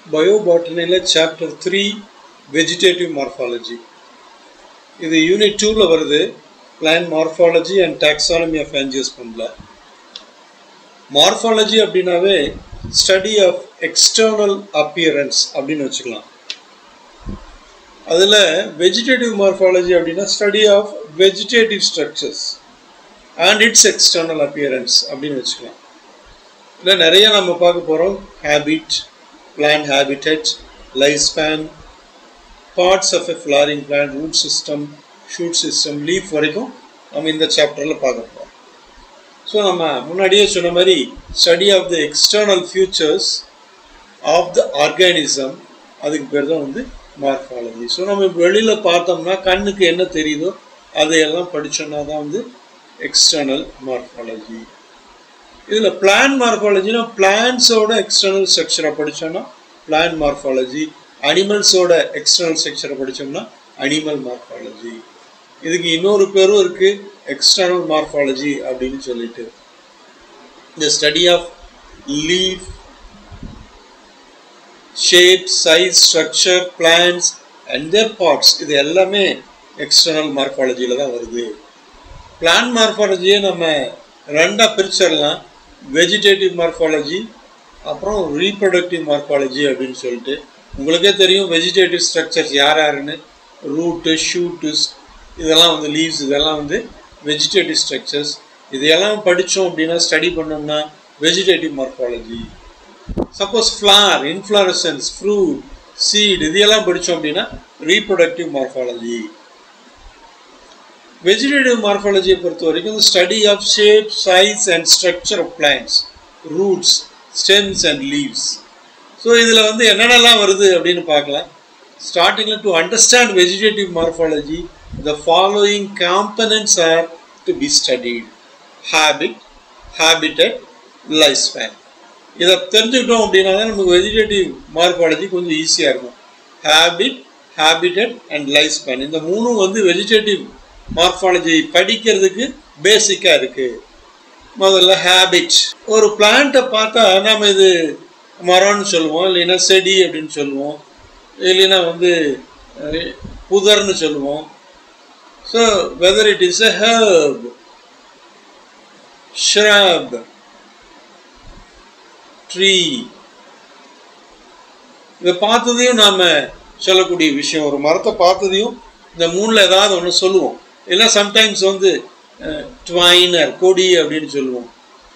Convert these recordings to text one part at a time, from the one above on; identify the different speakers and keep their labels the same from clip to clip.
Speaker 1: பயோபாட்டனியில் chapter three vegetative morphology இது unit டூவில் வருது plant morphology and taxonomy of ஆஞ்சியோஸ்பம்பில் மார்ஃபாலஜி அப்படின்னாவே ஸ்டடி ஆஃப் எக்ஸ்டர்னல் அப்பியரன்ஸ் அப்படின்னு வச்சுக்கலாம் அதில் வெஜிடேட்டிவ் மார்ஃபாலஜி அப்படின்னா study of vegetative structures and its external appearance அப்படின்னு வச்சுக்கலாம் இல்லை நிறைய நம்ம பார்க்க போகிறோம் habit plant habitat life span parts of a flowering plant root system shoot system leaf வரைக்கும் நம்ம இந்த சாப்டரில் பார்க்க போகிறோம் ஸோ நம்ம முன்னாடியே சொன்ன மாதிரி study of the external features of the organism அதுக்கு பேர் தான் வந்து மார்ஃபாலஜி ஸோ நம்ம வெளியில் பார்த்தோம்னா கண்ணுக்கு என்ன தெரியுதோ அதையெல்லாம் படித்தோம்னா தான் வந்து எக்ஸ்டர்னல் மார்ஃபாலஜி இதில் பிளான் மார்ஃபாலஜினா பிளான்ஸோட எக்ஸ்டர்னல் ஸ்ட்ரக்சரை படித்தோம்னா பிளான் மார்ஃபாலஜி அனிமல்ஸோட எக்ஸ்டர்னல் ஸ்ட்ரக்சரை படித்தோம்னா அனிமல் மார்ஃபாலஜி இதுக்கு இன்னொரு பேரும் இருக்குது எக்ஸ்டர்னல் மார்ஃபாலஜி அப்படின்னு சொல்லிட்டு இந்த study of leaf shape size structure plants and their parts இது எல்லாமே எக்ஸ்டர்னல் மார்ஃபாலஜியில் தான் வருது பிளான் மார்ஃபாலஜியை நம்ம ரெண்டாக பிரிச்சிடலாம் வெஜிடேட்டிவ் மார்ஃபாலஜி அப்புறம் ரீப்ரொடக்டிவ் மார்ஃபாலஜி அப்படின்னு சொல்லிட்டு உங்களுக்கே தெரியும் வெஜிடேட்டிவ் ஸ்ட்ரக்சர்ஸ் யார் யாருன்னு ரூட்டு ஷூட்டு இதெல்லாம் வந்து லீவ்ஸ் இதெல்லாம் வந்து வெஜிடேட்டிவ் ஸ்ட்ரக்சர்ஸ் இதையெல்லாம் படித்தோம் அப்படின்னா ஸ்டடி பண்ணோம்னா vegetative morphology suppose flower inflorescence fruit seed இதையெல்லாம் படித்தோம் அப்படின்னா ரீப்ரொடக்டிவ் மார்ஃபாலஜி வெஜிடேட்டிவ் மார்ஃபாலஜியை பொறுத்த வரைக்கும் study of shape size and structure of plants roots stems and leaves so இதில் வந்து என்னென்னலாம் வருது அப்படின்னு பார்க்கலாம் ஸ்டார்டிங்கில் to understand vegetative morphology the following components are to be studied habit habitat life span இதை தெரிஞ்சுக்கிட்டோம் அப்படின்னா தான் நமக்கு வெஜிடேட்டிவ் மார்ஃபாலஜி கொஞ்சம் ஈஸியாக இருக்கும் habit habitat and life span இந்த மூணும் வந்து வெஜிடேட்டிவ் மார்ஃபாலஜி படிக்கிறதுக்கு பேசிக்காக இருக்குது முதல்ல ஹேபிட் ஒரு பிளான்ட்டை பார்த்தா நம்ம இது மரம்னு சொல்லுவோம் இல்லைன்னா செடி அப்படின்னு சொல்லுவோம் இல்லைன்னா வந்து புதர்னு சொல்லுவோம் so whether it is a herb shrub tree இதை பார்த்ததையும் நாம் சொல்லக்கூடிய விஷயம் ஒரு மரத்தை பார்த்ததையும் இந்த மூணில் ஏதாவது ஒன்று சொல்லுவோம் இல்லை சம்டைம்ஸ் வந்து ட்வைனர் கொடி அப்படின்னு சொல்லுவோம்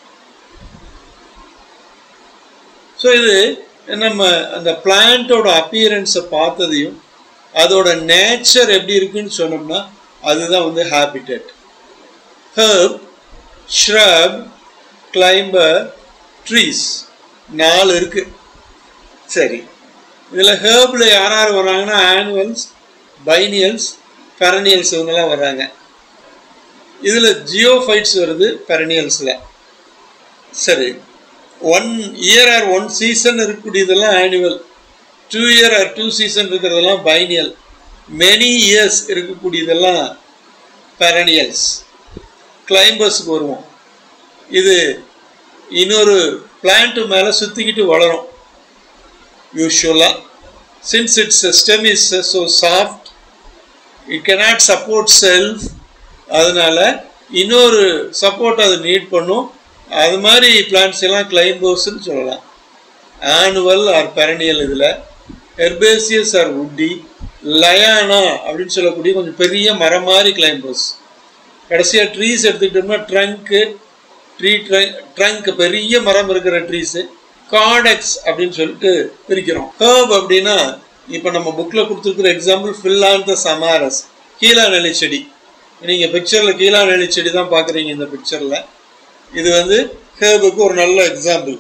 Speaker 1: ஸோ இது நம்ம அந்த பிளான்ட்டோட அப்பியரன்ஸை பார்த்ததையும் அதோட நேச்சர் எப்படி இருக்குன்னு சொன்னோம்னா அதுதான் வந்து habitat herb shrub climber trees நாலு இருக்கு சரி இதில் ஹேர்பில் யார் யார் வர்றாங்கன்னா ஆனுவல்ஸ் பைனியல்ஸ் பெரனியல்ஸ் இவங்கெல்லாம் வர்றாங்க இதில் ஜியோஃபைட்ஸ் வருது பெரனியல்ஸில் சரி one year or one season இருக்கக்கூடியதெல்லாம் annual two year or two season இருக்கிறதெல்லாம் பைனியல் மெனி இயர்ஸ் இருக்கக்கூடியதெல்லாம் பெரனியல்ஸ் கிளைம்பர்ஸுக்கு வருவோம் இது இன்னொரு பிளான்ட்டு மேலே சுற்றிக்கிட்டு வளரும் யூஸ்வலாக since its stem is so soft it cannot support self அதனால் இன்னொரு சப்போர்ட் அது நீட் பண்ணும் அது மாதிரி பிளான்ஸ் எல்லாம் கிளைம்போஸ்ன்னு சொல்லலாம் ஆனுவல் ஆர் பெரனியல் இதில் ஹெர்பேசியஸ் ஆர் உட்டி லயானா அப்படின்னு சொல்லக்கூடிய கொஞ்சம் பெரிய மரம் மாதிரி கிளைம்போஸ் கடைசியாக ட்ரீஸ் எடுத்துக்கிட்டோம்னா ட்ரங்க்கு ட்ரீ ட்ரங்க் பெரிய மரம் இருக்கிற ட்ரீஸு காடெக்ஸ் அப்படின்னு சொல்லிட்டு பிரிக்கிறோம் ஹர்ப் அப்படின்னா இப்போ நம்ம புக்கில் கொடுத்துருக்குற எக்ஸாம்பிள் ஃபில்லாந்த சமாரஸ் கீழா நெல்லி செடி நீங்கள் பிக்சரில் கீழா நெல்லி செடி தான் பார்க்குறீங்க இந்த பிக்சரில் இது வந்து ஹேர்புக்கு ஒரு நல்ல எக்ஸாம்பிள்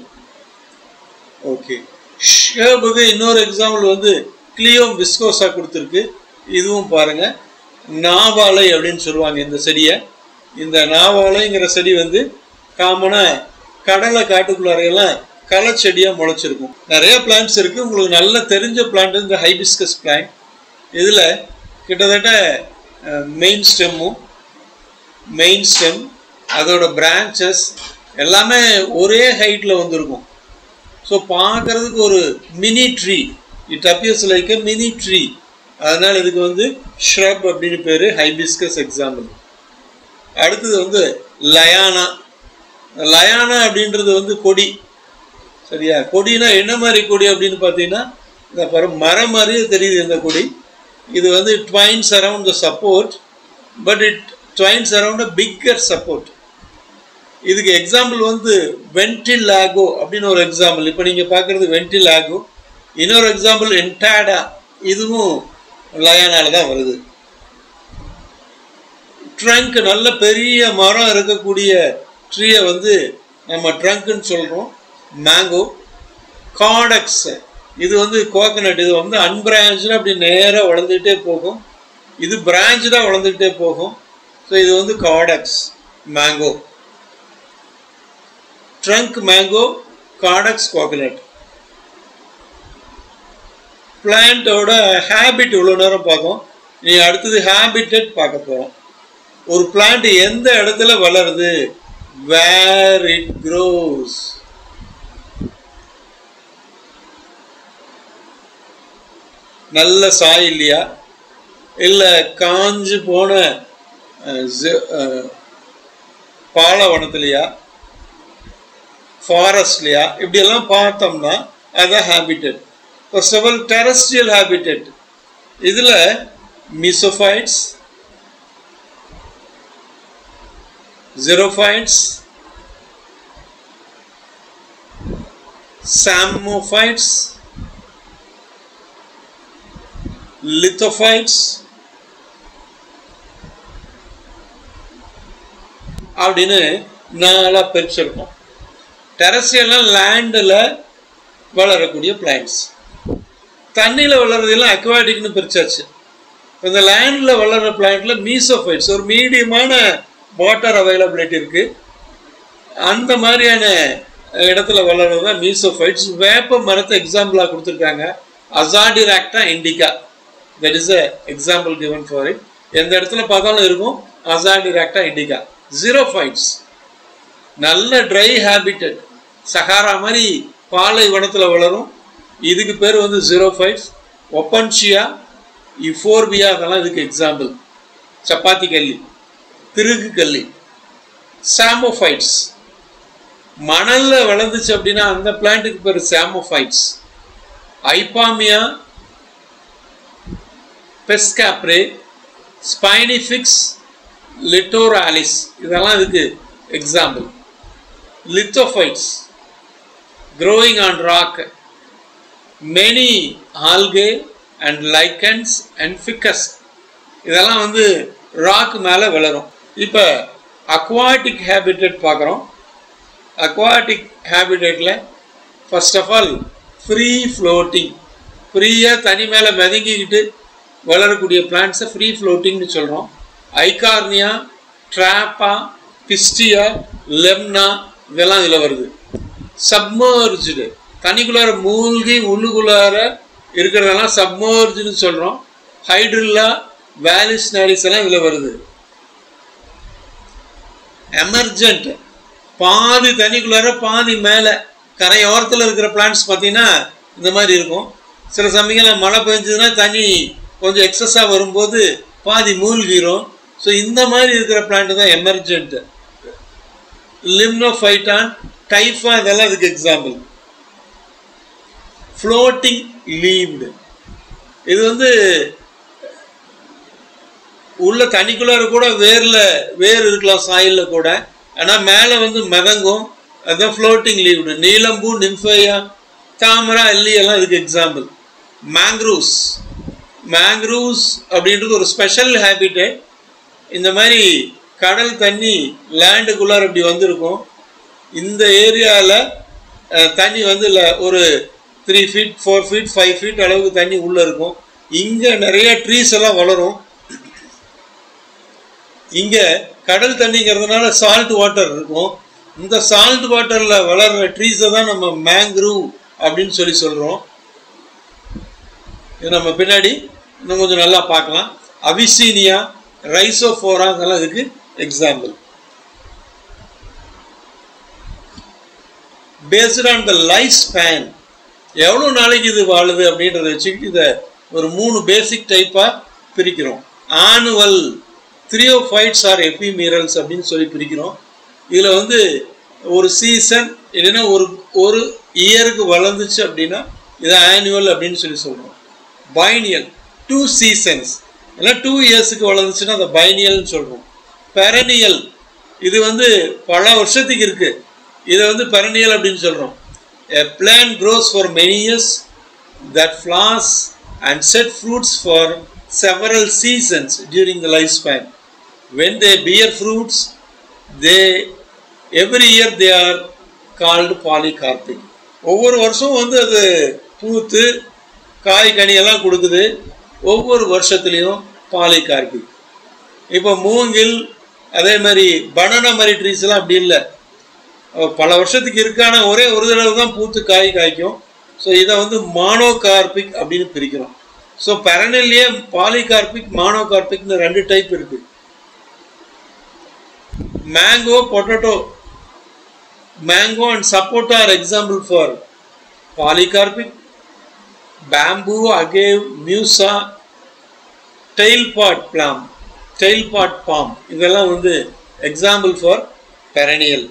Speaker 1: ஓகே ஹேர்புக்கு இன்னொரு எக்ஸாம்பிள் வந்து கிளியோம் விஸ்கோஸா கொடுத்துருக்கு இதுவும் பாருங்க நாவாலை அப்படின்னு சொல்லுவாங்க இந்த செடியை இந்த நாவாலைங்கிற செடி வந்து காமனாக கடலை காட்டுக்குள்ளாரையெல்லாம் களை செடியாக முளைச்சிருக்கும் நிறைய பிளான்ட்ஸ் இருக்குது உங்களுக்கு நல்ல தெரிஞ்ச பிளான்ட் இந்த ஹைபிஸ்கஸ் பிளான்ட் இதில் கிட்டத்தட்ட மெயின் ஸ்டெம்மும் மெயின் ஸ்டெம் அதோட பிரான்ச்சஸ் எல்லாமே ஒரே ஹைட்டில் வந்திருக்கும் ஸோ பார்க்கறதுக்கு ஒரு mini tree it appears like a mini tree அதனால் இதுக்கு வந்து ஷ்ரப் அப்படின்னு பேர் ஹைபிஸ்கஸ் எக்ஸாம்பிள் அடுத்தது வந்து லயானா லயானா அப்படின்றது வந்து கொடி சரியா கொடினா என்ன மாதிரி கொடி அப்படின்னு பார்த்தீங்கன்னா இந்த பாரு மரம் மாதிரியே தெரியுது இந்த கொடி இது வந்து twines around the support but it twines around a bigger support இதுக்கு எக்ஸாம்பிள் வந்து வென்டிலாகோ அப்படின்னு ஒரு எக்ஸாம்பிள் இப்போ நீங்கள் பார்க்குறது வென்டிலாகோ இன்னொரு எக்ஸாம்பிள் என்டாடா இதுவும் லயானால தான் வருது ட்ரங்க் நல்ல பெரிய மரம் இருக்கக்கூடிய ட்ரீயை வந்து நம்ம ட்ரங்க்னு சொல்கிறோம் மேங்கோ காடக்ஸ் இது வந்து கோகனட் இது வந்து அன்பிரான்ச்டு அப்படி நேராக வளர்ந்துக்கிட்டே போகும் இது பிரான்ச்சாக வளர்ந்துக்கிட்டே போகும் ஸோ இது வந்து caudex mango trunk mango caudex coconut பிளான்ட்டோட ஹேபிட் இவ்வளோ நேரம் பார்த்தோம் நீ அடுத்தது ஹேபிட்டட் பார்க்க போகிறோம் ஒரு பிளான்ட் எந்த இடத்துல வளருது வேர் இட் க்ரோஸ் நல்ல சாய் இல்லையா இல்லை காஞ்சு போன அஹ், zi- அஹ், பாலைவனத்துலையா ஃபாரஸ்ட்லையா இப்படியெல்லாம் பார்த்தோம்னா அதான் habitat first of all terrestrial habitat இதில் மிசோஃபைட்ஸ் xerophytes samophytes lithophytes அப்படின்னு நாலாக பிரிச்சிருக்கோம் டெரஸ்ட்ரியெல்லாம் லேண்டில் வளரக்கூடிய பிளான்ஸ் தண்ணியில் வளர்றதெல்லாம் அக்வாட்டிக்னு பிரிச்சாச்சு இந்த லேண்டில் வளர்கிற பிளான்ட்ல மீசோஃபைட்ஸ் ஒரு மீடியமான வாட்டர் அவைலபிலிட்டி இருக்கு அந்த மாதிரியான இடத்துல வளர்றது தான் மீசோஃபைட்ஸ் வேப்ப மரத்தை எக்ஸாம்பிளாக கொடுத்துருக்காங்க Azadirachta indica that is a example given for it எந்த இடத்துல பார்த்தாலும் இருக்கும் அசாடிராக்டா இண்டிகா ஜீரோஃபைட்ஸ் நல்ல ட்ரை ஹேபிட்டட் சஹாரா மாதிரி பாலைவனத்தில் வளரும் இதுக்கு பேர் வந்து ஜீரோஃபைட்ஸ் ஒப்பன்ஷியா இஃபோர்பியா அதெல்லாம் இதுக்கு எக்ஸாம்பிள் சப்பாத்தி கல்லி திருகு கல்லி சாமோஃபைட்ஸ் மணல்ல வளர்ந்துச்சு அப்படின்னா அந்த பிளான்ட்டுக்கு பேர் சாமோஃபைட்ஸ் ஐபாமியா பெஸ்காப்ரே ஸ்பைனிஃபிக்ஸ் லிட்டோராலிஸ் இதெல்லாம் இதுக்கு example lithophytes growing on rock many algae and lichens and ficus இதெல்லாம் வந்து ராக் மேலே வளரும் இப்போ அக்வாட்டிக் ஹேபிட்டட் பார்க்குறோம் அக்வாட்டிக் ஹேபிட்டட்டில் first of all free floating ஃப்ரீயாக தனி மேலே மிதங்கிக்கிட்டு வளரக்கூடிய பிளான்ட்ஸை ஃப்ரீ ஃப்ளோட்டிங்னு சொல்கிறோம் ஐகார்னியா ட்ராப்பா பிஸ்டியா லெம்னா இதெல்லாம் இதில் வருது சப்மர்ஜ்டு தண்ணிக்குள்ளார மூழ்கி உள்ளுக்குள்ளார இருக்கிறதெல்லாம் சப்மர்ஜ்னு சொல்கிறோம் ஹைட்ரில்லா வேலிஸ் நாரிஸ் எல்லாம் இதில் வருது எமர்ஜென்ட் பாதி தண்ணிக்குள்ளார பாதி மேலே கரையோரத்தில் இருக்கிற பிளான்ட்ஸ் பார்த்தீங்கன்னா இந்த மாதிரி இருக்கும் சில சமயங்களில் மழை பெஞ்சதுன்னா தண்ணி கொஞ்சம் எக்ஸஸாக வரும்போது பாதி மூழ்கிரும் ஸோ இந்த மாதிரி இருக்கிற பிளான்ட் தான் எமர்ஜென்ட் லிம்னோஃபைட்டான் டைஃபா இதெல்லாம் அதுக்கு எக்ஸாம்பிள் ஃப்ளோட்டிங் லீவ்டு இது வந்து உள்ள தண்ணிக்குள்ளார கூட வேர்ல வேர் இருக்கலாம் சாயில்ல கூட ஆனால் மேலே வந்து மிதங்கும் அதுதான் ஃப்ளோட்டிங் லீவ்டு நீலம்பூ நிம்ஃபையா தாமரா அல்லி எல்லாம் இதுக்கு எக்ஸாம்பிள் மேங்க்ரூவ்ஸ் மேங்க்ரூவ்ஸ் அப்படின்றது ஒரு ஸ்பெஷல் ஹேபிட்டட் இந்த மாதிரி கடல் தண்ணி லேண்டுக்குள்ளார இப்படி வந்திருக்கும் இந்த ஏரியாவில் தண்ணி வந்து ல- ஒரு three feet four feet five feet அளவுக்கு தண்ணி உள்ளே இருக்கும் இங்கே நிறைய ட்ரீஸ் எல்லாம் வளரும் இங்கே கடல் தண்ணிங்கிறதுனால சால்ட் வாட்டர் இருக்கும் இந்த சால்ட் வாட்டரில் வளர்கிற ட்ரீஸை தான் நம்ம மேங்க்ரூவ் அப்படின்னு சொல்லி சொல்கிறோம் இது நம்ம பின்னாடி இன்னும் கொஞ்சம் நல்லா பார்க்கலாம் அபிசீனியா ரைசோஃபோரா இதெல்லாம் இதுக்கு example based on the life span எவ்வளோ நாளைக்கு இது வாழுது அப்படின்றத வச்சுக்கிட்டு இதை ஒரு மூணு பேசிக் டைப்பாக பிரிக்கிறோம் ஆனுவல் த்ரியோஃபைட்ஸ் ஆர் எபிமீரல்ஸ் அப்படின்னு சொல்லி பிரிக்கிறோம் இதில் வந்து ஒரு சீசன் இல்லைன்னா ஒரு ஒரு இயருக்கு வளர்ந்துச்சு அப்படின்னா இது ஆனுவல் அப்படின்னு சொல்லி சொல்கிறோம் பைனியல் டூ சீசன்ஸ் இல்லைன்னா டூ இயர்ஸுக்கு வளர்ந்துச்சுன்னா அதை பைனியல்னு சொல்கிறோம் பெரனியல் இது வந்து பல வருஷத்துக்கு இருக்கு இதை வந்து பெரனியல் அப்படின்னு சொல்கிறோம் A plant grows for many years that flowers and set fruits for several seasons during the lifespan. When they bear fruits, they every year they are called polycarpic. ஒவ்வொரு வருஷம் வந்து அது பூத்து காய் கனி எல்லாம் கொடுக்குது ஒவ்வொரு வருஷத்துலேயும் பாலிகார்பிக் இப்போ மூங்கில் அதே மாதிரி பனானா மாதிரி ட்ரீஸ் எல்லாம் அப்படி இல்லை பல வருஷத்துக்கு இருக்கான ஒரே ஒரு தடவை தான் பூத்து காய் காய்க்கும் ஸோ இதை வந்து மானோகார்பிக் அப்படின்னு பிரிக்கிறோம் ஸோ பெரனிலேயே பாலிகார்பிக் மானோகார்பிக்னு ரெண்டு டைப் இருக்கு mango potato mango and sapota are example for polycarpic bamboo agave Musa talipot palm talipot palm இதெல்லாம் வந்து எக்ஸாம்பிள் ஃபார் பெரனியல்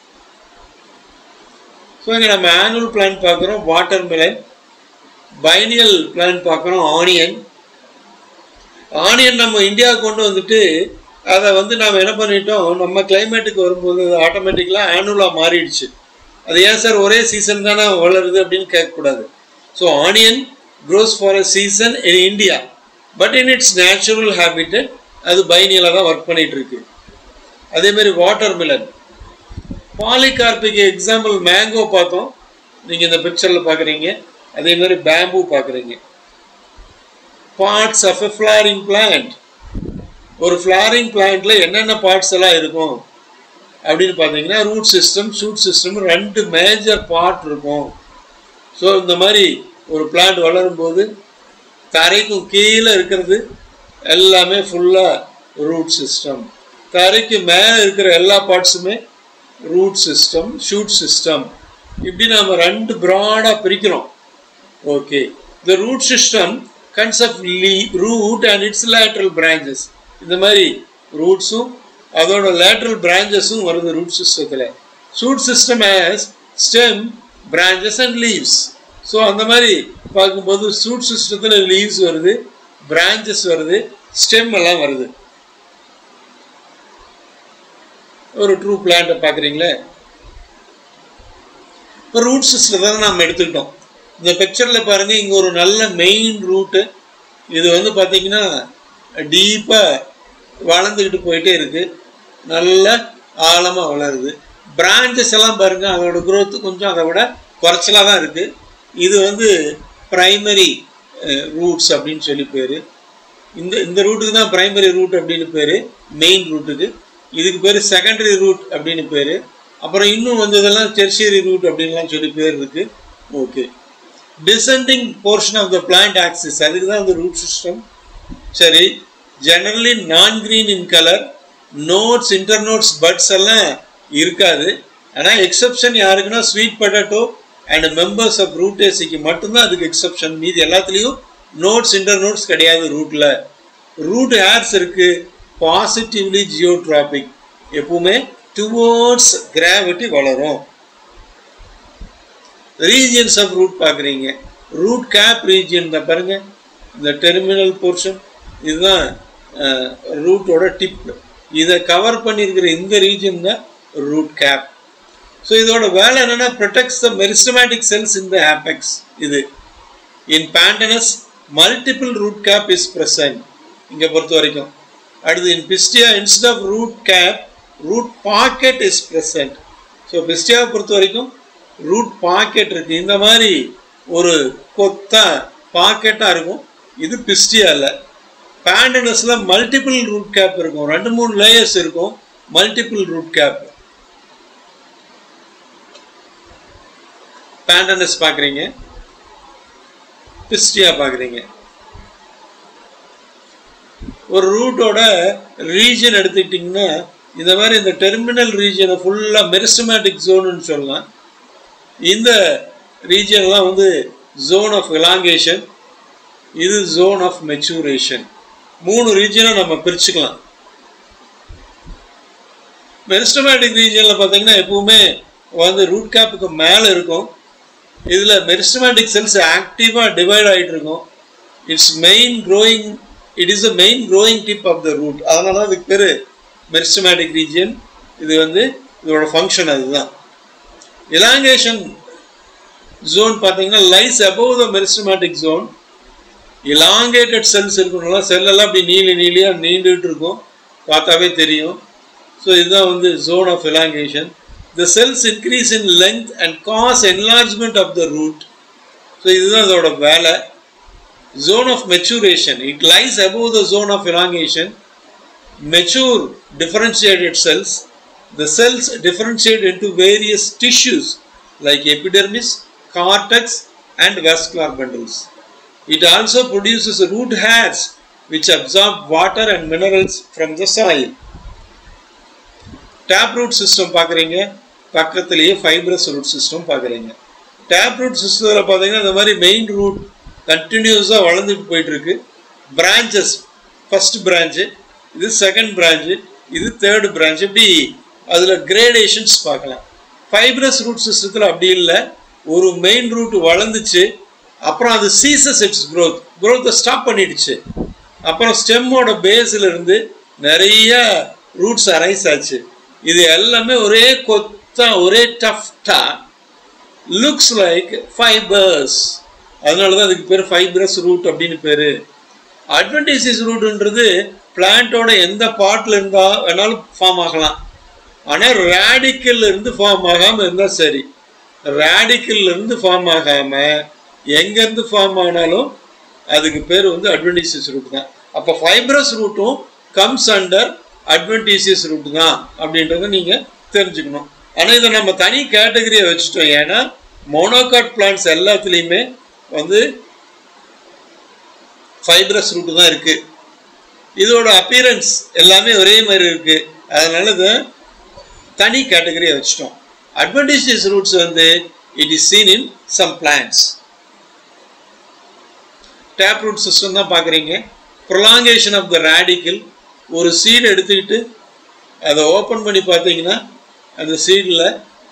Speaker 1: ஸோ இங்கே நம்ம ஆனுவல் பிளான் பார்க்குறோம் வாட்டர் மெலன் பைனியல் பிளான் பார்க்குறோம் onion onion நம்ம India கொண்டு வந்துட்டு அதை வந்து நாம் என்ன பண்ணிட்டோம் நம்ம கிளைமேட்டுக்கு வரும்போது ஆட்டோமேட்டிக்கலாக ஆனுவலாக மாறிடுச்சு அது ஏன் சார் ஒரே சீசன் தானே வளருது அப்படின்னு கேட்கக்கூடாது so onion grows for a season in India but in its natural habitat அது பைனியலாக தான் ஒர்க் பண்ணிட்டு இருக்கு அதே மாதிரி watermelon polycarpic example mango பார்த்தோம் நீங்கள் இந்த பிக்சரில் பார்க்குறீங்க அதே மாதிரி பேம்பூ பார்க்குறீங்க parts of a flowering plant ஒரு ஃப்ளாரிங் பிளான்ட்ல என்னென்ன பார்ட்ஸ் எல்லாம் இருக்கும் அப்படின்னு பார்த்தீங்கன்னா ரூட் சிஸ்டம் ஷூட் சிஸ்டம் ரெண்டு மேஜர் பார்ட் இருக்கும் ஸோ இந்த மாதிரி ஒரு பிளான்ட் வளரும் போது தரைக்கும் கீழே இருக்கிறது எல்லாமே ஃபுல்லாக ரூட் சிஸ்டம் தரைக்கு மேலே இருக்கிற எல்லா பார்ட்ஸுமே ரூட் சிஸ்டம் ஷூட் சிஸ்டம் இப்படி நம்ம ரெண்டு ப்ராடாக பிரிக்கிறோம் okay the root system concept லீ root and its lateral branches இந்த மாதிரி ரூட்ஸும் அதோட லேட்ரல் பிரான்ச்சஸும் வருது ரூட் சிஸ்டத்தில் shoot system has stem branches and leaves so அந்த மாதிரி பார்க்கும்போது ஷூட் சிஸ்டத்தில் லீவ்ஸ் வருது பிரான்ச்சஸ் வருது ஸ்டெம் எல்லாம் வருது ஒரு ட்ரூ பிளான்ட்டை பார்க்குறீங்களே இப்போ ரூட் சிஸ்டம் தான் நம்ம எடுத்துக்கிட்டோம் இந்த பிக்சரில் பாருங்கள் இங்கே ஒரு நல்ல மெயின் ரூட்டு இது வந்து பார்த்தீங்கன்னா டீப்பாக வளர்ந்துக்கிட்டு போயிட்டே இருக்குது நல்ல ஆழமாக வளருது பிரான்ச்சஸ் எல்லாம் பாருங்கள் அதோட growth கொஞ்சம் அதை விட குறைச்சலாக தான் இருக்குது இது வந்து ப்ரைமரி ரூட்ஸ் அப்படின்னு சொல்லி பேர் இந்த இந்த ரூட்டுக்கு தான் பிரைமரி ரூட் அப்படின்னு பேர் மெயின் ரூட்டுக்கு இதுக்கு பேர் செகண்டரி ரூட் அப்படின்னு பேர் அப்புறம் இன்னும் வந்து இதெல்லாம் டெர்ஷியரி ரூட் அப்படின்லாம் சொல்லி பேர் இருக்கு okay descending portion of the plant axis அதுக்கு தான் இந்த ரூட் சிஸ்டம் சரி generally non green in colour nodes internodes buds எல்லாம் இருக்காது ஆனால் எக்ஸப்ஷன் யாருக்குன்னா sweet potato and members of ரூட்டேசிக்கு மட்டும்தான் அதுக்கு எக்ஸப்ஷன் மீதி எல்லாத்துலேயும் நோட்ஸ் இன்டர்நோட்ஸ் கிடையாது ரூட்டில் ரூட் ஹேர்ஸ் இருக்கு பாசிட்டிவ்லி ஜியோட்ராபிக் எப்பவுமே டுவோர்ட்ஸ் கிராவிட்டி வளரும் ரீஜியன்ஸ் ஆஃப் ரூட் பார்க்குறீங்க ரூட் கேப் ரீஜியன் தான் பாருங்க இந்த டெர்மினல் போர்ஷன் இதுதான் ரூட்டோட டிப் இதை கவர் பண்ணியிருக்கிற இந்த ரீஜன் தான் ரூட் கேப் ஸோ இதோட வேலை என்னன்னா protects the meristematic cells in the apex இது in Pandanus multiple root cap is present இங்கே பொறுத்த வரைக்கும் அடுத்து in Pistia instead of root cap root pocket is present so பிஸ்டியாவை பொறுத்த வரைக்கும் ரூட் பாக்கெட் இருக்கு இந்த மாதிரி ஒரு கொத்தா பாக்கெட்டாக இருக்கும் இது பிஸ்டியாவில் பேண்டனஸில் மல்டிபிள் ரூட் கேப் இருக்கும் ரெண்டு மூணு லேயர்ஸ் இருக்கும் மல்டிபிள் ரூட் கேப் பேண்டனஸ் பார்க்குறீங்க பிஸ்டியா பார்க்குறீங்க ஒரு ரூட்டோட ரீஜன் எடுத்துக்கிட்டிங்கன்னா இந்த மாதிரி இந்த டெர்மினல் ரீஜனை ஃபுல்லாக மெரிஸ்டமேட்டிக் ஜோனுன்னு சொல்லலாம் இந்த ரீஜியன்லாம் வந்து ஜோன் ஆஃப் எலாங்கேஷன் இது ஜோன் ஆஃப் மெச்சூரேஷன் மூணு ரீஜனை நம்ம பிரிச்சுக்கலாம் மெரிஸ்டமேட்டிக் ரீஜனில் பார்த்தீங்கன்னா எப்பவுமே வந்து ரூட் கேப்புக்கு மேலே இருக்கும் இதில் மெரிஸ்டமேட்டிக் செல்ஸ் ஆக்டிவாக டிவைட் ஆகிட்டு இருக்கும் its main growing it is the main growing tip of the root அதனால தான் இதுக்கு பேர் மெரிஸ்டமேட்டிக் ரீஜியன் இது வந்து இதோட ஃபங்க்ஷன் அதுதான் எலாங்கேஷன் ஜோன் பார்த்தீங்கன்னா lies above the meristematic zone elongated cells இருக்கணும்னா செல்லெல்லாம் அப்படி நீளி நீளியாக நீண்டுகிட்டு இருக்கும் பார்த்தாவே தெரியும் ஸோ இதுதான் வந்து zone of elongation the cells increase in length and cause enlargement of the root so இதுதான் அதோட வேலை zone of maturation it lies above the zone of elongation mature differentiated cells the cells differentiate into various tissues like epidermis cortex and vascular bundles it also produces root hairs which absorb water and minerals from the soil tap root system பார்க்குறீங்க பக்கத்துலேயே fibrous root system பார்க்குறீங்க tap root சிஸ்டத்தில் பார்த்தீங்கன்னா இந்த மாதிரி main route கண்டினியூஸாக வளர்ந்துட்டு போயிட்டு இருக்கு பிரான்ச்சஸ் ஃபர்ஸ்ட் பிரான்ச்சு இது செகண்ட் பிரான்ச்சு இது தேர்டு பிரான்ச் இப்படி அதில் கிரேடேஷன்ஸ் பார்க்கலாம் ஃபைப்ரஸ் ரூட் சிஸ்டத்தில் அப்படி இல்லை ஒரு மெயின் ரூட் வளர்ந்துச்சு அப்புறம் அது சீசஸ் இட்ஸ் க்ரோத் க்ரோத்தை ஸ்டாப் பண்ணிடுச்சு அப்புறம் ஸ்டெம்மோட பேஸில் இருந்து நிறைய ரூட்ஸ் அரைஸ் ஆச்சு இது எல்லாமே ஒரே கொத்தா ஒரே டஃப்டா லுக்ஸ் லைக் ஃபைபர்ஸ் அதனால தான் அதுக்கு பேர் ஃபைப்ரஸ் ரூட் அப்படின்னு பேர் அட்வென்டேஜஸ் ரூட்ன்றது பிளான்ட்டோட எந்த பார்ட்ல இருந்தா வேணாலும் ஃபார்ம் ஆகலாம் ஆனால் ரேடிக்கல்ல இருந்து ஃபார்ம் ஆகாமல் இருந்தால் சரி ரேடிக்கல்ல இருந்து ஃபார்ம் ஆகாமல் எங்கேருந்து ஃபார்ம் ஆனாலும் அதுக்கு பேர் வந்து அட்வென்டேஜஸ் ரூட் தான் அப்போ ஃபைப்ரஸ் ரூட்டும் கம்ஸ் அண்டர் அட்வென்டேஜஸ் ரூட் தான் அப்படின்றத நீங்கள் தெரிஞ்சுக்கணும் ஆனால் இதை நம்ம தனி கேட்டகரியை வச்சுட்டோம் ஏன்னா மோனோகாட் பிளான்ஸ் எல்லாத்துலேயுமே வந்து ஃபைப்ரஸ் ரூட்டு தான் இருக்கு இதோட அப்பியரன்ஸ் எல்லாமே ஒரே மாதிரி இருக்கு அதனால இதை தனி கேட்டகரியை வச்சுட்டோம் அட்வென்டேஜஸ் ரூட்ஸ் வந்து it is seen in some plants tap root system தான் பார்க்குறீங்க ப்ரொலாங்கேஷன் ஆஃப் த ரேடிக்கல் ஒரு சீடு எடுத்துக்கிட்டு அதை ஓப்பன் பண்ணி பார்த்தீங்கன்னா அந்த சீடில்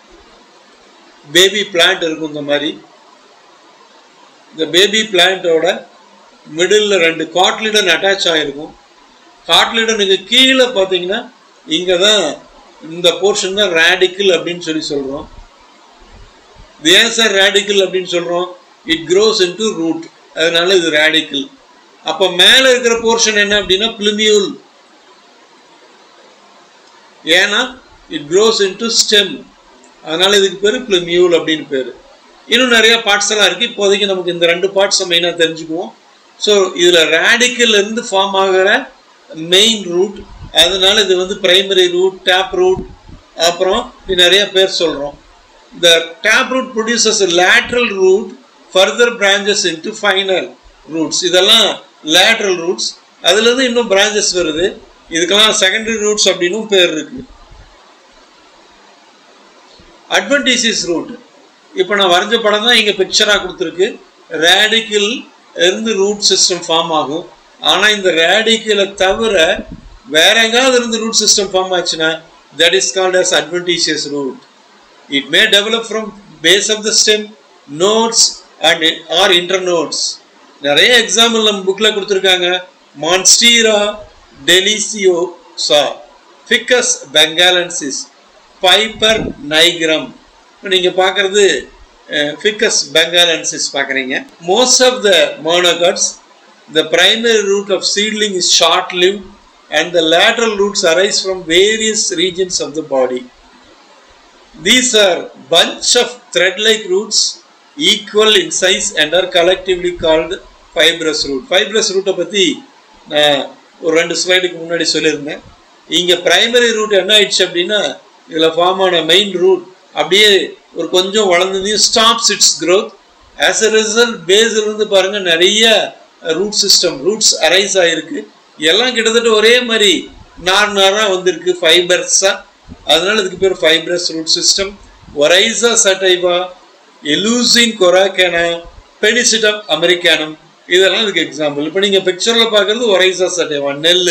Speaker 1: பேபி பிளான்ட் இருக்கும் இந்த மாதிரி இந்த பேபி பிளான்ட்டோட மிடில் ரெண்டு காட்லிடன் அட்டாச் ஆகிருக்கும் காட்லிடனுக்கு கீழே பார்த்தீங்கன்னா இங்கே தான் இந்த போர்ஷன் தான் ரேடிக்கல் அப்படின்னு சொல்லி சொல்கிறோம் இது ஏன் சார் ரேடிக்கல் அப்படின்னு சொல்கிறோம் it grows into root அதனால இது ரேடிக்கல் அப்போ மேலே இருக்கிற போர்ஷன் என்ன அப்படின்னா பிளிமியூல் ஏன்னா it grows into stem அதனால இதுக்கு பேர் பிளிமியூல் அப்படின்னு பேர் இன்னும் நிறைய பார்ட்ஸ் எல்லாம் இருக்குது இப்போதைக்கு நமக்கு இந்த ரெண்டு பார்ட்ஸை மெயினாக தெரிஞ்சுக்குவோம் ஸோ இதில் ரேடிக்கல் இருந்து ஃபார்ம் ஆகிற மெயின் ரூட் அதனால இது வந்து பிரைமரி ரூட் டேப் ரூட் அப்புறம் இது நிறைய பேர் சொல்கிறோம் இந்த tap root produces lateral root further branches into final roots இதெல்லாம் லேட்ரல் ரூட்ஸ் அதுலேருந்து இன்னும் பிரான்ச்சஸ் வருது இதுக்கெல்லாம் செகண்டரி ரூட்ஸ் அப்படின்னும் பேர் இருக்குது அட்வென்டிசிஸ் ரூட் இப்போ நான் வரைஞ்ச படம் தான் இங்கே பிக்சராக கொடுத்துருக்கு ரேடிக்கல் இருந்து ரூட் சிஸ்டம் ஃபார்ம் ஆகும் ஆனால் இந்த ரேடிக்கலை தவிர வேற எங்காவது இருந்து ரூட் சிஸ்டம் ஃபார்ம் ஆச்சுன்னா that is called as adventitious root it may develop from base of the stem nodes and or internodes நிறைய எக்ஸாம்பிள் நம்ம புக்கில் கொடுத்துருக்காங்க மான்ஸ்டீரா டெலிசியோசா ஃபிக்கஸ் பெங்காலன்சிஸ் பைப்பர் நைக்ரம் நீங்கள் பார்க்குறது ஃபிக்கஸ் பெங்காலன்சிஸ் பார்க்குறீங்க most of the monocots the primary root of seedling is short live and the lateral roots arise from various regions of the body These are bunch of thread-like roots equal in size and are collectively called fibrous root. Fibrous root பற்றி நான் ஒரு ரெண்டு ஸ்லைடுக்கு முன்னாடி சொல்லியிருந்தேன் இங்கே primary root என்ன ஆயிடுச்சு அப்படின்னா இதில் ஃபார்ம் ஆன மெயின் ரூட் அப்படியே ஒரு கொஞ்சம் வளர்ந்ததையும் stops its growth as a result பேஸ்ல இருந்து பாருங்க நிறைய ரூட் சிஸ்டம் ரூட்ஸ் அரைஸ் ஆகிருக்கு எல்லாம் கிட்டத்தட்ட ஒரே மாதிரி நார் நாராக வந்திருக்கு ஃபைபர்ஸாக அதனால இதுக்கு பேர் fibrous root system Oryza sativa Eleusine coracana Pennisetum americanum இதெல்லாம் இதுக்கு எக்ஸாம்பிள் இப்போ நீங்க பிக்சர்ல பார்க்கறது ஒரைசா சட்டைவா நெல்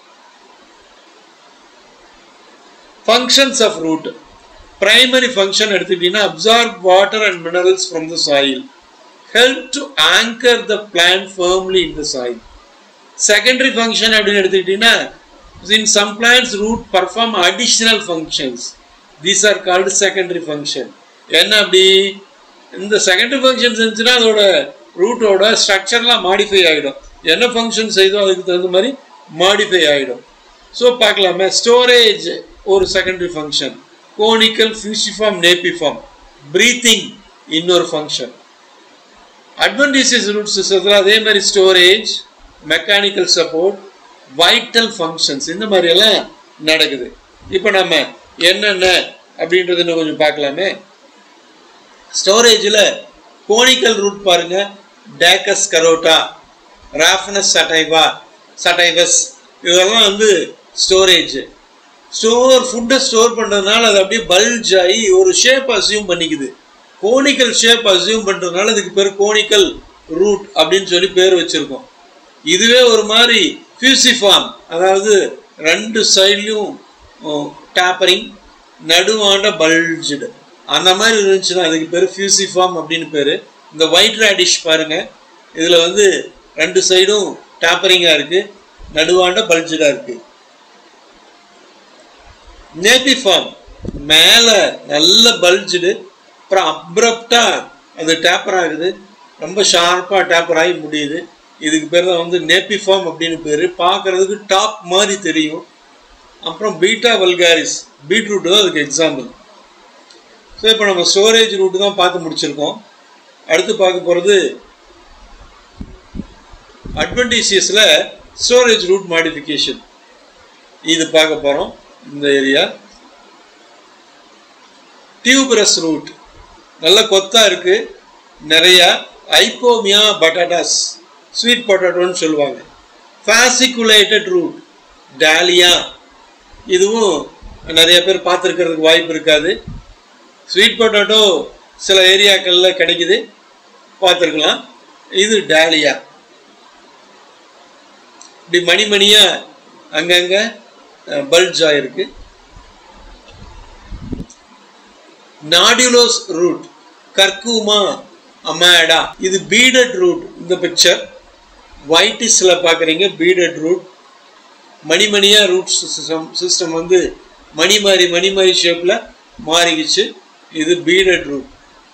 Speaker 1: functions of root primary function எடுத்துக்கிட்டீங்கன்னா absorb water and minerals from the soil help to anchor the plant firmly in the soil secondary function அப்படின்னு எடுத்துக்கிட்டீங்கன்னா in some plants root perform additional functions these are called secondary function என்ன அப்படி இந்த secondary functions இருந்துச்சுன்னா அதோட ரூட்டோட ஸ்ட்ரக்சர்லாம் modify ஆகிடும் என்ன function செய்தோ அதுக்கு தகுந்த மாதிரி மாடிஃபை ஆகிடும் ஸோ பார்க்கலாமே ஸ்டோரேஜ் ஒரு secondary function conical fusiform napiform breathing இன்னொரு ஃபங்க்ஷன் அட்வன்டேஜஸ் ரூட் சிஸ்டத்தில் அதே மாதிரி storage mechanical support vital functions இந்த மாதிரி எல்லாம் நடக்குது இப்போ நம்ம என்னென்ன அப்படின்றது இன்னும் கொஞ்சம் பார்க்கலாமே ஸ்டோரேஜில் கோனிக்கல் ரூட் பாருங்க Daucus carota Raphanus sativa sativus இதெல்லாம் வந்து ஸ்டோரேஜ் ஸ்டோர் ஃபுட்டை ஸ்டோர் பண்ணுறதுனால அது அப்படியே பல்ஜ் ஆகி ஒரு ஷேப் அசியூம் பண்ணிக்குது கோனிக்கல் ஷேப் அசியூம் பண்ணுறதுனால இதுக்கு பேர் கோனிக்கல் ரூட் அப்படின்னு சொல்லி பேர் வச்சுருக்கோம் இதுவே ஒரு மாதிரி ஃபியூசிஃபார்ம் அதாவது ரெண்டு சைட்லையும் டேப்பரிங் நடுவாண்ட பல்ஜ்டு அந்த மாதிரி இருந்துச்சுன்னா அதுக்கு பேர் ஃபியூசிஃபார்ம் அப்படின்னு பேர் இந்த ஒயிட் ரேடிஷ் பாருங்க இதில் வந்து ரெண்டு சைடும் டேப்பரிங்காக இருக்குது நடுவாண்ட பல்ஜடாக இருக்குது நேபிஃபார்ம் மேலே நல்ல பல்ஜுடு அப்புறம் அப்ரப்டாக அது டேப்பர் ஆகுது ரொம்ப ஷார்ப்பாக டேப்பர் ஆகி முடியுது இதுக்கு பேர் தான் வந்து நேபிஃபார்ம் அப்படின்னு பேர் பார்க்குறதுக்கு டாப் மாதிரி தெரியும் அப்புறம் பீட்டா வல்காரிஸ் பீட்ரூட் தான் அதுக்கு எக்ஸாம்பிள் ஸோ இப்போ நம்ம ஸ்டோரேஜ் ரூட்டு தான் பார்த்து முடிச்சிருக்கோம் அடுத்து பார்க்க போகிறது அட்வன்டேஜியஸில் ஸ்டோரேஜ் ரூட் மாடிஃபிகேஷன் இது பார்க்க போகிறோம் இந்த ஏரியா டியூபரஸ் ரூட் நல்ல கொத்தா இருக்கு நிறையா ஐப்போமியா பட்டாட்டாஸ் ஸ்வீட் பொட்டாட்டோன்னு சொல்லுவாங்க ஃபேசிகுலேட்டட் ரூட் டாலியா இதுவும் நிறைய பேர் பார்த்துருக்கிறதுக்கு வாய்ப்பு இருக்காது ஸ்வீட் பொட்டாட்டோ சில ஏரியாக்களில் கிடைக்குது பார்த்துருக்கலாம் இது டாலியா இப்படி மணி மணியாக அங்கங்கே பல்ஜ் ஆயிருக்கு நாடுலோஸ் ரூட் கர்க்கூமா அமேடா இது பீடட் ரூட் இந்த பிக்சர் ஒயிட்டிஸில் பார்க்குறீங்க பீடட் ரூட் மணி மணியாக ரூட் சிஸ்டம் சிஸ்டம் வந்து மணி மாதிரி மணி மாதிரி ஷேப்பில் மாறிக்கிச்சு இது பீடட் ரூட்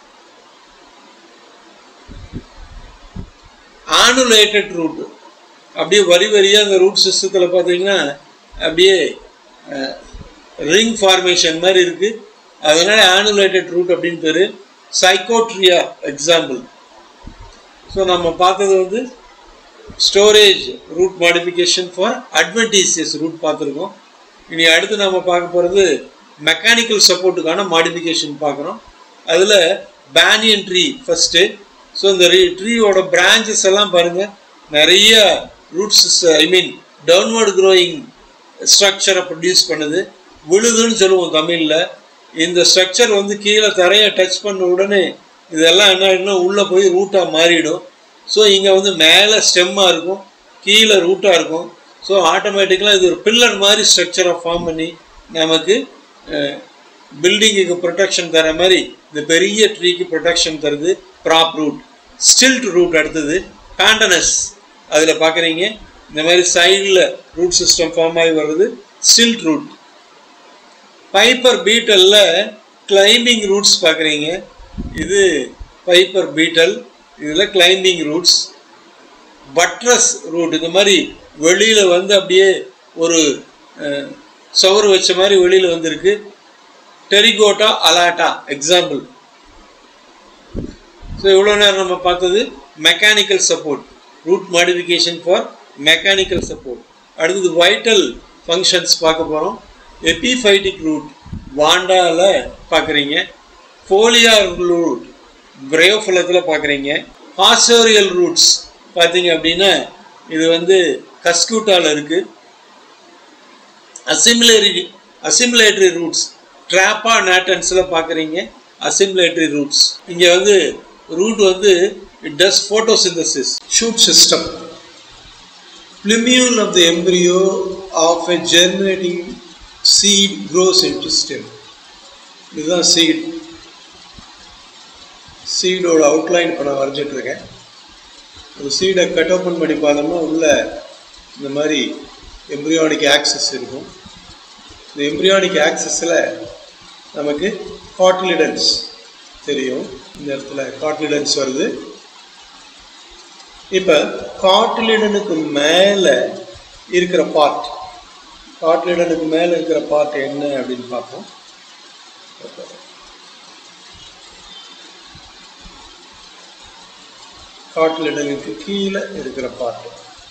Speaker 1: ஆனுலேட்டட் ரூட் அப்படியே வரி வரியாக அந்த ரூட் சிஸ்டத்தில் பார்த்தீங்கன்னா அப்படியே ரிங் ஃபார்மேஷன் மாதிரி இருக்குது அதனால ஆனுலேட்டட் ரூட் அப்படின்னு பேர் சைக்கோட்ரியா எக்ஸாம்பிள் ஸோ நம்ம பார்த்தது வந்து storage root modification for adventitious root பார்த்துருக்கோம் இனி அடுத்து நம்ம பார்க்க போகிறது மெக்கானிக்கல் சப்போர்ட்டுக்கான மாடிஃபிகேஷன் பார்க்குறோம் அதில் பேனியன் ட்ரீ ஃபஸ்ட்டு ஸோ இந்த ட்ரீயோட பிரான்ச்சஸ் எல்லாம் பாருங்கள் நிறைய roots I mean downward growing ஸ்ட்ரக்சரை ப்ரொடியூஸ் பண்ணுது விழுதுன்னு சொல்லுவோம் தமிழில் இந்த ஸ்ட்ரக்சர் வந்து கீழே தரையை டச் பண்ண உடனே இதெல்லாம் என்ன ஆகிடும் உள்ளே போய் ரூட்டாக மாறிடும் ஸோ இங்கே வந்து மேலே ஸ்டெம்மாக இருக்கும் கீழே ரூட்டாக இருக்கும் ஸோ ஆட்டோமேட்டிக்கலாக இது ஒரு பில்லர் மாதிரி ஸ்ட்ரக்சரை ஃபார்ம் பண்ணி நமக்கு பில்டிங்குக்கு ப்ரொடெக்ஷன் தர மாதிரி இந்த பெரிய ட்ரீக்கு ப்ரொடெக்ஷன் தருது ப்ராப் ரூட் ஸ்டில்ட் ரூட் அடுத்தது பேண்டனஸ் அதில் பார்க்குறீங்க இந்த மாதிரி சைடில் ரூட் சிஸ்டம் ஃபார்ம் ஆகி வர்றது ஸ்டில்ட் ரூட் பைப்பர் பீட்டலில் கிளைம்பிங் ரூட்ஸ் பார்க்குறீங்க இது பைப்பர் பீட்டல் இதில் கிளைம்பிங் ரூட்ஸ் பட்ரஸ் ரூட் இந்த மாதிரி வெளியில் வந்து அப்படியே ஒரு சவறு வச்ச மாதிரி வெளியில் வந்திருக்கு டெரிகோட்டா அலாட்டா எக்ஸாம்பிள் ஸோ இவ்வளோ நேரம் நம்ம பார்த்தது mechanical support root modification for mechanical support அடுத்தது வைட்டல் ஃபங்க்ஷன்ஸ் பார்க்க போகிறோம் எபிஃபைட்டிக் ரூட் வாண்டாவில் பார்க்குறீங்க ஃபோலியார் ரூட் பிரயோஃபலத்தில் பார்க்குறீங்க பாசோரியல் ரூட்ஸ் பார்த்தீங்க அப்படின்னா இது வந்து கஸ்கூட்டாவில் இருக்குது அசிமிலரி அசிமிலேட்டரி ரூட்ஸ் ட்ராப்பா நேட்டன்ஸில் பார்க்குறீங்க அசிமுலேட்டரி ரூட்ஸ் இங்கே வந்து ரூட் வந்து it does photosynthesis shoot system plumule of the embryo of a germinating seed grows into stem இதுதான் சீட் சீடோட அவுட்லைன் இப்போ நான் வரைஞ்சிட்டு இருக்கேன் ஒரு சீடை கட் ஓப்பன் பண்ணி பார்த்தோம்னா உள்ள இந்த மாதிரி எம்ப்ரியானிக் ஆக்சஸ் இருக்கும் இந்த எம்ப்ரியானிக் ஆக்சஸில் நமக்கு காட்லிடன்ஸ் தெரியும் இந்த இடத்துல காட்லிடன்ஸ் வருது இப்போ காட்லிடனுக்கு மேலே இருக்கிற பார்ட் காட்லிடனுக்கு மேலே இருக்கிற பார்ட் என்ன அப்படின்னு பார்ப்போம் காட்லிடனுக்கு கீழே இருக்கிற பார்ட்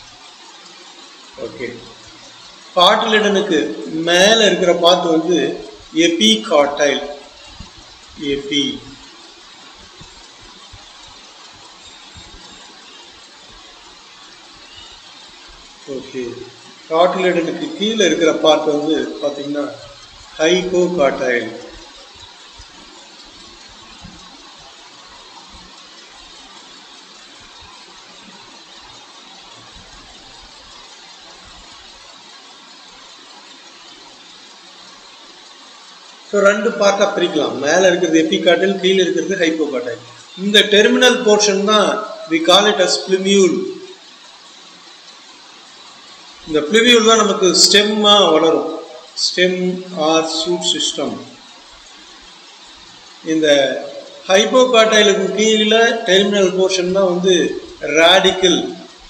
Speaker 1: ஓகே காட்லிடனுக்கு மேலே இருக்கிற பார்ட் வந்து எபி காட்டைல் எபி ஓகே காட்டிலிடனுக்கு கீழே இருக்கிற பார்ட் வந்து பார்த்தீங்கன்னா ஹைகோ காட்டாயில் ஸோ ரெண்டு பார்ட்டாக பிரிக்கலாம் மேலே இருக்கிறது எபிகாட்டில் கீழே இருக்கிறது ஹைப்போகாட்டைல் இந்த டெர்மினல் போர்ஷன் தான் we call it as plumule இந்த பிளிவியூல் தான் நமக்கு ஸ்டெம்மாக வளரும் ஸ்டெம் ஆர் சூட் சிஸ்டம் இந்த ஹைப்போகாட்டைலுக்கு கீழே டெர்மினல் போர்ஷன் தான் வந்து ராடிக்கல்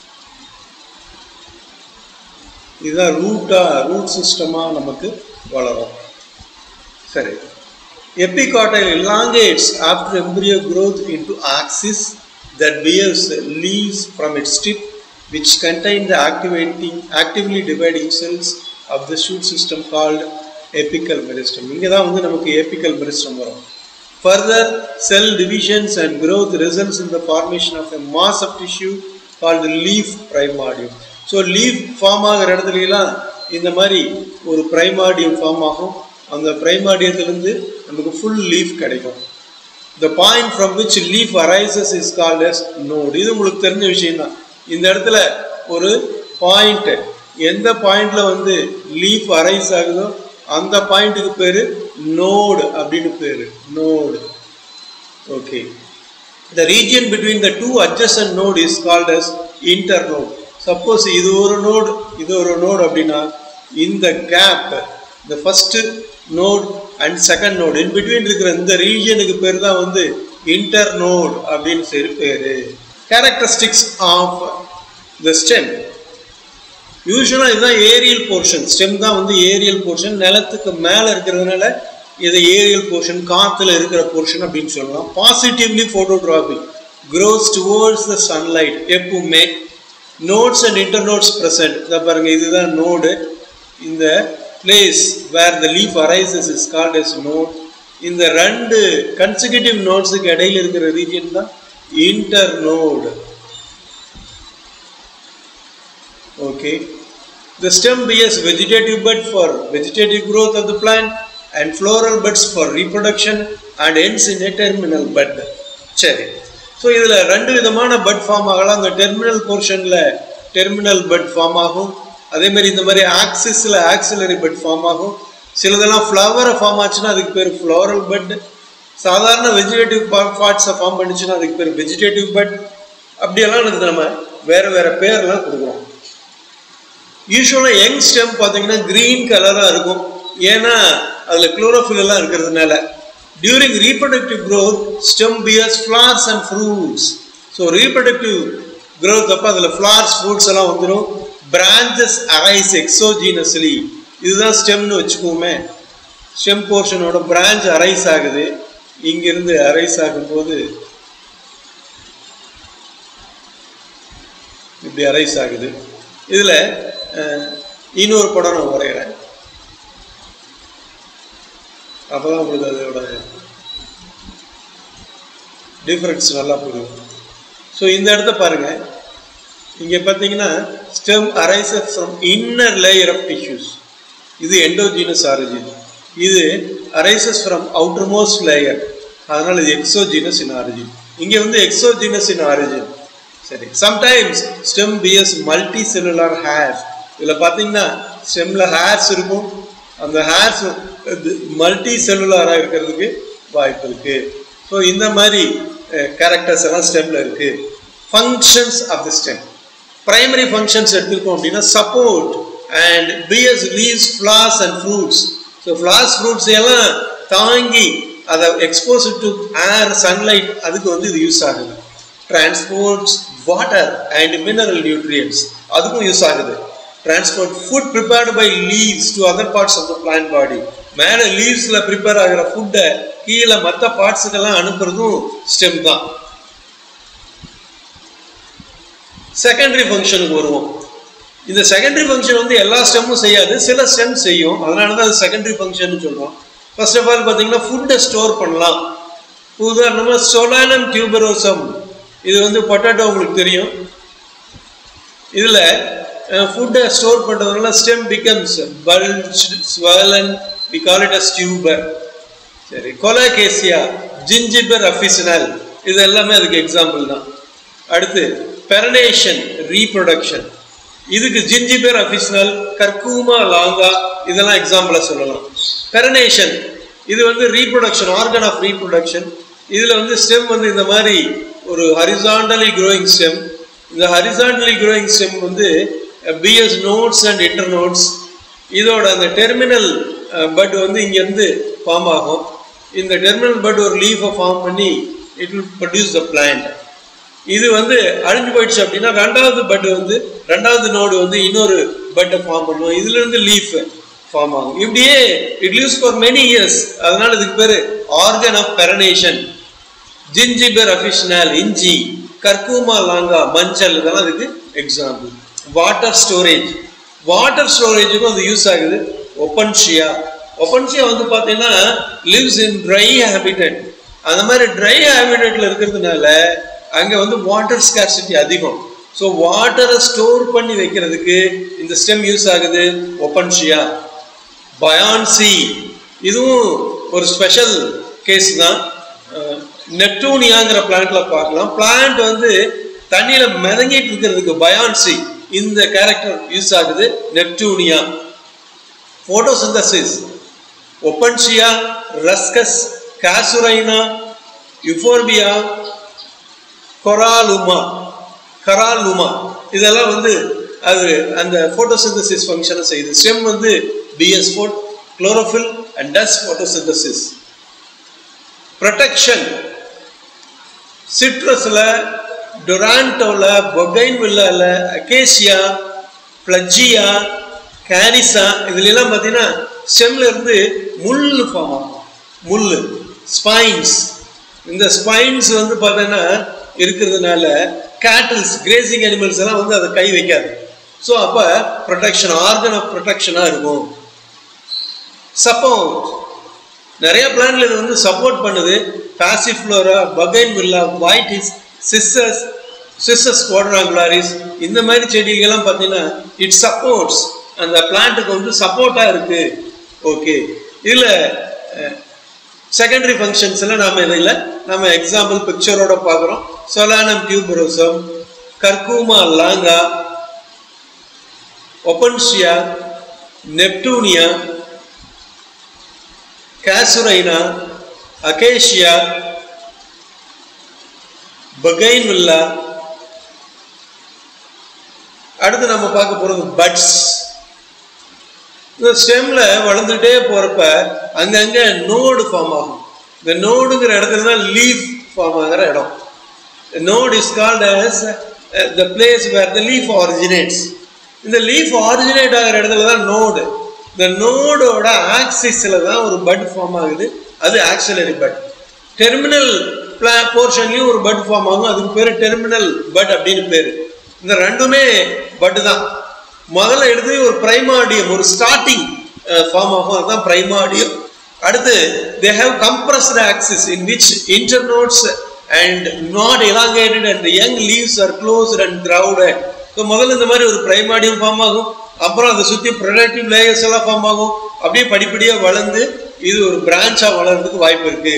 Speaker 1: இதுதான் ரூட்டா ரூட் சிஸ்டமாக நமக்கு வளரும் சரி எபிகாட்டைல் elongates after embryo growth into axis that bears leaves from its tip which contain the activating actively dividing cells of the shoot system called apical meristem இங்கே தான் வந்து நமக்கு apical meristem வரும் further cell divisions and growth results in the formation of a mass of tissue called leaf primordium so leaf form ஆகிற இடத்துலலாம் இந்த மாதிரி ஒரு பிரைமார்டியம் ஃபார்ம் ஆகும் அந்த பிரைமார்டியத்திலிருந்து நமக்கு ஃபுல் லீஃப் கிடைக்கும் the point from which leaf arises is called as node இது உங்களுக்கு தெரிஞ்ச விஷயம் தான் இந்த இடத்துல ஒரு பாயிண்ட் எந்த பாயிண்ட்ல வந்து லீஃப் அரைஸ் ஆகுதோ அந்த பாயிண்ட்டுக்கு பேரு நோடு அப்படின்னு பேரு node okay the region between the two adjacent node is called as internode suppose இது ஒரு நோடு இது ஒரு நோடு அப்படின்னா இந்த கேப் இந்த first node and second node in between இருக்கிற இந்த ரீஜனுக்கு பேர் தான் வந்து இன்டர் நோட் அப்படின்னு சொல்லி பேரு கேரக்டரிஸ்டிக்ஸ் ஆஃப் த ஸ்டெம் யூஸ்வலாக இதுதான் ஏரியல் போர்ஷன் ஸ்டெம் தான் வந்து ஏரியல் போர்ஷன் நிலத்துக்கு மேலே இருக்கிறதுனால இதை ஏரியல் போர்ஷன் காற்றுல இருக்கிற போர்ஷன் அப்படின்னு சொல்லலாம் positively phototropic grows towards the sunlight எப்பவுமே நோட்ஸ் அண்ட் இன்டர்நோட்ஸ் ப்ரெசன்ட் இதை பாருங்க இதுதான் நோடு இந்த place where the leaf arises is called as node இந்த ரெண்டு கன்சிகூட்டிவ் நோட்ஸுக்கு இடையில இருக்கிற ரீஜன் தான் internode okay the stem bears vegetative bud for vegetative growth of the plant and floral buds for reproduction and ends in a terminal bud சரி so இதில் ரெண்டு விதமான பட் ஃபார்ம் ஆகலாம் அந்த டெர்மினல் போர்ஷனில் டெர்மினல் பட் ஃபார்ம் ஆகும் அதே மாதிரி இந்த மாதிரி ஆக்சிஸில் ஆக்சிலரி பட் ஃபார்ம் ஆகும் சிலதெல்லாம் ஃப்ளவரை ஃபார்ம் ஆச்சுன்னா அதுக்கு பேர் ஃப்ளோரல் பட் சாதாரண வெஜிடேட்டிவ் பார்ட்ஸை ஃபார்ம் பண்ணிச்சுன்னா அதுக்கு பேர் வெஜிடேட்டிவ் பட் அப்படியெல்லாம் அதுக்கு நம்ம வேறு வேறு பேர்லாம் கொடுக்குறோம் யூஸ்வலாக யங் ஸ்டெம் பார்த்தீங்கன்னா க்ரீன் கலராக இருக்கும் ஏன்னா அதில் குளோரோஃபில் எல்லாம் இருக்கிறதுனால during reproductive growth stem bears flowers and fruits so reproductive growth அப்போ அதில் ஃப்ளார்ஸ் ஃப்ரூட்ஸ் எல்லாம் வந்துடும் பிரான்ச்சஸ் அரைஸ் எக்ஸோஜீனஸ்லி இதுதான் ஸ்டெம்னு வச்சுக்கோமே ஸ்டெம் போர்ஷனோட பிரான்ச் அரைஸ் ஆகுது இங்கிருந்து அரைஸ் ஆகும்போது இப்படி அரைஸ் ஆகுது இதில் இன்னொரு படம் நான் வரைகிறேன் அப்போ தான் உங்களுக்கு அதோட டிஃப்ரென்ஸ் நல்லா புரியும் ஸோ இந்த இடத்த பாருங்கள் இங்கே பார்த்தீங்கன்னா stem arises from inner layer of tissues இது எண்டோஜீனஸ் ஆரிஜின் இது arises from outermost layer அதனால இது எக்ஸோஜினஸ் இன் ஆரிஜின் இங்க வந்து எக்ஸோஜினஸ் இன் ஆரிஜின் சரி sometimes stem bears multicellular hair இதுல பாத்தீங்கன்னா ஸ்டெம்ல ஹேர்ஸ் இருக்கும் அந்த ஹேர்ஸ் மல்டி செல்லுலாரா இருக்கிறதுக்கு வாய்ப்பு இருக்கு ஸோ இந்த மாதிரி கேரக்டர்ஸ் எல்லாம் ஸ்டெம்ல இருக்கு functions of the stem primary functions எடுத்துருக்கோம் அப்படின்னா support and bears leaves flowers and fruits so flowers fruits எல்லாம் தாங்கி அதை எக்ஸ்போஸ் டு ஏர் சன்லைட் அதுக்கு வந்து இது யூஸ் ஆகுது transports water and mineral nutrients அதுக்கும் யூஸ் ஆகுது transport food prepared by leaves to other parts of the plant body மேலே லீவ்ஸில் ப்ரிப்பேர் ஆகிற ஃபுட்டை கீழே மற்ற பார்ட்ஸுக்கெல்லாம் அனுப்புறதும் ஸ்டெம் தான் செகண்டரி ஃபங்க்ஷனுக்கு வருவோம் இந்த செகண்டரி ஃபங்க்ஷன் வந்து எல்லா ஸ்டெம்மும் செய்யாது சில ஸ்டெம் செய்யும் அதனால தான் அது செகண்டரி ஃபங்க்ஷன் சொல்றோம் ஃபர்ஸ்ட் ஆஃப் ஆல் பார்த்தீங்கன்னா ஃபுட்டை ஸ்டோர் பண்ணலாம் உதாரணமாக சொலானம் டியூபரோசம் இது வந்து பொட்டேட்டோ உங்களுக்கு தெரியும் இதில் ஃபுட்டை ஸ்டோர் பண்ணுறதுனால stem becomes bulge swollen we call it as tuber சரி கொலாகேசியா ஜிஞ்சிபர் அஃபிசினல் இது எல்லாமே அதுக்கு எக்ஸாம்பிள் தான் அடுத்து பெரனேஷன் ரீப்ரொடக்ஷன் இதுக்கு ஜிஞ்சிபர் அஃபிஷனல் கர்க்கூமா லாங்கா இதெல்லாம் எக்ஸாம்பிளாக சொல்லலாம் பெரனேஷன் இது வந்து ரீப்ரொடக்ஷன் ஆர்கன் ஆஃப் ரீப்ரொடக்ஷன் இதில் வந்து ஸ்டெம் வந்து இந்த மாதிரி ஒரு ஹரிசாண்டலி க்ரோயிங் ஸ்டெம் இந்த ஹரிசாண்டலி க்ரோயிங் ஸ்டெம் வந்து bears nodes and inter internodes இதோட அந்த டெர்மினல் பட் வந்து இங்கேருந்து ஃபார்ம் ஆகும் இந்த டெர்மினல் பட் ஒரு லீஃபை ஃபார்ம் பண்ணி it will produce the plant இது வந்து அழிஞ்சு போயிடுச்சு அப்படின்னா ரெண்டாவது பட் வந்து ரெண்டாவது நோடு வந்து இன்னொரு பட்டை ஃபார்ம் பண்ணுவோம் இதுல இருந்து லீஃப் ஃபார்ம் ஆகும் இப்படியே it leaves for many years அதனால இதுக்கு பேரு ஆர்கன் ஆஃப் பெரனேஷன் ஜிஞ்சிபர் அஃபிஷனல் இஞ்சி கர்க்கூமா லாங்கா மஞ்சள் இதெல்லாம் இதுக்கு எக்ஸாம்பிள் வாட்டர் ஸ்டோரேஜ் வாட்டர் ஸ்டோரேஜுக்கும் அது யூஸ் ஆகுது ஒப்பன்ஷியா ஒப்பன்ஷியா வந்து பார்த்தீங்கன்னா லிவ்ஸ் இன் ட்ரை ஹேபிட்டட் அந்த மாதிரி ட்ரை ஹேபிட்டட்ல இருக்கிறதுனால அங்கே வந்து வாட்டர் ஸ்கார்சிட்டி அதிகம் ஸோ வாட்டரை ஸ்டோர் பண்ணி வைக்கிறதுக்கு இந்த ஸ்டெம் யூஸ் ஆகுது ஒப்பன்ஷியா பயான்சி இதுவும் ஒரு ஸ்பெஷல் கேஸ் தான் நெப்டூனியாங்கிற பிளான்ட்ல பார்க்கலாம் பிளான்ட் வந்து தண்ணியில மிதங்கிட்டு இருக்கிறதுக்கு பயான்சி இந்த கேரக்டர் யூஸ் ஆகுது நெப்டூனியா போட்டோசிந்தசிஸ் ஒப்பன்ஷியா ரஸ்கஸ் காசுரைனா யுஃபோர்பியா கொராலுமா கராலுமா இதெல்லாம் வந்து அது அந்த போட்டோசிந்தசிஸ் ஃபங்க்ஷனை செய்யுது ஸ்டெம் வந்து பிஎஸ் ஃபோட் chlorophyll and does photosynthesis protection சிட்ரஸில் டொராண்டோவில் பொகைன்வில்லாவில் அகேசியா பிளஜியா கேரிசா இதுலாம் பார்த்தீங்கன்னா ஸ்டெம்ல இருந்து முள் ஃபார்ம் ஆகும் முள் ஸ்பைன்ஸ் இந்த ஸ்பைன்ஸ் வந்து பார்த்தீங்கன்னா இருக்கிறதுனால கேட்டில்ஸ் கிரேசிங் அனிமல்ஸ் எல்லாம் வந்து அதை கை வைக்காது ஸோ அப்போ ப்ரொடெக்ஷன் ஆர்கன் ஆஃப் ப்ரொடெக்ஷனாக இருக்கும் சப்போர்ட் நிறைய பிளான்ல இது வந்து சப்போர்ட் பண்ணுது பாசிஃப்ளோரா பகைன் வில்லா வைட்டிஸ் சிஸ்ஸஸ் சிஸ்ஸஸ் குவாட்ராங்குலாரிஸ் இந்த மாதிரி செடிகள்லாம் பார்த்தீங்கன்னா இட் சப்போர்ட்ஸ் அந்த பிளான்ட்டுக்கு வந்து சப்போர்ட்டாக இருக்கு ஓகே இதில் செகண்டரி ஃபங்க்ஷன்ஸில் நாம் இதில் நம்ம எக்ஸாம்பிள் பிக்சரோட பார்க்குறோம் சொலானம் டியூபரோசம் கர்கூமா லாங்கா ஒப்பன்ஷியா நெப்டூனியா காசுரைனா அகேஷியா பகைன்வில்லா அடுத்து நம்ம பார்க்க போறது பட்ஸ் இந்த ஸ்டெம்ல வளர்ந்துட்டே போறப்ப அங்கங்க நோடு ஃபார்ம் ஆகும் இந்த நோடுங்கிற இடத்துல தான் லீஃப் ஃபார்ம் ஆகிற இடம் node is called as the place where the leaf originates இந்த லீஃப் ஆரிஜினேட் ஆகிற இடத்துல தான் நோடு இந்த நோடோட ஆக்சிஸில் தான் ஒரு பட் ஃபார்ம் ஆகுது அது ஆக்சிலரி பட் டெர்மினல் பிளா போர்ஷன்லையும் ஒரு பட் ஃபார்ம் ஆகும் அதுக்கு பேர் டெர்மினல் பட் அப்படின்னு பேர் இந்த ரெண்டுமே பட் தான் முதல்ல எடுத்து ஒரு பிரைமாடியம் ஒரு ஸ்டார்டிங் ஃபார்ம் ஆகும் அதுதான் பிரைமாடியம் அடுத்து they have compressed axis in which internodes and not elongated and young leaves are closed and crowded so முதல்ல இந்த மாதிரி ஒரு பிரைமாடியம் ஃபார்ம் ஆகும் அப்புறம் அதை சுற்றி ப்ரொடக்டிவ் லேயர்ஸ் எல்லாம் ஃபார்ம் ஆகும் அப்படியே படிப்படியாக வளர்ந்து இது ஒரு பிரான்ச்சாக வளர்றதுக்கு வாய்ப்பு இருக்கு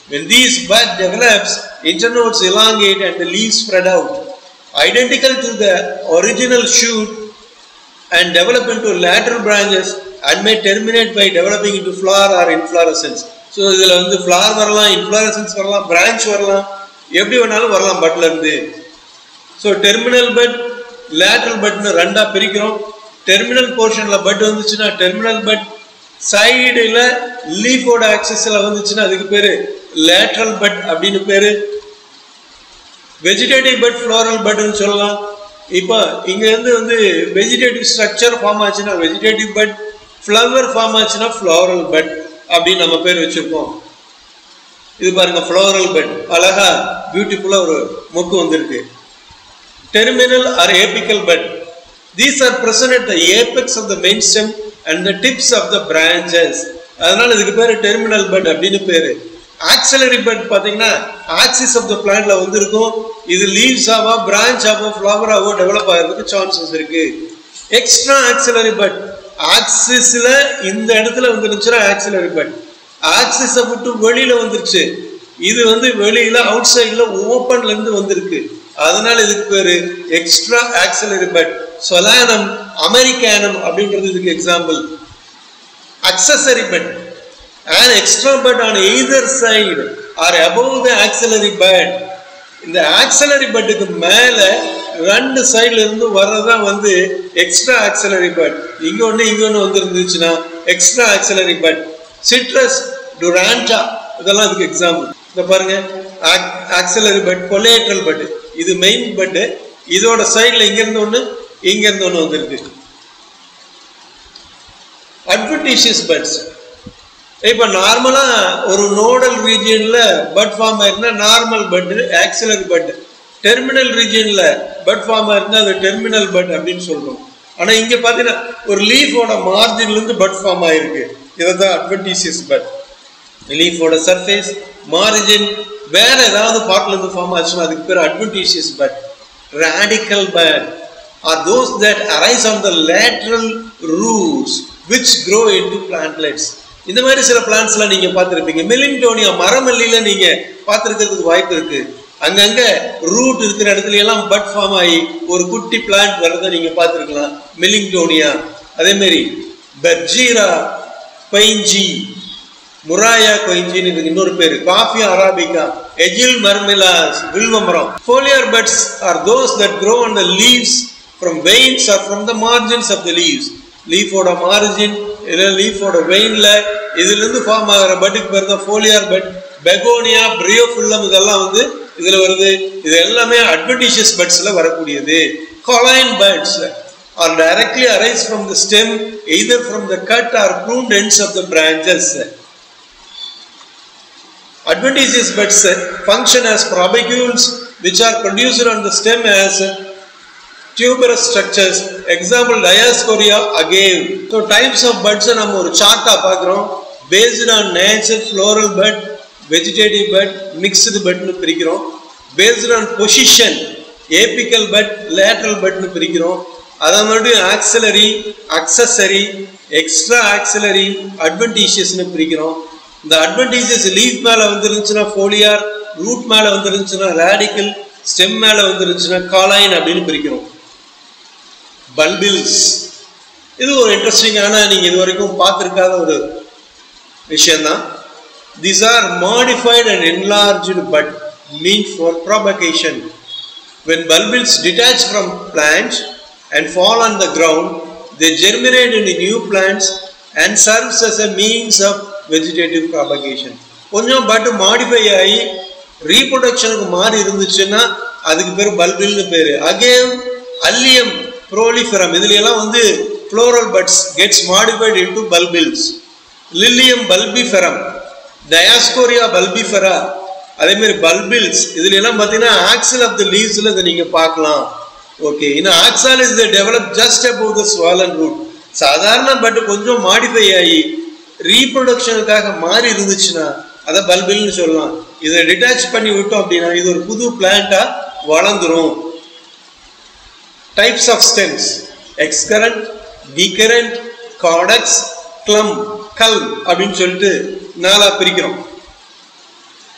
Speaker 1: When these bud develops, internodes elongate and the leaves spread out, identical to the original shoot and develop into lateral branches and may terminate by developing into flower or inflorescence. So இதில் வந்து flower வரலாம் inflorescence வரலாம் branch வரலாம் எப்படி வேணாலும் வரலாம் பட்ல இருந்து ஸோ டெர்மினல் பட் லேட்ரல் பட்னு ரெண்டாக பிரிக்கிறோம் டெர்மினல் போர்ஷனில் பட் வந்துச்சுன்னா டெர்மினல் பட் சைடில் லீஃபோட ஆக்சஸில் வந்துச்சுன்னா அதுக்கு பேர் லேட்ரல் பட் அப்படின்னு பேர் வெஜிடேட்டிவ் பட் ஃப்ளோரல் பட்னு சொல்லலாம் இப்போ இங்கேருந்து வந்து வெஜிடேட்டிவ் ஸ்ட்ரக்சர் ஃபார்ம் ஆச்சுன்னா வெஜிடேட்டிவ் பட் ஃப்ளவர் ஃபார்ம் ஆச்சுன்னா ஃப்ளோரல் பட் அப்படின்னு நம்ம பேர் வச்சுருக்கோம் இது பாருங்க ஃப்ளோரல் பெட் அழகா பியூட்டிஃபுல்லா ஒரு மொக்கு வந்திருக்கு terminal or apical bud these are present at the apex of the main stem and the tips of the branches அதனால இதுக்கு பேரு டெர்மினல் பெட் அப்படின்னு பேரு ஆக்சலரி பெட் பாத்தீங்கன்னா ஆக்சிஸ் ஆஃப் த பிளான்ட்ல வந்திருக்கும் இது லீவ்ஸ் ஆவா பிரான்ச் ஆவோ ஃபிளவர் ஆவோ டெவலப் ஆகிறதுக்கு சான்சஸ் இருக்கு எக்ஸ்ட்ரா ஆக்சிலரி பெட் ஆக்சிஸ்ல இந்த இடத்துல வந்துருச்சுன்னா ஆக்சிலரி பெட் ஆக்சிஸை விட்டு வெளியில வந்துருச்சு இது வந்து வெளியில அவுட் சைட்ல ஓப்பன்ல இருந்து வந்திருக்கு அதனால இதுக்கு பேரு extra axillary bud Solanum americanum அப்படின்றது இதுக்கு example accessory bed an extra bed on either side or above the axillary bed இந்த ஆக்சலரி பெட்டுக்கு மேல ரெண்டு சைடுல இருந்து வர்றதா வந்து எக்ஸ்ட்ரா ஆக்சலரி பெட் இங்க ஒண்ணு இங்க ஒண்ணு வந்து இருந்துச்சுன்னா extra axillary bud Citrus Duranta இதெல்லாம் இதுக்கு எக்ஸாம்பிள் இந்த பாருங்க ஆக்சலரி பெட் கொலேட்ரல் பெட் இது மெயின் பெட் இதோட சைடுல இங்க இருந்து ஒண்ணு இங்க இருந்து ஒண்ணு வந்திருக்கு அட்வர்டீஷியஸ் பட்ஸ் இப்போ நார்மலா ஒரு நோடல் ரீஜியன்ல பட் ஃபார்ம் ஆயிருந்தா normal bud axillary bud terminal ரீஜியன்ல பட் ஃபார்ம் ஆயிருந்தா அது டெர்மினல் பட் அப்படின்னு சொல்றோம் ஆனா இங்க பாத்தீங்கன்னா ஒரு லீஃபோட மார்ஜின்ல இருந்து பட் ஃபார்ம் ஆயிருக்கு இதுதான் அட்வர்டீஷியஸ் பட் லீஃபோட சர்ஃபேஸ் மார்ஜின் வேற ஏதாவது பார்ட்ல இருந்து ஃபார்ம் ஆச்சுன்னா அதுக்கு பேர் adventitious bud radical bud are those that arise on the lateral roots which grow into plantlets இந்த மாதிரி சில பிளான்ட்ஸ்லாம் நீங்க பார்த்துருப்பீங்க மிலிங்டோனியா மரமல்லியில நீங்க பார்த்துருக்கிறதுக்கு வாய்ப்பு இருக்கு அங்கங்க ரூட் இருக்கிற இடத்துல எல்லாம் பட் ஃபார்ம் ஆகி ஒரு குட்டி பிளான்ட் வர்றதை நீங்க பார்த்துருக்கலாம் மிலிங்டோனியா அதே மாதிரி பெர்ஜீரா பைஞ்சி முராயா கொயிஞ்சின்னு இதுக்கு இன்னொரு பேரு காஃபி அராபிகா எஜில் மர்மிலாஸ் வில்வமரம் foliar buds are those that grow on the leaves from veins or from the margins of the leaves லீஃபோட மார்ஜின் இல்லை லீஃபோட வெயின்ல இதுல இருந்து ஃபார்ம் ஆகிற பட்டுக்கு பேர் தான் ஃபோலியார் பட் பெகோனியா பிரியோஃபுல்லம் இதெல்லாம் வந்து இதுல வருது இது எல்லாமே அட்வர்டிஷியஸ் பட்ஸ்ல வரக்கூடியது cauline buds are directly arise from the stem either from the cut or pruned ends of the branches Adventitious buds function as propagules which are produced on the stem as tuberous structures. Example Diascorea agave. So types of buds நம்ம ஒரு சார்ட்டா பார்க்குறோம் based on nature floral bud, vegetative bud, mixed budனு பிரிக்கிறோம் based on position apical bud, lateral budனு பிரிக்கிறோம் அதை மறுபடியும் axillary accessory extra axillary அட்வன்டீஷியஸ்னு பிரிக்கிறோம் இந்த அட்வன்டேஜஸ் லீஃப் மேல வந்துருந்துச்சுன்னா ஃபோலியார் ரூட் மேல வந்துருந்துச்சுன்னா ரேடிக்கல் ஸ்டெம் மேல வந்துருந்துச்சுன்னா காலாயின் அப்படின்னு பிரிக்கிறோம் பல்பில்ஸ் இது ஒரு இன்ட்ரெஸ்டிங்கான நீங்க இது வரைக்கும் பார்த்துருக்காத ஒரு விஷயம்தான் these are modified and enlarged bud mean for propagation when bulbils detach from plants and fall on the ground they germinate into new plants and serves as a means of vegetative propagation கொஞ்சம் bud modify ஆகி ரீப்ரொடக்ஷனுக்கு மாறி இருந்துச்சுன்னா அதுக்கு பேர் பல்பில்னு பேரு agave allium ப்ரோலிஃபெரம் இதுல எல்லாம் வந்து floral buds gets modified into bulbils Lilium bulbiferum Dioscorea bulbifera அதே மாதிரி பல்பில்ஸ் இதுல எல்லாம் பார்த்தீங்கன்னா ஆக்சல் ஆஃப் த லீவ்ஸ்ல இதை நீங்க பார்க்கலாம் ஓகே இன்னும் Oxalis develop just about the swollen root சாதாரண பட் கொஞ்சம் மாடிஃபை ஆகி ரீப்ரொடக்ஷனுக்காக மாறி இருந்துச்சுன்னா அதை பல்பில்னு சொல்லலாம் இதை டிட்டாச் பண்ணி விட்டோம் அப்படின்னா இது ஒரு புது பிளான்ட்டா வளர்ந்துரும் types of stems excurrent decurrent caudex culm அப்படின்னு சொல்லிட்டு நாலா பிரிக்கிறோம்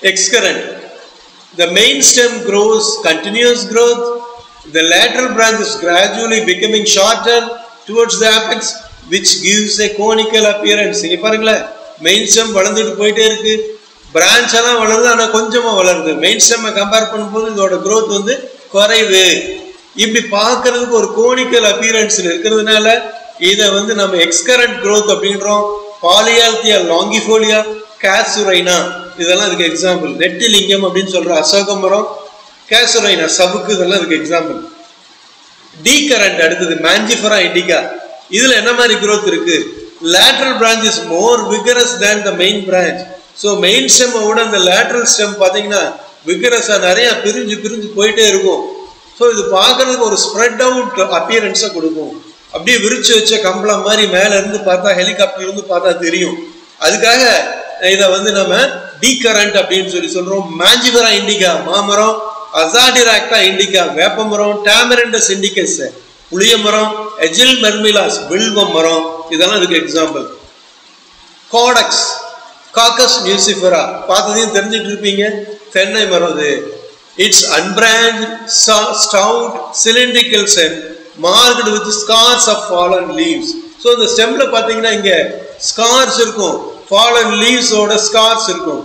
Speaker 1: excurrent. The main stem grows continuous growth. The lateral branch is gradually becoming shorter towards the apex, which gives a conical appearance. இங்க பாருங்களேன் மெயின் ஸ்டெம் வளர்ந்துட்டு போயிட்டே இருக்கு branch எல்லாம் வளருது ஆனா கொஞ்சமா வளருது மெயின் ஸ்டெம்மை கம்பேர் பண்ணும்போது இதோட growth வந்து குறைவு இப்படி பார்க்கிறதுக்கு ஒரு கோனிக்கல் அப்பியரன்ஸ் இருக்கிறதுனால இதை வந்து நம்ம எக்ஸ்கரண்ட் growth அப்படின்றோம் பாலியால்தியா லாங்கிஃபோலியா கேசுரைனா இதெல்லாம் இதுக்கு எக்ஸாம்பிள் நெட்டிலிங்கம் அப்படின்னு சொல்ற அசோக மரம் கேசுரைனா சவுக்கு இதெல்லாம் இதுக்கு எக்ஸாம்பிள் டி கரண்ட் அடுத்தது மேஞ்சிஃபரா இண்டிகா இதுல என்ன மாதிரி growth இருக்கு lateral branch is more vigorous than the main branch so main stem விட இந்த lateral stem பாத்தீங்கன்னா விகரஸா நிறைய பிரிஞ்சு பிரிஞ்சு போயிட்டே இருக்கும் ஸோ இது பார்க்கறதுக்கு ஒரு ஸ்ப்ரெட் அவுட் அப்பியரன்ஸை கொடுக்கும் அப்படியே விரிச்சு வச்ச கம்பளம் மாதிரி மேல இருந்து பார்த்தா ஹெலிகாப்டர் இருந்து பார்த்தா தெரியும் அதுக்காக இதை வந்து நம்ம டி கரண்ட் அப்படின்னு சொல்லி சொல்றோம் மேஞ்சிபரா இண்டிகா மாமரம் அசாடிராக்டா இண்டிகா வேப்பமரம் டேமரண்டஸ் இண்டிகஸ் புளிய மரம் எஜில் மெர்மிலாஸ் வில்வ மரம் இதெல்லாம் இதுக்கு எக்ஸாம்பிள் கோடக்ஸ் காக்கஸ் மியூசிஃபரா பார்த்ததையும் தெரிஞ்சுட்டு இருப்பீங்க தென்னை மரம் இது இட்ஸ் அன்பிராண்ட் ஸ்டவுட் சிலிண்ட்ரிக்கல் சென் marked with scars of fallen leaves so இந்த ஸ்டெம்ல பார்த்தீங்கன்னா இங்க ஸ்கார்ஸ் இருக்கும் ஃபாலன் லீவ்ஸோட ஸ்கார்ஸ் இருக்கும்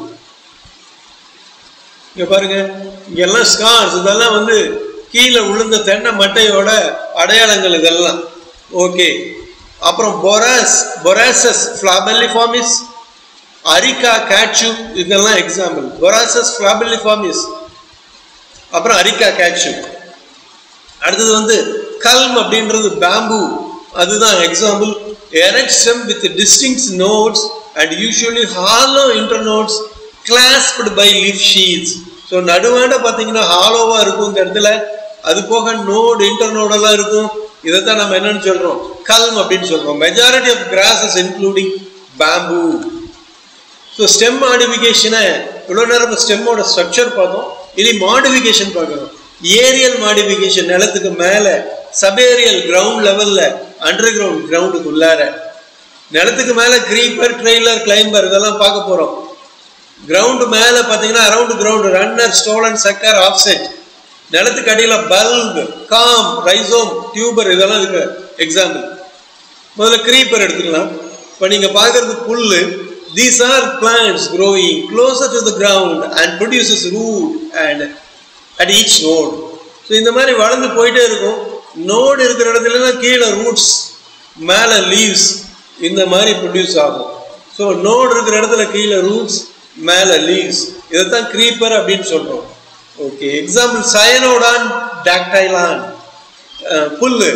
Speaker 1: இங்க பாருங்க இங்க எல்லாம் ஸ்கார்ஸ் இதெல்லாம் வந்து கீழே விழுந்த தென்னை மட்டையோட அடையாளங்கள் இதெல்லாம் ஓகே அப்புறம் Boras Borassus flabelliformis Areca catechu இதெல்லாம் எக்ஸாம்பிள் பொராசஸ் ஃபிளாபெல்லிஃபார்மிஸ் அப்புறம் அரிக்கா கேட்சு அடுத்தது வந்து கல்ம் அப்படின்றது பேம்பு அதுதான் example erect stem with distinct nodes and usually hollow internodes clasped by leaf sheaths so நடுவாண்ட பார்த்தீங்கன்னா ஹாலோவாக இருக்கும் இந்த இடத்துல அது போக நோடு இன்டர்நோடெல்லாம் இருக்கும் இதைத்தான் நம்ம என்னன்னு சொல்றோம் கல்ம் அப்படின்னு சொல்றோம் majority of grasses including bamboo so stem மாடிஃபிகேஷனை இவ்வளோ நேரம் ஸ்டெம்மோட ஸ்ட்ரக்சர் பார்த்தோம் இனி மாடிஃபிகேஷன் பார்க்கணும் ஏரியல் மாடிஃபிகேஷன் நிலத்துக்கு மேலே சபேரியல் கிரவுண்ட் லெவல்ல அண்டர் கிரவுண்ட் கிரவுண்டுக்கு உள்ளார நிலத்துக்கு மேலே கிரீப்பர் ட்ரெய்லர் கிளைம்பர் இதெல்லாம் பார்க்க போகிறோம் கிரவுண்டு மேலே பார்த்தீங்கன்னா around ground runner stolon sucker offset நிலத்துக்கு அடியில் பல்ப் காம் ரைசோம் டியூபர் இதெல்லாம் இருக்கு எக்ஸாம்பிள் முதல்ல கிரீப்பர் எடுத்துக்கலாம் இப்போ நீங்கள் பார்க்கறது புல்லு these are plants growing closer to the ground and produces root and at each node so இந்த மாதிரி வளர்ந்து போயிட்டே இருக்கும் நோடு இருக்கிற இடத்துலலாம் கீழே ரூட்ஸ் மேலே லீவ்ஸ் இந்த மாதிரி ப்ரொடியூஸ் ஆகும் ஸோ நோடு இருக்கிற இடத்துல கீழே ரூட்ஸ் மேலே லீவ்ஸ் இதைத்தான் creeper அப்படின்னு சொல்கிறோம் ஓகே எக்ஸாம்பிள் சயனோடான் டாக்டைலான் புல்லு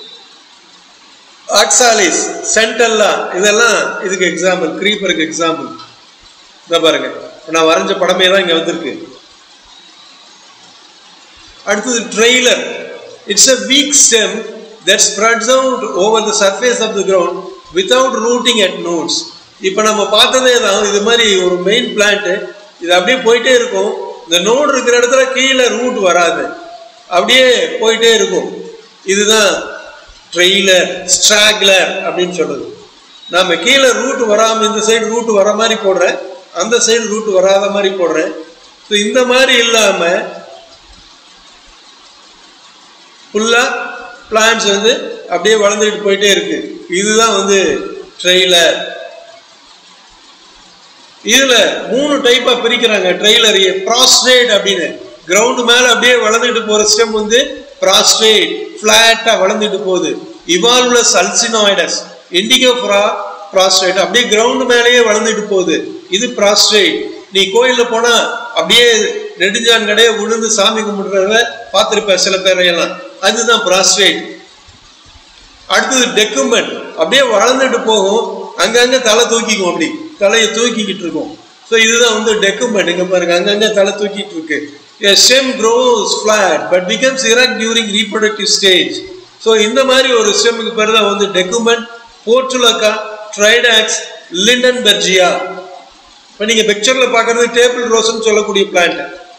Speaker 1: ஆக்சாலிஸ் சென்டல்லா இதெல்லாம் இதுக்கு எக்ஸாம்பிள் க்ரீப்பருக்கு எக்ஸாம்பிள் இதை பாருங்க இப்ப நான் வரைஞ்ச படமே தான் இங்க வந்திருக்கு அடுத்தது trailer it's a weak stem that spreads out over the surface of the ground without rooting at nodes இப்போ நம்ம பார்த்ததே தான் இது மாதிரி ஒரு மெயின் பிளான்ட் இது அப்படியே போயிட்டே இருக்கும் இந்த நோடு இருக்கிற இடத்துல கீழே ரூட் வராது அப்படியே போயிட்டே இருக்கும் இதுதான் ட்ரெய்லர் ஸ்ட்ராக்லர் அப்படின்னு சொல்றது நாம கீழே ரூட் வராம இந்த சைடு ரூட் வர மாதிரி போடுறேன் அந்த சைடு ரூட் வராத மாதிரி போடுறேன் ஸோ இந்த மாதிரி இல்லாம ஃபுல்லா பிளான்ஸ் வந்து அப்படியே வளர்ந்துட்டு போயிட்டே இருக்கு இதுதான் வந்து ட்ரெய்லர் இதுல மூணு டைப்பா பிரிக்கிறாங்க ட்ரெய்லர் ப்ராஸ்ட்ரேட் அப்படின்னு கிரவுண்ட் மேல அப்படியே வளர்ந்துட்டு போற ஸ்டெம் வந்து ப்ராஸ்ட்ரேட் ஃபிளாட்டா வளர்ந்துட்டு போகுது இவால்வ்லஸ் அல்சினாய்டஸ் இண்டிகோஃப்ரா ப்ராஸ்ட்ரேட் அப்படியே கிரவுண்ட் மேலேயே வளர்ந்துட்டு போகுது இது ப்ராஸ்ட்ரேட் நீ கோயில்ல போனா அப்படியே நெடுஞ்சான் கடையே விழுந்து சாமி கும்பிடுறத பார்த்திருப்ப சில பேரையெல்லாம் அதுதான் ப்ராஸ்ட்ரேட் அடுத்தது டெக்குமெண்ட் அப்படியே வளர்ந்துட்டு போகும் அங்கங்க தலை தூக்கிக்கும் அப்படி தலையை தூக்கிக்கிட்டு இருக்கும் ஸோ இதுதான் வந்து டெக்குமெண்ட் இங்க பாருங்க அங்கங்க தலை தூக்கிட்டு இருக்கு A stem grows flat but becomes erect during reproductive stage. So இந்த மாதிரி ஒரு ஸ்டெம்முக்கு பேர் தான் வந்து டெக்குமெண்ட் போர்ச்சுலக்கா ட்ரைடாக்ஸ் லிண்டன் பெர்ஜியா இப்போ நீங்கள் பிக்சரில் பார்க்குறது டேபிள் ரோஸ்ன்னு சொல்லக்கூடிய plant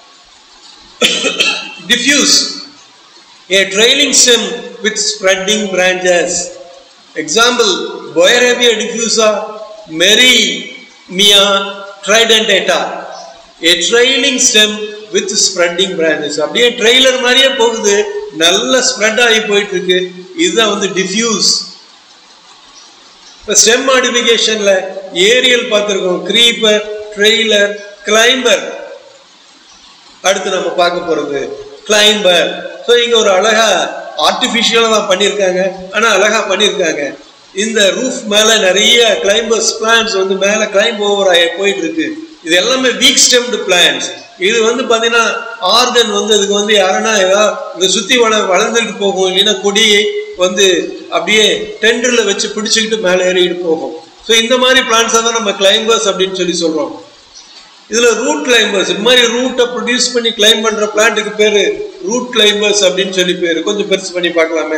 Speaker 1: diffuse a trailing stem with spreading branches example boerevia diffusa merrimia tridentata a trailing stem with spreading branches அப்படியே ட்ரெய்லர் மாதிரியே போகுது நல்ல ஸ்ப்ரெட் ஆகி போயிட்டு இருக்கு இதுதான் வந்து டிஃப்யூஸ் இப்போ ஸ்டெம் மாடிஃபிகேஷன்ல ஏரியல் பார்த்துருக்கோம் க்ரீப்பர் ட்ரெய்லர் கிளைம்பர் அடுத்து நம்ம பார்க்க போறது கிளைம்பர் ஸோ இங்க ஒரு அழகா ஆர்டிஃபிஷியலாக தான் பண்ணியிருக்காங்க ஆனா அழகா பண்ணியிருக்காங்க இந்த ரூஃப் மேல நிறைய கிளைம்பர்ஸ் பிளான்ஸ் வந்து மேல கிளைம்ப் ஓவர் ஆகி போயிட்டு இருக்கு இது எல்லாமே வீக் ஸ்டெம்டு பிளான்ஸ் இது வந்து பாத்தீங்கன்னா ஆர்கன் வந்து அதுக்கு வந்து யாருன்னா ஏதாவது இதை சுத்தி வள வளர்ந்துட்டு போகும் இல்லைன்னா கொடியை வந்து அப்படியே டெண்டர்ல வச்சு பிடிச்சுக்கிட்டு மேலே ஏறிட்டு போகும் ஸோ இந்த மாதிரி பிளான்ஸை தான் நம்ம கிளைம்பர்ஸ் அப்படின்னு சொல்லி சொல்றோம் இதுல ரூட் கிளைம்பர்ஸ் இது மாதிரி ரூட்டை ப்ரொடியூஸ் பண்ணி கிளைம் பண்ற பிளான்ட்டுக்கு பேரு ரூட் கிளைம்பர்ஸ் அப்படின்னு சொல்லி பேரு கொஞ்சம் பெருசு பண்ணி பார்க்கலாமே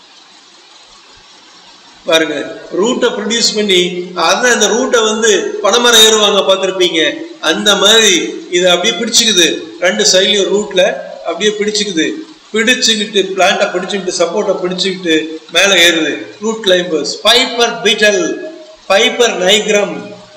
Speaker 1: பாருங்க ரூட்டை ப்ரொடியூஸ் பண்ணி அதான் அந்த ரூட்டை வந்து பனைமரம் ஏறுவாங்க பார்த்துருப்பீங்க அந்த மாதிரி இதை அப்படியே பிடிச்சிக்குது ரெண்டு சைட்லையும் ரூட்ல அப்படியே பிடிச்சிக்குது பிடிச்சுக்கிட்டு பிளான்ட்டை பிடிச்சிக்கிட்டு சப்போர்ட்டை பிடிச்சிக்கிட்டு மேலே ஏறுது root climbers Piper betle Piper nigrum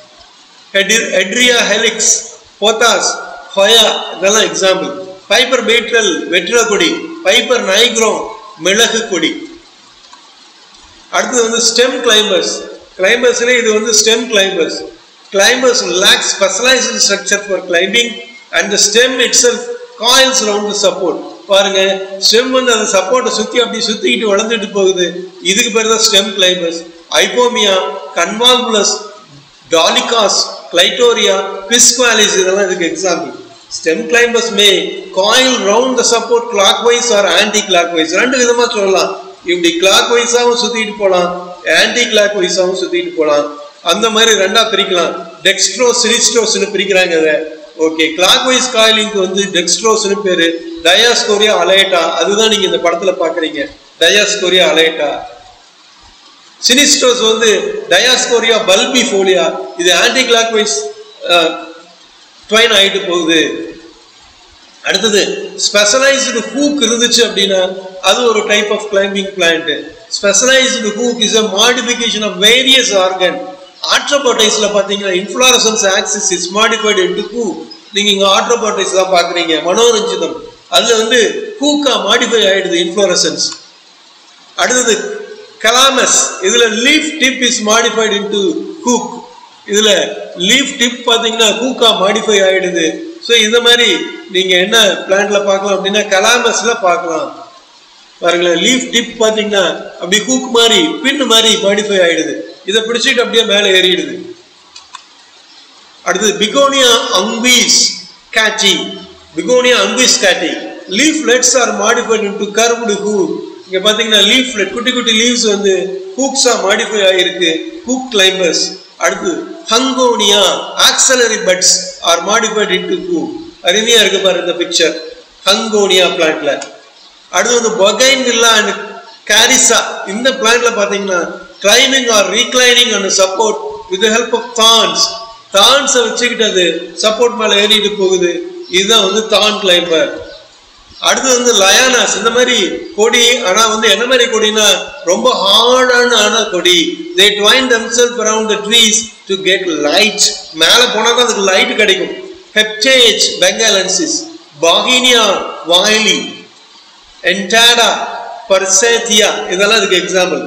Speaker 1: Hedera helix Pothos Hoya இதெல்லாம் எக்ஸாம்பிள் பைப்பர் பீட்டல் வெற்றில கொடி பைப்பர் நைக்ரோம் மிளகு கொடி அடுத்தது வந்து ஸ்டெம் கிளைம்பர்ஸ் கிளைம்பர்ஸ்ல இது வந்து stem climbers climbers lack specialised structure for climbing and the stem itself coils round the support பாருங்க ஸ்டெம் வந்து அந்த சப்போர்ட்டை சுத்தி அப்படி சுத்திக்கிட்டு வளர்ந்துட்டு போகுது இதுக்கு பேர் தான் stem climbers Ipomoea Convolvulus Dolichos Clitoria Quisqualis இதெல்லாம் இதுக்கு example stem climbers may coil round the support clockwise or anticlockwise ரெண்டு விதமா சொல்லலாம் இப்படி கிளாக் வைஸாவும் சுத்திட்டு போகலாம் ஆன்டி கிளாக் வைஸாவும் சுத்திட்டு போகலாம் அந்த மாதிரி ரெண்டா பிரிக்கலாம் டெக்ஸ்ட்ரோ சினிஸ்ட்ரோஸ்னு பிரிக்கிறாங்க அதை ஓகே கிளாக் வைஸ் காயிலிங்க்கு வந்து டெக்ஸ்ட்ரோஸ்னு பேரு டயாஸ்கோரியா அலைட்டா அதுதான் நீங்க இந்த படத்துல பாக்குறீங்க டயாஸ்கோரியா அலைட்டா சினிஸ்டோஸ் வந்து டயாஸ்கோரியா பல்பி ஃபோலியா இது ஆன்டி கிளாக் வைஸ் ட்வைன் ஆகிட்டு போகுது அடுத்தது ஸ்பெஷலைஸ்டு ஹூக் இருந்துச்சு அப்படின்னா அது ஒரு type of climbing plant specialised hook is a modification of various organ ஆட்ரோபோட்டைஸ்ல பாத்தீங்கன்னா inflorescence axis is modified into hook நீங்க இங்க ஆட்ரோபோட்டைஸ் தான் பாக்குறீங்க மனோரஞ்சிதம் அதுல வந்து ஹூக்கா மாடிஃபை ஆயிடுது இன்ஃபுளோரசன்ஸ் அடுத்தது கலாமஸ் இதுல leaf tip is modified into hook இதுல லீஃப் டிப் பாத்தீங்கன்னா ஹூக்கா மாடிஃபை ஆயிடுது ஸோ இந்த மாதிரி நீங்க என்ன பிளான்ட்ல பார்க்கலாம் அப்படின்னா கலாமஸ்ல பார்க்கலாம் பாருங்களேன் லீஃப் டிப் பாத்தீங்கன்னா அப்படி ஹூக் மாதிரி பின் மாதிரி மாடிஃபை ஆயிடுது இதை பிடிச்சிட்டு அப்படியே மேலே ஏறிடுது அடுத்தது Bignonia unguis cati Bignonia unguis cati leaflets are modified into curved hook இங்க பாத்தீங்கன்னா லீஃப்லெட் குட்டி குட்டி லீவ்ஸ் வந்து ஹூக்ஸா மாடிஃபை ஆயிருக்கு ஹூக் கிளைம்பர்ஸ் அடுத்து Hugonia axillary buds are modified into hook அருமையா இருக்கு பாரு இந்த பிக்சர் ஹங்கோனியா பிளான்ட்ல அடுத்து வந்து பொகைன் வில்லா அண்ட் கேரிசா இந்த பிளான்ட்ல பாத்தீங்கன்னா climbing or reclining and support with help of thorns தான்ஸை வச்சுக்கிட்டு அது சப்போர்ட் மேல ஏறிட்டு போகுது இதுதான் வந்து தான் கிளைம்பர் அடுத்து வந்து லயானாஸ் இந்த மாதிரி கொடி ஆனா வந்து என்ன மாதிரி கொடினா ரொம்ப ஹார்டான ஆன கொடி they twine themselves around the trees to get light மேல போனா தான் அதுக்கு லைட் கிடைக்கும் ஹெப்டேஜ் பெங்காலன்சிஸ் பாகினியா வாயிலி என்டாடா பர்சேத்தியா இதெல்லாம் இதுக்கு எக்ஸாம்பிள்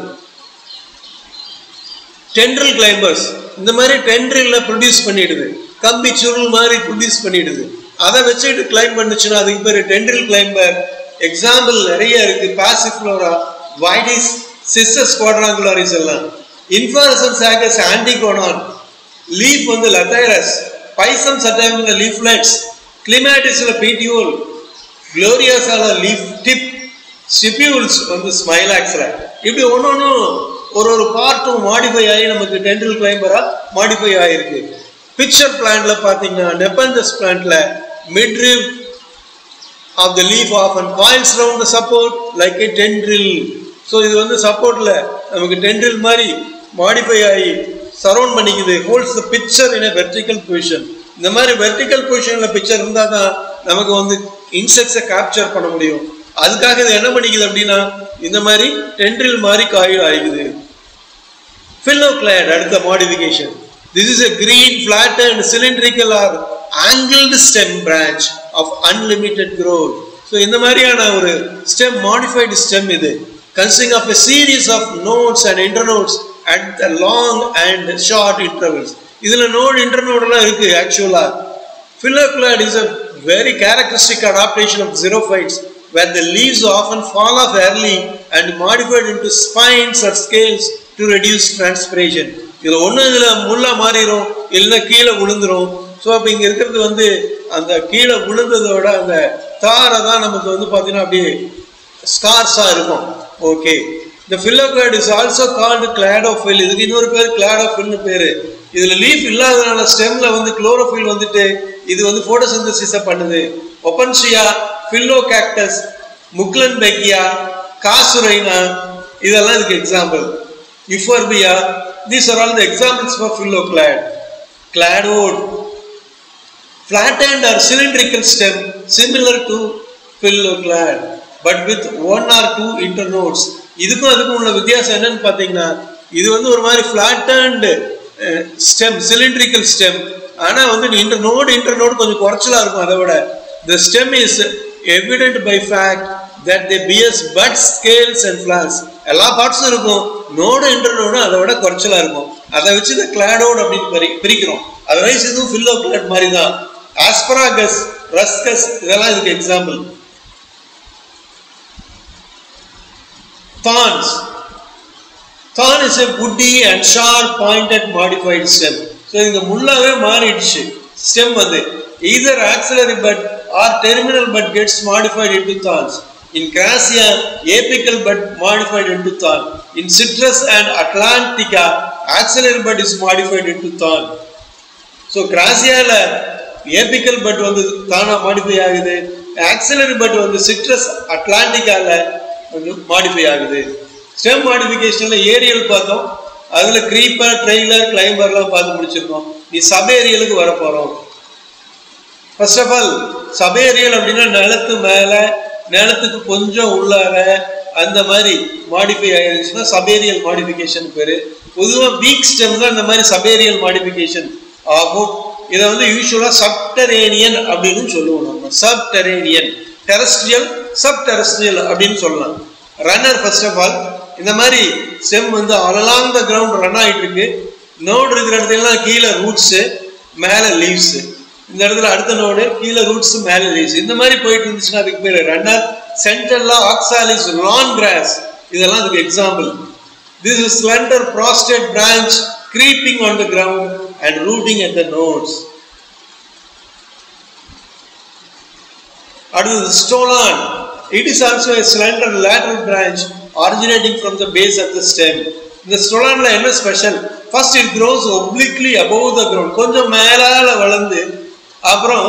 Speaker 1: டென்ட்ரல் கிளைம்பர்ஸ் இந்த மாதிரி டென்ட்ரில்ல ப்ரொடியூஸ் பண்ணிடுது கம்பி சுருள் மாதிரி ப்ரொடியூஸ் பண்ணிடுது அதை வச்சுட்டு கிளைம் பண்ணுச்சுன்னா அதுக்கு பேர் டென்ட்ரல் கிளைம்பர் எக்ஸாம்பிள் நிறைய இருக்கு பாசிஃப்ளோரா வைடிஸ் சிஸ்டஸ் குவாட்ராங்குலாரிஸ் எல்லாம் இன்ஃபாரசன்ஸ் ஆகஸ் ஆன்டிகோனான் லீஃப் வந்து லத்தைரஸ் பைசம் சட்டைங்க லீஃப்லெட்ஸ் கிளிமேட்டிஸ்ல பீட்டியூல் குளோரியாஸால லீஃப் டிப் ஸ்டிபியூல்ஸ் வந்து ஸ்மைலாக்ஸ்ல இப்படி ஒன்று ஒன்றும் ஒரு ஒரு பார்ட்டும் மாடிஃபை ஆகி நமக்கு டென்டல் கிளைம்பரா மாடிஃபை ஆகிருக்கு பிக்சர் பிளான்ட்ல பார்த்தீங்கன்னா நெப்பந்தஸ் பிளான்ட்ல midrib of the leaf of and coils round the support like a tendril so இது வந்து சப்போர்ட்ல நமக்கு டென்ட்ரில் மாதிரி மாடிஃபை ஆகி சரௌண்ட் பண்ணிக்குது holds the picture in vertical position இந்த மாதிரி வெர்டிக்கல் பொசிஷன்ல பிக்சர் இருந்தால் தான் நமக்கு வந்து இன்செக்ட்ஸை கேப்சர் பண்ண முடியும் அதுக்காக இது என்ன பண்ணிக்குது அப்படின்னா இந்த மாதிரி டென்ட்ரில் மாதிரி காயில் ஆகிக்குது ஃபில்லோ கிளாட் அடுத்த modification This is a green, flattened, cylindrical or angled stem branch of unlimited growth. So இந்த மாதிரியான ஒரு stem modified stem இது consisting of a series of nodes and internodes at the long and short intervals. இதுல node internode எல்லாம் இருக்கு ஆக்சுவலா Phylloclad is a very characteristic adaptation of xerophytes where the leaves often fall off early and modified into spines or scales to reduce transpiration. இதுல ஒண்ணு இதுல முள்ளா மாறிடும் இல்லைன்னா கீழே விழுந்துரும் ஸோ அப்போ இங்க இருக்கிறது வந்து அந்த கீழே விழுந்ததோட அந்த தாரை தான் நமக்கு வந்து பார்த்தீங்கன்னா அப்படியே ஸ்கார்ஸா இருக்கும் ஓகே இந்த phylloclade is also called cladophyll இதுக்கு இன்னொரு பேர் கிளாடோஃபில்னு பேரு இதுல லீஃப் இல்லாதனால ஸ்டெம்ல வந்து குளோரோஃபில் வந்துட்டு இது வந்து போட்டோசிந்தசிஸ பண்ணுது ஒப்பன்ஷியா ஃபில்லோ கேக்டஸ் முக்லன் பெக்கியா காசுரைனா இதெல்லாம் இதுக்கு example Euphorbia these are all the examples for phylloclade cladode flattened or cylindrical stem similar to phylloclad but with one or two internodes இதுக்கும் அதுக்கும் உள்ள வித்தியாசம் என்னன்னு பார்த்தீங்கன்னா இது வந்து ஒரு மாதிரி flattened ஸ்டெம் சிலிண்ட்ரிக்கல் ஸ்டெம் ஆனா வந்து இன்டர்நோடு இன்டர்நோடு கொஞ்சம் குறைச்சலா இருக்கும் அதை விட the stem is evident by fact that they bears buds scales and flowers எல்லா பார்ட்ஸும் இருக்கும் நோடு இன்டர்நோடு அதை விட குறைச்சலா இருக்கும் அதை வச்சு இந்த கிளாடோட் அப்படின்னு பிரி- பிரிக்கிறோம் அதர்வைஸ் இதுவும் ஃபில்லோ கிளாட் மாதிரி தான் ஆஸ்பராகஸ் ரஸ்கஸ் இதெல்லாம் இதுக்கு example thorns thorn is a woody and sharp pointed modified stem so இங்க முள்ளாவே மாறிடுச்சு stem வந்து either axillary bud or terminal bud gets modified into thorns in crassia apical bud modified into thorn in citrus and atlantica axillary bud is modified into thorn so கிராசியால apical bud வந்து தானா modify ஆகுது axillary bud வந்து Citrus அட்லாண்டிக்கால வந்து modify ஆகுது stem மாடிஃபிகேஷன்ல Ariel பார்த்தோம் அதுல க்ரீப்பர் ட்ரெய்லர் கிளைம்பர்லாம் பார்த்து முடிச்சிருக்கோம் நீ சபேரியலுக்கு வர போறோம் ஃபர்ஸ்ட் ஆஃப் ஆல் சபேரியல் அப்படின்னா நிலத்து மேல நிலத்துக்கு கொஞ்சம் உள்ளார அந்த மாதிரி மாடிஃபை ஆயிருச்சுன்னா சபேரியல் மாடிஃபிகேஷன் பேரு பொதுவா வீக் ஸ்டெம் தான் இந்த மாதிரி சபேரியல் மாடிஃபிகேஷன் ஆகும் இதை வந்து யூஸ்வலா சப்டரேனியன் அப்படின்னு சொல்லுவோம் நம்ம சப்டரேனியன் டெரஸ்ட்ரியல் சப் டெரஸ்ட்ரியல் அப்படின்னு சொல்லலாம் ரன்னர் ஃபர்ஸ்ட் ஆஃப் ஆல் இந்த மாதிரி ஸ்டெம் வந்து அலலாங் த கிரவுண்ட் ரன் ஆயிட்டு இருக்கு நோடு இருக்கிற இடத்துலலாம் கீழே ரூட்ஸு மேலே லீவ்ஸு இந்த இடத்துல அடுத்த நோடு கீழே ரூட்ஸ் மேலே லீவ்ஸ் இந்த மாதிரி போயிட்டு இருந்துச்சுன்னா அதுக்கு பேர் ரன்னர் சென்டர்லா ஆக்சாலிஸ் லான் கிராஸ் இதெல்லாம் அதுக்கு example This is slender prostate branch creeping on the ground and rooting at the nodes. அடுத்தது stolon it is also a slender lateral branch originating from the base of the stem இந்த ஸ்டோலான்ல என்ன special first it grows obliquely above the ground கொஞ்சம் மேலால வளர்ந்து அப்புறம்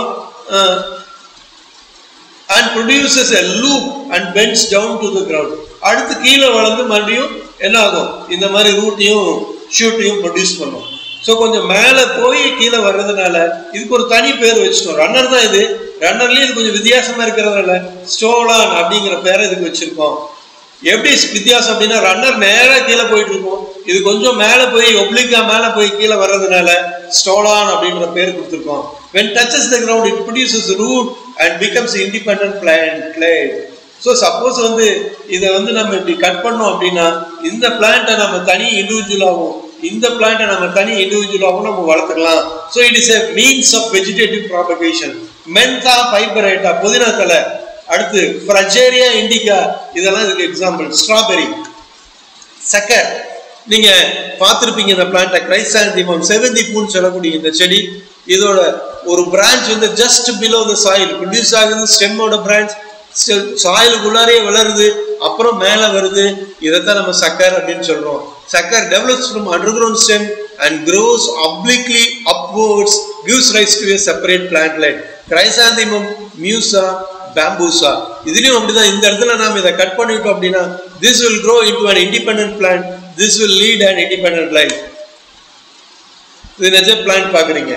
Speaker 1: and produces a loop and bends down to the ground அடுத்து கீழே வளர்ந்து மறுபடியும் என்ன ஆகும் இந்த மாதிரி ரூட்டையும் ஷூட்டையும் ப்ரொடியூஸ் பண்ணும் ஸோ கொஞ்சம் மேலே போய் கீழே வர்றதுனால இதுக்கு ஒரு தனி பேர் வச்சுட்டோம் ரன்னர் தான் இது ரன்னர்லேயும் இது கொஞ்சம் வித்தியாசமா இருக்கிறதுனால ஸ்டோலான் அப்படிங்கிற பேரை இதுக்கு வச்சிருக்கோம் எப்படி வித்தியாசம் அப்படின்னா ரன்னர் நேரா கீழே போயிட்டு இருக்கும் இது கொஞ்சம் மேலே போய் ஒப்ளிக்கா மேலே போய் கீழே வர்றதுனால ஸ்டோலான் அப்படின்ற பேர் கொடுத்துருக்கோம் when touches the ground it produces root and becomes independent plant clade so suppose வந்து இதை வந்து நம்ம இப்படி கட் பண்ணோம் அப்படின்னா இந்த பிளான்ட்டை நம்ம தனி இண்டிவிஜுவலாகவும் இந்த பிளான்ட்டை நம்ம தனி இண்டிவிஜுவலாகவும் நம்ம வளர்த்துக்கலாம் so it is a means of vegetative propagation Mentha piperita புதினா தலை அடுத்து ஃப்ரஜேரியா இண்டிகா இதெல்லாம் இதுக்கு எக்ஸாம்பிள் ஸ்ட்ராபெரி சக்கர் நீங்க பார்த்திருப்பீங்க இந்த பிளான்ட்டை கிரைசாந்திமம் செவந்தி பூன்னு சொல்லக்கூடிய இந்த செடி இதோட ஒரு பிரான்ச் வந்து just below the soil produce ஆகுது ஸ்டெம்மோட பிரான்ச் சாயிலுக்குள்ளாரே வளருது அப்புறம் மேல வருது இதைத்தான் நம்ம சக்கர் அப்படின்னு சொல்றோம் sucker develops from underground stem and grows obliquely upwards gives rise to a separate plantlet Chrysanthemum Musa Bambusa இதுலயும் அப்படிதான் இந்த இடத்துல நாம இதை கட் பண்ணிட்டோம் அப்படின்னா this will grow into an independent plant this will lead an independent life இது நிஜ பிளான்ட் பாக்குறீங்க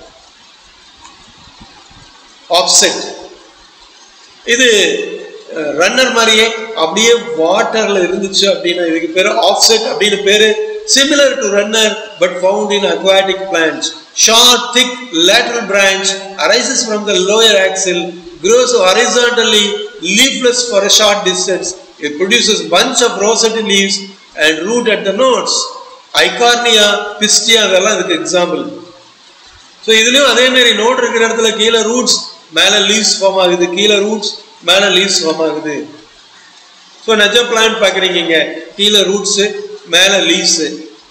Speaker 1: ஆப்செட் இது ரன்னர் மாதிரியே அப்படியே வாட்டர்ல இருந்துச்சு அப்படின்னா இதுக்கு பேரு ஆஃப்செட் அப்படின்னு பேரு similar to runner but found in aquatic plants. Short, thick lateral branch arises from the lower axil, grows horizontally, leafless for a short distance. It produces bunch of rosette leaves and root at the nodes. Eichhornia Pistia அதெல்லாம் இதுக்கு example so இதுலயும் அதே மாதிரி note இருக்கிற இடத்துல கீழே roots மேலே leaves form ஆகுது கீழே ரூட்ஸ் மேலே லீவ்ஸ் ஃபார்ம் ஆகுது ஸோ நெஜ பிளான்ட் பார்க்குறீங்க இங்க கீழே ரூட்ஸு மேலே லீவ்ஸு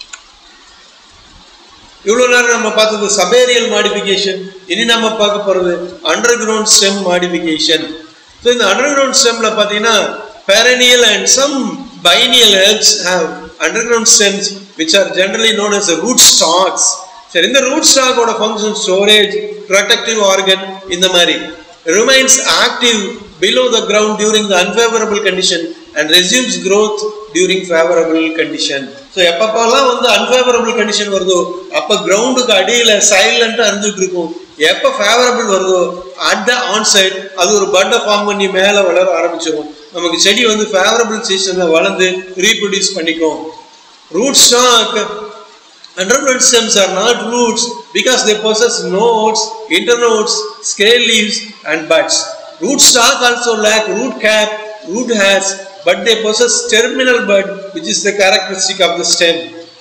Speaker 1: இவ்வளோ நேரம் நம்ம பார்த்தது சபேரியல் மாடிஃபிகேஷன் இனி நம்ம பார்க்க போகிறது under ground stem modification so இந்த அண்டர் கிரவுண்ட் ஸ்டெம்ல பார்த்தீங்கன்னா perennial and some biennial herbs have underground stems which are generally known as the root stalks. சரி இந்த ரூட் ஸ்டாக்கோட ஃபங்க்ஷன் ஸ்டோரேஜ் ப்ரொடெக்டிவ் ஆர்கன் இந்த மாதிரி remains active below the ground during the unfavourable condition and resumes growth during favourable condition so எப்பப்பெல்லாம் வந்து unfavourable condition வருதோ அப்போ கிரவுண்டுக்கு அடியில் சைலண்டாக இருந்துட்டு இருக்கும் எப்போ ஃபேவரபிள் வருதோ அட் த ஆன் சைட் அது ஒரு பட்டை ஃபார்ம் பண்ணி மேலே வளர ஆரம்பிச்சிடும் நமக்கு செடி வந்து ஃபேவரபிள் சீசனில் வளர்ந்து ரீப்ரொடியூஸ் பண்ணிக்கும் root stock Underground stems are not roots because they possess nodes, internodes, scale leaves, and buds. Root stock also lack root cap, root hairs, but they possess terminal bud, which is the characteristic of the stem.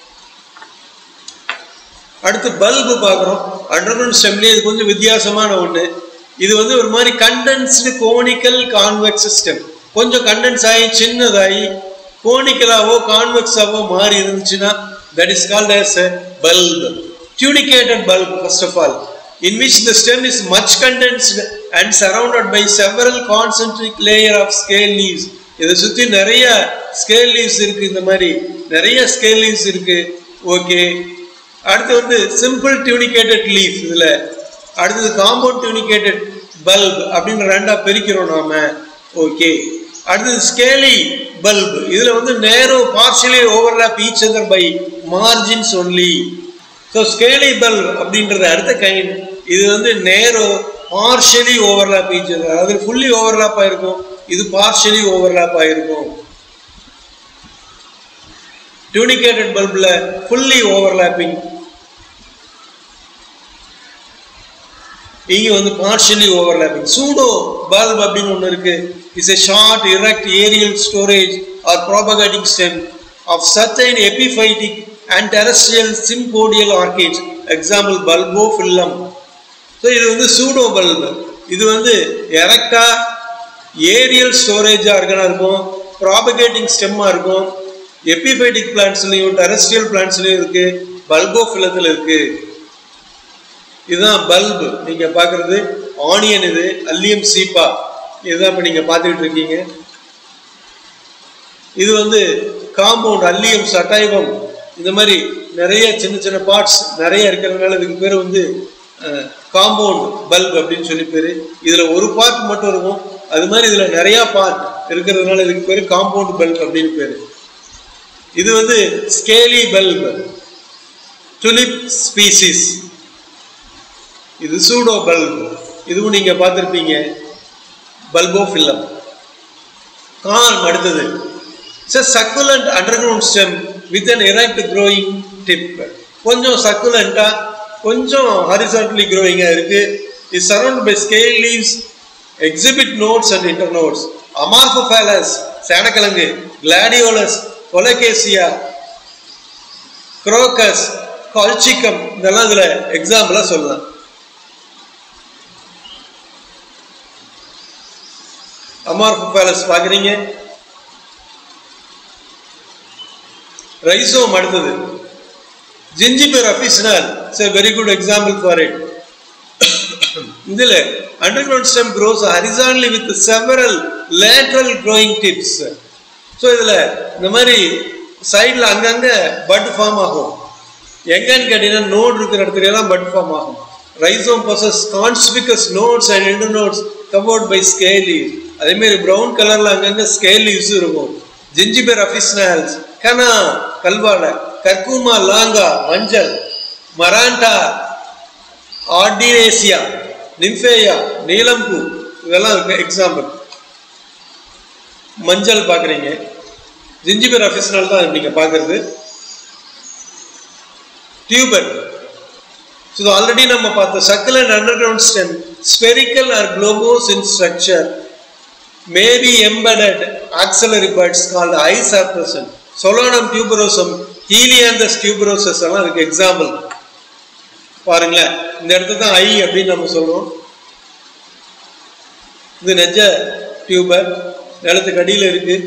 Speaker 1: அடுத்து bulb பார்க்குறோம் underground ஸ்டெம்லேயே இது கொஞ்சம் வித்தியாசமான ஒன்று இது வந்து ஒரு மாதிரி கண்டென்ஸ்டு கோனிக்கல் கான்வெக்ஸ் சிஸ்டம் கொஞ்சம் கண்டென்ஸ் ஆகி சின்னதாகி கோனிக்கலாவோ கான்வெக்ஸாவோ மாறி இருந்துச்சுன்னா that is called as a bulb. Tunicated bulb, first of all, in which the stem is much condensed and surrounded by several concentric layer of scale leaves. இதை சுற்றி நிறைய scale leaves இருக்கு இந்த மாதிரி நிறைய ஸ்கேல் லீவ்ஸ் இருக்கு okay அடுத்து வந்து சிம்பிள் டியூனிகேட்டட் லீஃப் இதுல அடுத்தது காம்பவுண்ட் டியூனிகேட்டட் பல்ப் அப்படின்னு ரெண்டா பிரிக்கிறோம் நாம ஓகே அடுத்தது ஸ்கேலி பல்ப் இதுல வந்து narrow partially overlap each other by margins only so scaly bulb அப்படின்றது அடுத்த கைண்ட் இது வந்து narrow partially overlap each other அதாவது ஃபுல்லி ஓவர்லாப் ஆயிருக்கும் இது பார்ஷியலி ஓவர்லாப் ஆயிருக்கும் டியூனிகேட்டட் பல்பில் ஃபுல்லி ஓவர்லாப்பிங் இங்க வந்து பார்ஷியலி ஓவர்லாப்பிங் சூடோ பல்ப் அப்படின்னு ஒன்று இருக்கு is a short erect aerial storage or propagating stem of certain epiphytic and terrestrial sympodial orchid example Bulbophyllum so இது வந்து சூடோ பல்பு இது வந்து எரக்டா ஏரியல் ஸ்டோரேஜாக இருக்கனா இருக்கும் ப்ராபகேட்டிங் ஸ்டெம்மாக இருக்கும் எபிஃபைட்டிக் பிளான்ஸ்லையும் டெரஸ்ட்ரியல் பிளான்ஸ்லையும் இருக்கு பல்போ ஃபில்லத்தில் இருக்குது இதுதான் பல்பு நீங்க பாக்குறது ஆனியன் இது அல்லியம் சீப்பா இதுதான் இப்ப நீங்க பார்த்துக்கிட்டு இருக்கீங்க இது வந்து காம்பவுண்ட் அல்லியம் சட்டைவம் இந்த மாதிரி நிறைய சின்ன சின்ன பார்ட்ஸ் நிறைய இருக்கிறதுனால இதுக்கு பேர் வந்து காம்பவுண்ட் பல்ப் அப்படின்னு சொல்லி பேரு இதுல ஒரு பார்ட் மட்டும் இருக்கும் அது மாதிரி இதுல நிறைய பார்ட் இருக்கிறதுனால இதுக்கு பேரு காம்பவுண்ட் பல்ப் அப்படின்னு பேரு இது வந்து ஸ்கேலி பல்ப் துலிப் ஸ்பீசிஸ் இது சூடோ பல்ப் இதுவும் நீங்க பார்த்துருப்பீங்க பல்போ ஃபில்லம் கார்ம் அடுத்தது it's succulent underground stem with an erect growing tip கொஞ்சம் சக்குலண்டா கொஞ்சம் ஹரிசான்டலி க்ரோயிங்காக இருக்கு is surround by scale leaves exhibit nodes and inter nodes Amorphophallus சேனக்கிழங்கு கிளாடியோலஸ் கொலகேசியா குரோக்கஸ் கால்சிக்கம் இதெல்லாம் இதில் எக்ஸாம்பிளாக சொல்லலாம் அமார்போஃபேலஸ் பார்க்குறீங்க ரைசோம் அடுத்தது Zingiber officinale it's a very good example for it இதில் underground stem grows horizontally with several lateral growing tips so இதில் இந்த மாதிரி சைடில் அங்கங்கே பட் ஃபார்ம் ஆகும் எங்கன்னு கேட்டீங்கன்னா நோட் இருக்கிற இடத்துல எல்லாம் பட் ஃபார்ம் ஆகும் rhizome possess conspicuous nodes and inter nodes covered by scaly அதே மாதிரி ப்ரௌன் கலர்ல அங்கங்க ஸ்கேல் லீவ்ஸ் இருக்கும் ஜிஞ்சிபர் அஃபிஸ்னல்ஸ் கனா கல்வாழை கர்கூமா லாங்கா மஞ்சள் மராண்டா ஆர்டினேசியா நிம்ஃபேயா நீலம்பூ இதெல்லாம் எக்ஸாம்பிள் மஞ்சள் பார்க்குறீங்க ஜிஞ்சிபர் அஃபிஸ்னல் தான் நீங்க பார்க்கறது டியூபர் ஸோ ஆல்ரெடி நம்ம பார்த்த sucker and under ground stem spherical or globose in structure may be embedded axillary buds called eyes are present. Solanum tuberosum, Helianthus tuberosus எல்லாம் அதுக்கு எக்ஸாம்பிள் பாருங்களேன் இந்த இடத்துல தான் ஐ அப்படின்னு நம்ம சொல்றோம் இது நெஜ டியூபர் நிலத்துக்கு அடியில் இருக்கு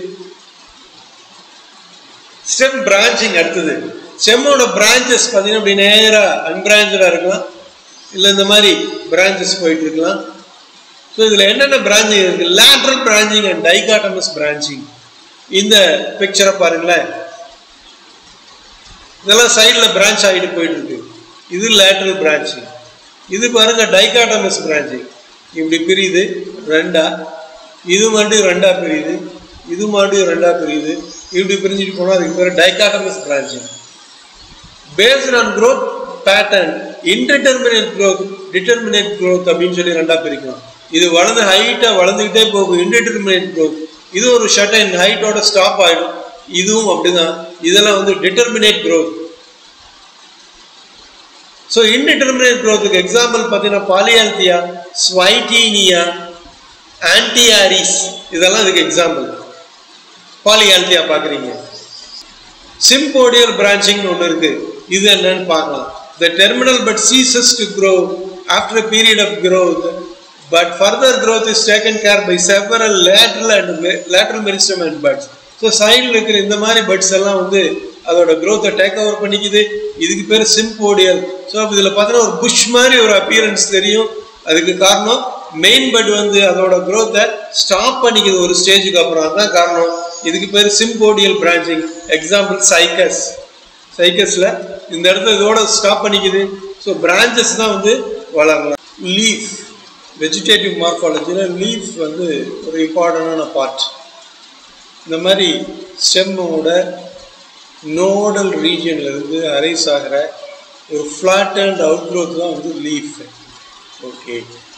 Speaker 1: ஸ்டெம் பிரான்ச்சிங் அடுத்தது ஸ்டெம்மோட பிரான்ச்சஸ் பார்த்தீங்கன்னா இப்படி நேராக அன்பிரான்ச்சாக இருக்கலாம் இல்லை இந்த மாதிரி பிரான்ச்சஸ் போயிட்டு இருக்கலாம் ஸோ இதில் என்னென்ன பிரான்ச்சிங் இருக்கு lateral branching and dichotomous branching இந்த பிக்சரை பாருங்களேன் இதெல்லாம் சைடில் பிரான்ச் ஆகிட்டு போயிட்டு இருக்கு இது லேட்ரல் பிரான்ச்சிங் இது பாருங்க டைகாட்டமஸ் பிரான்ச்சிங் இப்படி பிரியுது ரெண்டா இது மறுபடியும் ரெண்டா பிரியுது இது மறுபடியும் ரெண்டா பிரியுது இப்படி பிரிஞ்சுட்டு போனால் அதுக்கு பேர் dichotomous branching based on growth pattern indeterminate growth determinate growth அப்படின்னு சொல்லி ரெண்டா பிரிக்கலாம் இது வளர்ந்து ஹைட்டா வளர்ந்துக்கிட்டே போகும் இன்டிட்டர்மினேட் growth இது ஒரு ஷர்டன் ஹைட்டோட ஸ்டாப் ஆயிடும் இதுவும் அப்படிதான் இதெல்லாம் வந்து டிட்டர்மினேட் growth ஸோ இன்டிட்டர்மினேட் growthக்கு எக்ஸாம்பிள் பார்த்தீங்கன்னா பாலியால்தியா ஸ்வைட்டீனியா ஆன்டியாரிஸ் இதெல்லாம் இதுக்கு எக்ஸாம்பிள் பாலியால்தியா பார்க்குறீங்க சிம்போடியல் பிரான்ச்சிங் ஒன்று இருக்கு இது என்னன்னு பார்க்கலாம் the terminal bud ceases to grow after a period of growth but further growth is taken care by several lateral and me- lateral meristem and buds so சைடில் இருக்கிற இந்த மாதிரி பட்ஸ் எல்லாம் வந்து அதோட growth-அ டேக் ஓவர் பண்ணிக்குது இதுக்கு பேர் சிம்போடியல் ஸோ இதில் பார்த்தீங்கன்னா ஒரு புஷ் மாதிரி ஒரு அப்பியரன்ஸ் தெரியும் அதுக்கு காரணம் மெயின் பட் வந்து அதோட growth-அ ஸ்டாப் பண்ணிக்குது ஒரு ஸ்டேஜுக்கு அப்புறம் அதுதான் காரணம் இதுக்கு பேர் சிம்போடியல் பிரான்ச்சிங் எக்ஸாம்பிள் சைக்கஸ் சைக்கஸில் இந்த இடத்துல இதோட ஸ்டாப் பண்ணிக்குது ஸோ பிரான்ச்சஸ் தான் வந்து வளரலாம் லீஃப் வெஜிடேட்டிவ் மார்ஃபாலஜியில் லீஃப் வந்து ஒரு இம்பார்ட்டண்டான பார்ட் இந்த மாதிரி ஸ்டெம்மோட நோடல் ரீஜன்லேருந்து அரைஸ் ஆகிற ஒரு ஃப்ளாட் அண்ட் அவுட் க்ரோத் தான் வந்து leaf okay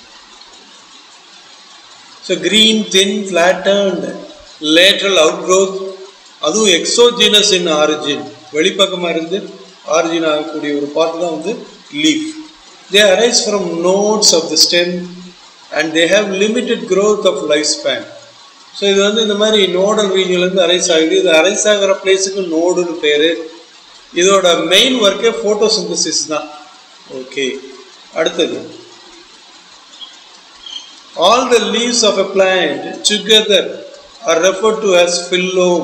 Speaker 1: so green thin flattened lateral out growth அதுவும் எக்ஸோஜினஸ் இன் ஆரிஜின் வெளிப்பக்கமாக இருந்து ஆரிஜின் ஆகக்கூடிய ஒரு பார்ட் தான் வந்து leaf they arise from nodes of the stem and they have limited growth of life span so இது வந்து இந்த மாதிரி நோடல் ரீஜன்லேருந்து அரைஸ் ஆகுது இது அரைஸ் ஆகிற பிளேஸுக்கு நோடுன்னு பேர் இதோட மெயின் ஒர்க்கே ஃபோட்டோசிந்தசிஸ் தான் ஓகே அடுத்தது all the leaves of a plant together are referred to as phylloem.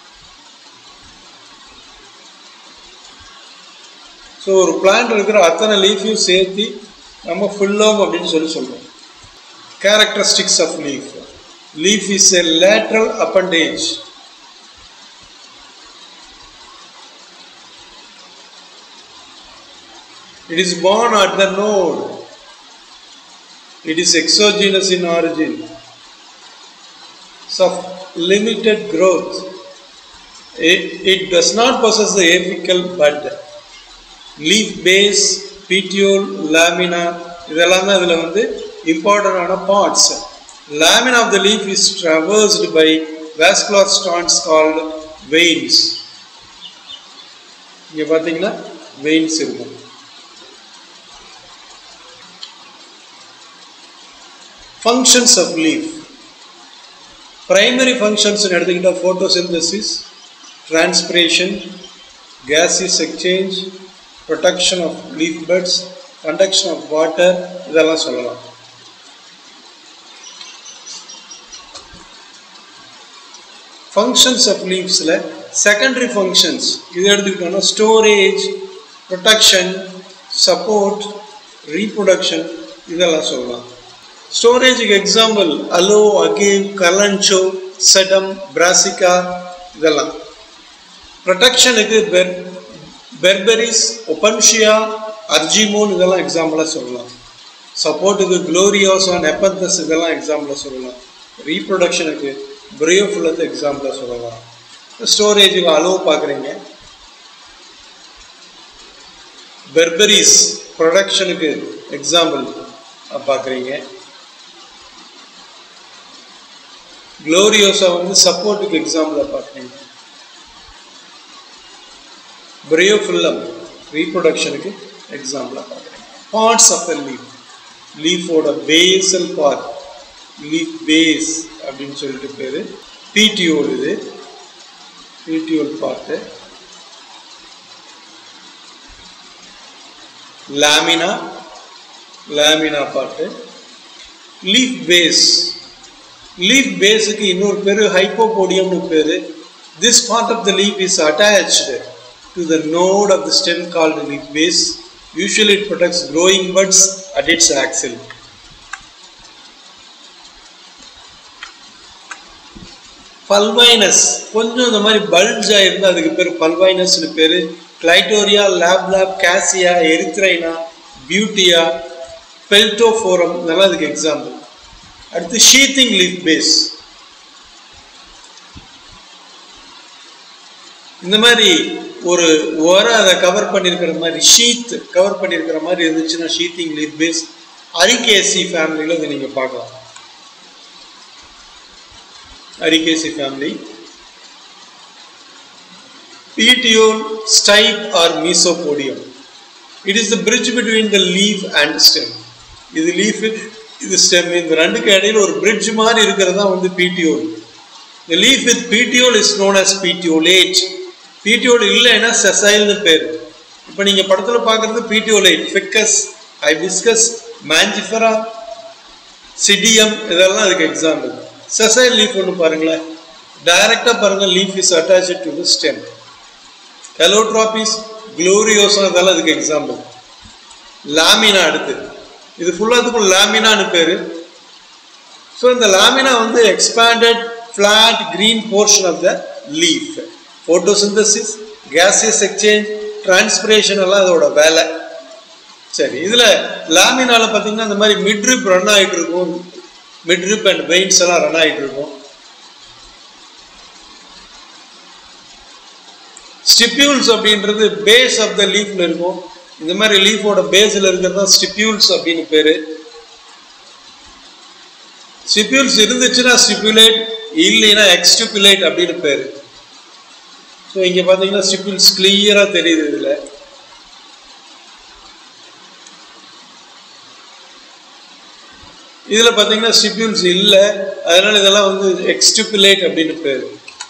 Speaker 1: So ஒரு பிளான்ட் இருக்கிற அத்தனை லீஃபையும் சேர்த்து நம்ம ஃபுல்லோம் அப்படின்னு சொல்லி சொல்றோம் characteristics of leaf leaf is a lateral appendage It is born at the node It is exogenous in origin. It's of limited growth. It, it does not possess the apical bud. Leaf base, petiole, lamina இதெல்லாம் தான் இதில் வந்து இம்பார்ட்டண்டான parts lamina of the leaf is traversed by vascular strands called veins இங்கே பார்த்தீங்கன்னா veins இருக்கும் functions of leaf primary functions எடுத்துக்கிட்டா photosynthesis transpiration gaseous exchange protection of leaf buds conduction of water இதெல்லாம் சொல்லலாம் functions of leavesல secondary functions இது எடுத்துக்கிட்டோம்னா storage protection support reproduction இதெல்லாம் சொல்லலாம் ஸ்டோரேஜுக்கு example aloe agave kalanchoe sedum brassica இதெல்லாம் ப்ரொடெக்ஷனுக்கு பெர் பெர்பரிஸ் ஒபன்ஷியா அர்ஜிமோன் இதெல்லாம் எக்ஸாம்பிளாக சொல்லலாம் சப்போர்ட்டுக்கு குளோரியோசா நெப்பந்தஸ் இதெல்லாம் எக்ஸாம்பிளாக சொல்லலாம் ரீப்ரொடக்ஷனுக்கு பிரியோஃபுல்லத்து எக்ஸாம்பிளாக சொல்லலாம் ஸ்டோரேஜுக்கு அலோ பார்க்குறீங்க பெர்பரிஸ் ப்ரொடக்ஷனுக்கு எக்ஸாம்பிள் பார்க்குறீங்க குளோரியோஸா வந்து சப்போர்ட்டுக்கு எக்ஸாம்பிளாக பார்க்குறீங்க பிரியோஃபுல்லம் ரீப்ரொடக்ஷனுக்கு எக்ஸாம்பிளாக பார்க்குறேன் பார்ட்ஸ் ஆஃப் த லீஃப் லீஃபோட பேசல் பார்ட் லீஃப் பேஸ் அப்படின்னு சொல்லிட்டு பேர் பிடிஓல் இது petiole part lamina lamina part leaf base leaf பேஸுக்கு இன்னொரு பேர் ஹைப்போபோடியம்னு பேர் this part of the leaf is attached to the node of the stem called leaf base usually it protects growing buds at its axil pulvinus கொஞ்சம் இந்த மாதிரி பல்ஜா இருந்தால் அதுக்கு பேர் பல்வைனஸ்னு பேர் clitoria lablab cassia எரித்ரைனா பியூட்டியா peltophorum இதெல்லாம் அதுக்கு எக்ஸாம்பிள் அடுத்து ஷீத்திங் லீஃப் பேஸ் இந்த மாதிரி ஒரு உரம் அதை கவர் பண்ணியிருக்கிற மாதிரி ஷீத் கவர் பண்ணியிருக்கிற மாதிரி இருந்துச்சுன்னா ஷீத்திங் லீஃப் பேஸ் அரிகேசி ஃபேமிலியில் இதை நீங்கள் பார்க்கலாம் arecaceae family petiole stipe or mesopodium it is the bridge between the leaf and stem இது லீஃப் இது ஸ்டெம் இந்த ரெண்டுக்கு இடையில ஒரு பிரிட்ஜ் மாதிரி இருக்கிறது தான் வந்து பிடிஓல் the leaf with petiole is known as petiolate petiole இல்லைன்னா செசைல்னு பேர் இப்போ நீங்கள் படத்தில் பார்க்குறது petiolate ficus hibiscus mangifera சிடியம் இதெல்லாம் அதுக்கு எக்ஸாம்பிள் செசைல் லீஃப் ஒன்று பாருங்களேன் டைரக்டாக பாருங்கள் leaf is attach to the stem calotropis gloriosum இதெல்லாம் அதுக்கு எக்ஸாம்பிள் லாமினா அடுத்து இது ஃபுல்லாத்துக்கும் லாமினான்னு பேர் ஸோ இந்த லாமினா வந்து expanded flat green portion of the leaf photosynthesis gaseous exchange transpiration எல்லாம் அதோட வேலை சரி இதில் லாமினால பார்த்தீங்கன்னா இந்த மாதிரி மிட்ரிப் ரன் ஆகிட்டு இருக்கும் மிட்ரிப் அண்ட் வெயின்ஸ் எல்லாம் ரன் ஆகிட்டு இருக்கும் ஸ்டிப்யூல்ஸ் அப்படின்றது பேஸ் ஆஃப் த லீஃப்ல இருக்கும் இந்த மாதிரி லீஃபோட பேஸில் இருக்கிறது தான் ஸ்டிப்யூல்ஸ் அப்படின்னு பேரு ஸ்டிப்யூல்ஸ் இருந்துச்சுன்னா ஸ்டிப்யூலேட் இல்லைன்னா எக்ஸ்டிபுலேட் அப்படின்னு பேரு ஸோ இங்கே பார்த்தீங்கன்னா ஸ்டிப்யூல்ஸ் கிளியராக தெரியுது இதில் இதில் பார்த்தீங்கன்னா ஸ்டிப்யூல்ஸ் இல்லை அதனால இதெல்லாம் வந்து எக்ஸ்டிபுலேட் அப்படின்னு பேர்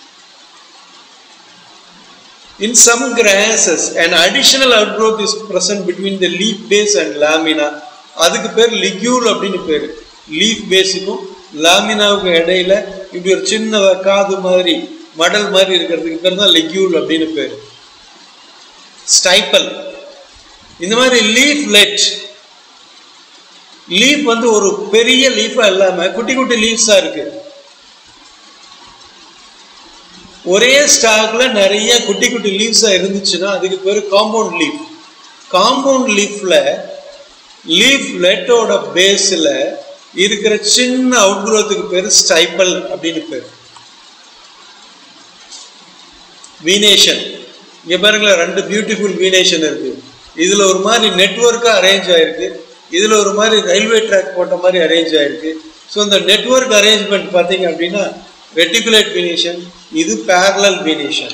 Speaker 1: In some grasses, an additional outgrowth is present between the leaf base and lamina. அதுக்கு பேர் லிக்யூல் அப்படின்னு பேர் லீஃப் பேஸுக்கும் லாமினாவுக்கும் இடையில இப்படி ஒரு சின்ன காது மாதிரி மடல் மாதிரி இருக்கிறதுக்கு பேர் தான் லெக்யூல் அப்படின்னு பேர் ஸ்டைப்பல் இந்த மாதிரி லீஃப் லெட் லீஃப் வந்து ஒரு பெரிய லீஃபா இல்லாம குட்டி குட்டி லீவ்ஸா இருக்கு ஒரே ஸ்டாக்ல நிறைய குட்டி குட்டி லீவ்ஸா இருந்துச்சுன்னா அதுக்கு பேர் காம்பவுண்ட் லீஃப் காம்பவுண்ட் லீஃப்ல லீஃப் லெட்டோட பேஸ்ல இருக்கிற சின்ன அவுட்க்ரோத்துக்கு பேர் ஸ்டைப்பல் அப்படின்னு பேர் வீனேஷன் இங்க பாருங்களேன் ரெண்டு பியூட்டிஃபுல் வீனேஷன் இருக்கு இதுல ஒரு மாதிரி நெட்ஒர்க்கா அரேஞ்ச் ஆயிருக்கு இதுல ஒரு மாதிரி ரயில்வே ட்ராக் போட்ட மாதிரி அரேஞ்ச் ஆயிருக்கு ஸோ இந்த நெட்ஒர்க் அரேஞ்ச்மெண்ட் பார்த்தீங்க அப்படின்னா ரெட்டிகுலேட் வீனேஷன் இது பேரலல் வீனேஷன்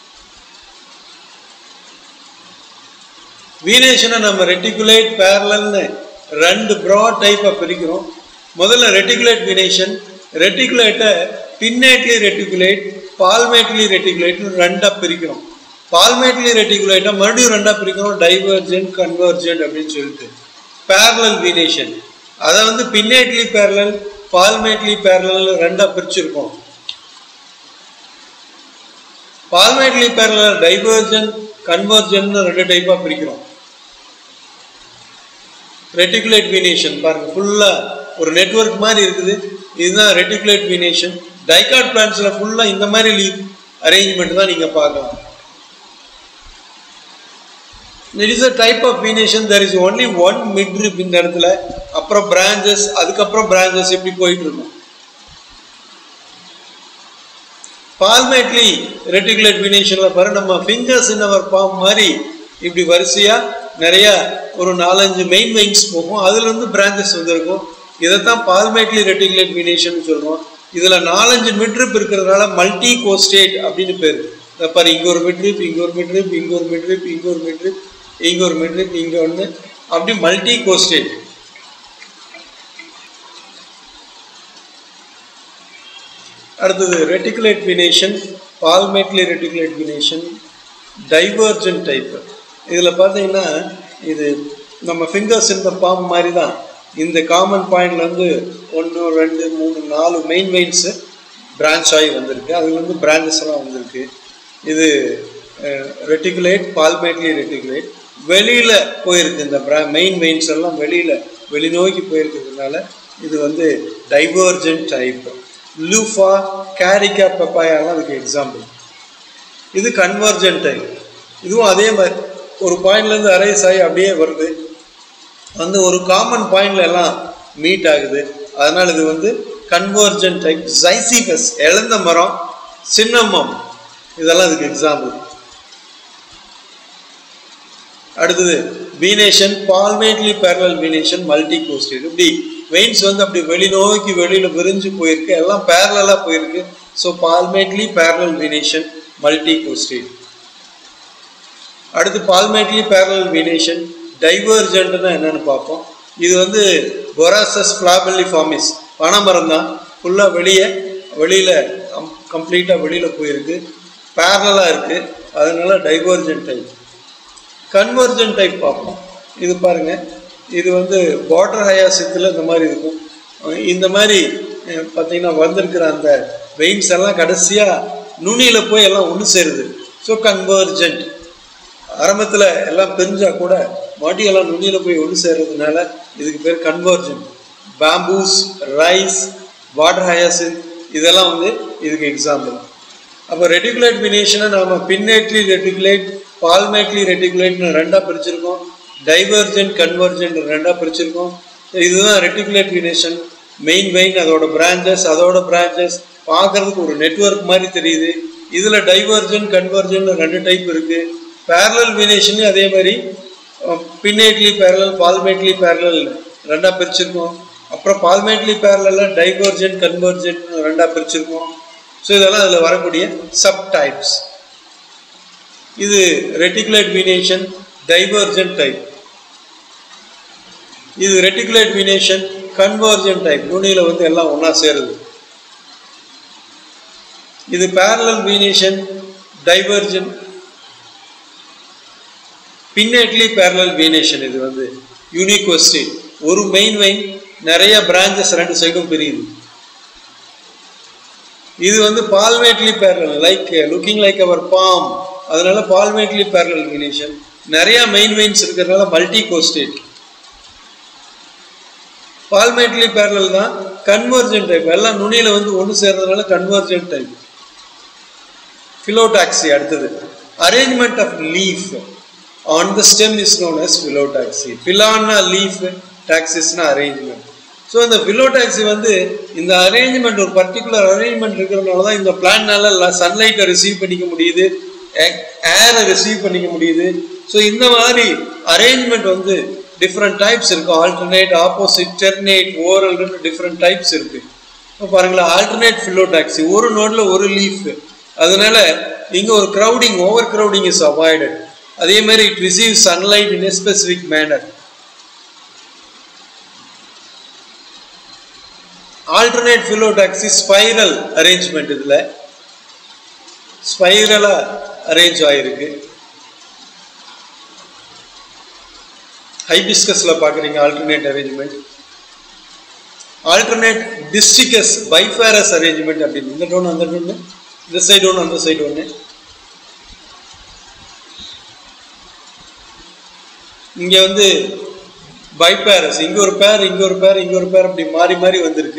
Speaker 1: வீனேஷனை நம்ம ரெட்டிகுலேட் பேரலல்னு ரெண்டு ப்ராட் டைப்பாக பிரிக்கிறோம் முதல்ல ரெட்டிகுலேட் வீனேஷன் ரெட்டிகுலேட்டை பின்னேட்லி ரெட்டிகுலேட் பால்மேட்லி ரெட்டிகுலேட்னு ரெண்டாக பிரிக்கிறோம் பால்மேட்லி ரெட்டிகுலேட்டை மறுபடியும் ரெண்டாக பிரிக்கிறோம் டைவர்ஜென்ட் கன்வர்ஜென்ட் அப்படின்னு சொல்லிட்டு பேரலல் வீனேஷன் அதை வந்து பின்னேட்லி பேரலல் பால்மேட்லி பேரலல் ரெண்டாக பிரிச்சிருக்கோம் பால்மேட்லி பேரலல் டைவர்ஜன் கன்வர்ஜன் ரெண்டு டைப்பாக பிரிக்கிறோம் ரெட்டிகுலேட் வீனேஷன் பாருங்க ஃபுல்லாக ஒரு நெட்ஒர்க் மாதிரி இருக்குது இதுதான் ரெட்டிகுலேட் வீனேஷன் டைகாட் பிளான்ஸில் ஃபுல்லாக இந்த மாதிரி லீவ் அரேஞ்ச்மெண்ட் தான் நீங்கள் பார்க்கலாம் it is a type of venation there is only one midrib இந்த இடத்துல அப்புறம் பிரான்ச்சஸ் அதுக்கப்புறம் பிரான்ச்சஸ் இப்படி போயிட்டு இருக்கும் பால்மேட்லி ரெட்டிகுலேட் வீனேஷன்ல பாரு நம்ம ஃபிங்கர்ஸ் இன் அவர் பாம் மாதிரி இப்படி வரிசையா நிறைய ஒரு நாலஞ்சு மெயின் வெயின்ஸ் போகும் அதுல இருந்து பிரான்ச்சஸ் வந்திருக்கும் இதைத்தான் பால்மேட்லி ரெட்டிகுலேட் வீனேஷன் சொல்றோம் இதுல நாலஞ்சு மிட்ரிப் இருக்கிறதுனால மல்டி கோஸ்டேட் அப்படின்னு பேரு பாரு இங்க ஒரு மிட்ரிப் இங்க ஒரு மிட்ரிப் இங்க ஒரு மிட்ரிப் இங்க ஒரு மிட்ரிப் இங்கே ஒரு மெட்ரிக் இங்கே ஒன்று அப்படி மல்டி கோஸ்டேட் அடுத்தது reticulate venation palmately reticulate venation divergent type இதில் பார்த்தீங்கன்னா இது நம்ம ஃபிங்கர்ஸ் இந்த பாம் மாதிரி தான் இந்த காமன் பாயிண்ட்லேருந்து ஒன்று ரெண்டு மூணு நாலு மெயின் வெயின்ஸு பிரான்ச் ஆகி வந்திருக்கு அதுலேருந்து பிரான்ச்சஸ் எல்லாம் வந்திருக்கு இது ரெட்டிகுலேட் பால்மேட்லி ரெட்டிகுலேட் வெளியில் போயிருக்கு இந்த பிரா மெயின் வெயின்ஸ் எல்லாம் வெளியில் வெளிநோக்கி போயிருக்கிறதுனால இது வந்து டைவர்ஜென்ட் டைப் லூஃபா கேரிக்கா பப்பாயாலாம் அதுக்கு எக்ஸாம்பிள் இது கன்வர்ஜென்ட் டைப் இதுவும் அதே மாதிரி ஒரு பாயிண்ட்லேருந்து அரைஸ் ஆகி அப்படியே வருது வந்து ஒரு காமன் பாயிண்ட்ல எல்லாம் மீட் ஆகுது அதனால் இது வந்து கன்வர்ஜென்ட் டைப் ஜைசிபஸ் இழந்த மரம் சின்னம்மம் இதெல்லாம் இதுக்கு எக்ஸாம்பிள் அடுத்தது venation palmately parallel venation multicostate இப்படி வெயின்ஸ் வந்து அப்படி வெளிநோக்கி வெளியில் விரிஞ்சு போயிருக்கு எல்லாம் பேரலாக போயிருக்கு so palmately parallel venation multicostate அடுத்து பால்மேட்லி பேரலல் வீனேஷன் டைவர்ஜென்ட்னா என்னன்னு பார்ப்போம் இது வந்து பொராசஸ் ஃபிளாபல்லி ஃபார்மிஸ் பனைமரம் தான் ஃபுல்லாக வெளியே வெளியில் கம் கம்ப்ளீட்டாக வெளியில் போயிருக்கு பேரலாக இருக்குது அதனால டைவர்ஜென்ட் டைப் கன்வர்ஜென்ட் டைப் பார்ப்போம் இது பாருங்க இது வந்து வாட்டர் ஹயாசித்தில் இந்த மாதிரி இருக்கும் இந்த மாதிரி அஹ், பார்த்தீங்கன்னா வந்திருக்கிற அந்த வெயின்ஸ் எல்லாம் கடைசியாக நுனியில் போய் எல்லாம் ஒன்று சேருது ஸோ கன்வர்ஜென்ட் ஆரம்பத்தில் எல்லாம் பிரிஞ்சா கூட மறுபடியும் எல்லாம் நுனியில் போய் ஒன்று சேர்றதுனால இதுக்கு பேர் convergent bamboos rice water hyacinth இதெல்லாம் வந்து இதுக்கு எக்ஸாம்பிள் அப்போ ரெட்டிகுலேட் வினேஷனை நாம பின்னேட்லி ரெட்டிகுலேட் பால்மேட்லி ரெட்டிகுலேட்னு ரெண்டாக பிரிச்சிருக்கோம் டைவர்ஜென்ட் கன்வர்ஜென்ட் ரெண்டாக பிரிச்சிருக்கோம் இதுதான் ரெட்டிகுலேட் வினேஷன் மெயின் வெயின் அதோட பிரான்ச்சஸ் அதோட பிரான்ச்சஸ் பார்க்கறதுக்கு ஒரு நெட்வொர்க் மாதிரி தெரியுது இதில் டைவர்ஜென்ட் கன்வர்ஜென்ட் ரெண்டு டைப் இருக்கு பேரலல் வினேஷன் அதே மாதிரி பின்னேட்லி பேரலல் பால்மேட்லி பேரலல் ரெண்டாக பிரிச்சிருக்கோம் அப்புறம் பால்மேட்லி பேரலில் டைவர்ஜென்ட் கன்வர்ஜென்ட் ரெண்டாக பிரிச்சிருக்கோம் ஸோ இதெல்லாம் அதில் வரக்கூடிய சப் டைப்ஸ் இது ரெட்டிகுலேட் வீனேஷன் டைவர்ஜென்ட் டைப் இது ரெட்டிகுலேட் வீனேஷன் கன்வர்ஜென்ட் டைப் நுனியில் வந்து எல்லாம் ஒன்றா சேருது இது parallel venation divergent pinnately parallel venation இது வந்து யூனிக்வஸ்டி ஒரு மெயின் வெயின் நிறைய பிரான்ச்சஸ் ரெண்டு சைடும் பிரியுது இது வந்து palmately parallel like looking like our palm அதனால பால்மேட்லி பேரலல் வீனேஷன் நிறைய மெயின் வெயின்ஸ் இருக்கிறதுனால மல்டி கோஸ்டேட் பால்மேட்லி பேரலல் தான் கன்வர்ஜென்ட் டைப் எல்லாம் நுனியில வந்து ஒன்று சேர்றதுனால கன்வர்ஜென்ட் டைப் phyllotaxy அடுத்தது arrangement of leaf on the stem is known as phyllotaxy பிலான்னா லீஃப் டாக்ஸிஸ்னா அரேஞ்ச்மெண்ட் ஸோ இந்த phyllotaxy வந்து இந்த அரேஞ்ச்மெண்ட் ஒரு பர்டிகுலர் அரேஞ்ச்மெண்ட் இருக்கிறதுனால தான் இந்த பிளான்னால சன்லைட்டை ரிசீவ் பண்ணிக்க முடியுது ஏரை ரிசீவ் பண்ணிக்க முடியுது ஸோ இந்த மாதிரி அரேஞ்ச்மெண்ட் வந்து டிஃப்ரெண்ட் டைப்ஸ் இருக்கு alternate opposite ternate whorl different types இருக்கு இப்போ பாருங்களேன் ஆல்டர்னேட் phyllotaxy ஒரு நோட்ல ஒரு லீஃப் அதனால இங்க ஒரு crowding over crowding is avoided அதே மாதிரி it receive sunlight in a specific manner alternate phyllotaxy spiral arrangement இதுல ஸ்பைரலா அரேஞ்ச் ஆயிருக்கு ஹைபிஸ்கஸ்ல பாக்குறீங்க alternate arrangement alternate distichous bifarious arrangement அப்படின்னு இந்த டோன் அந்த டோன் இந்த சைடு ஒன்று அந்த சைடு ஒன்று இங்க வந்து பைபேரஸ் இங்க ஒரு பேர் இங்க ஒரு பேர் இங்க ஒரு பேர் அப்படி மாறி மாறி வந்திருக்கு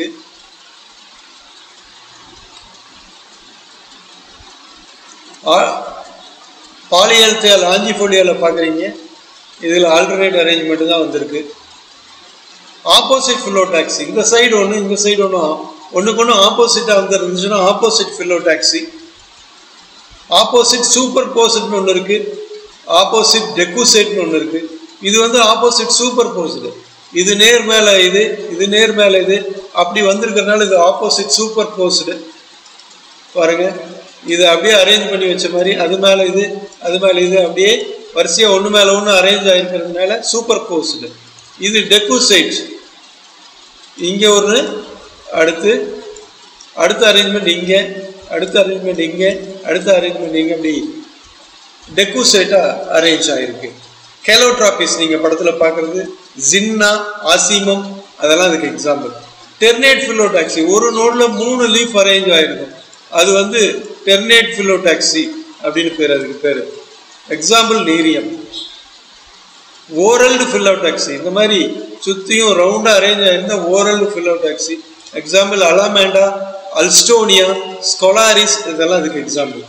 Speaker 1: பாலியல்தேல் ஆஞ்சிஃபோலியால பார்க்குறீங்க இதில் ஆல்டர்னேட் அரேஞ்ச்மெண்ட் தான் வந்திருக்கு ஆப்போசிட் ஃபில்லோடாக்சி இந்த சைடு ஒன்று இந்த சைடு ஒன்று ஒன்றுக்கு ஒன்று ஆப்போசிட்டாக வந்து இருந்துச்சுன்னா ஆப்போசிட் ஃபில்லோடாக்சி ஆப்போசிட் சூப்பர் போசிட்னு ஒன்று இருக்கு ஆப்போசிட் டெக்குசேட்னு ஒன்று இருக்கு இது வந்து ஆப்போசிட் சூப்பர் போசிட் இது நேர் மேலே இது இது நேர் மேலே இது அப்படி வந்திருக்கிறதுனால இது ஆப்போசிட் சூப்பர் போஸ்டு பாருங்க இது அப்படியே அரேஞ்ச் பண்ணி வச்ச மாதிரி அது மேலே இது அது மேலே இது அப்படியே வரிசையா ஒன்று மேல ஒன்று அரேஞ்ச் ஆயிருக்கிறதுனால சூப்பர் கோஸ்டு இது டெக்குசைட் இங்க ஒரு அடுத்து அடுத்த அரேஞ்ச்மெண்ட் இங்க அடுத்த அரேஞ்ச்மெண்ட் இங்க அடுத்த அரேஞ்ச்மெண்ட் இங்க அப்படி டெக்குசைட்டா அரேஞ்ச் ஆயிருக்கு கெலோட்ராபிஸ் நீங்க படத்துல பார்க்கிறது ஜின்னா ஆசிமம் அதெல்லாம் அதுக்கு எக்ஸாம்பிள் டெர்னேட் ஃபிலோடாக்சி ஒரு நோட்ல மூணு லீஃப் அரேஞ்ச் ஆயிருக்கும் அது வந்து டெர்னேட் ஃபிலோடாக்சி அப்படின்னு பேர் அதுக்கு பேரு எக்ஸாம்பிள் நீரியம் ஓரல்டு ஃபில்லோடாக்சி இந்த மாதிரி சுத்தியும் ரவுண்டா அரேஞ்ச் ஆயிருந்த ஓரல்டு ஃபில்லோடாக்சி எக்ஸாம்பிள் அலாமேண்டா அல்ஸ்டோனியா ஸ்கொலாரிஸ் இதெல்லாம் அதுக்கு எக்ஸாம்பிள்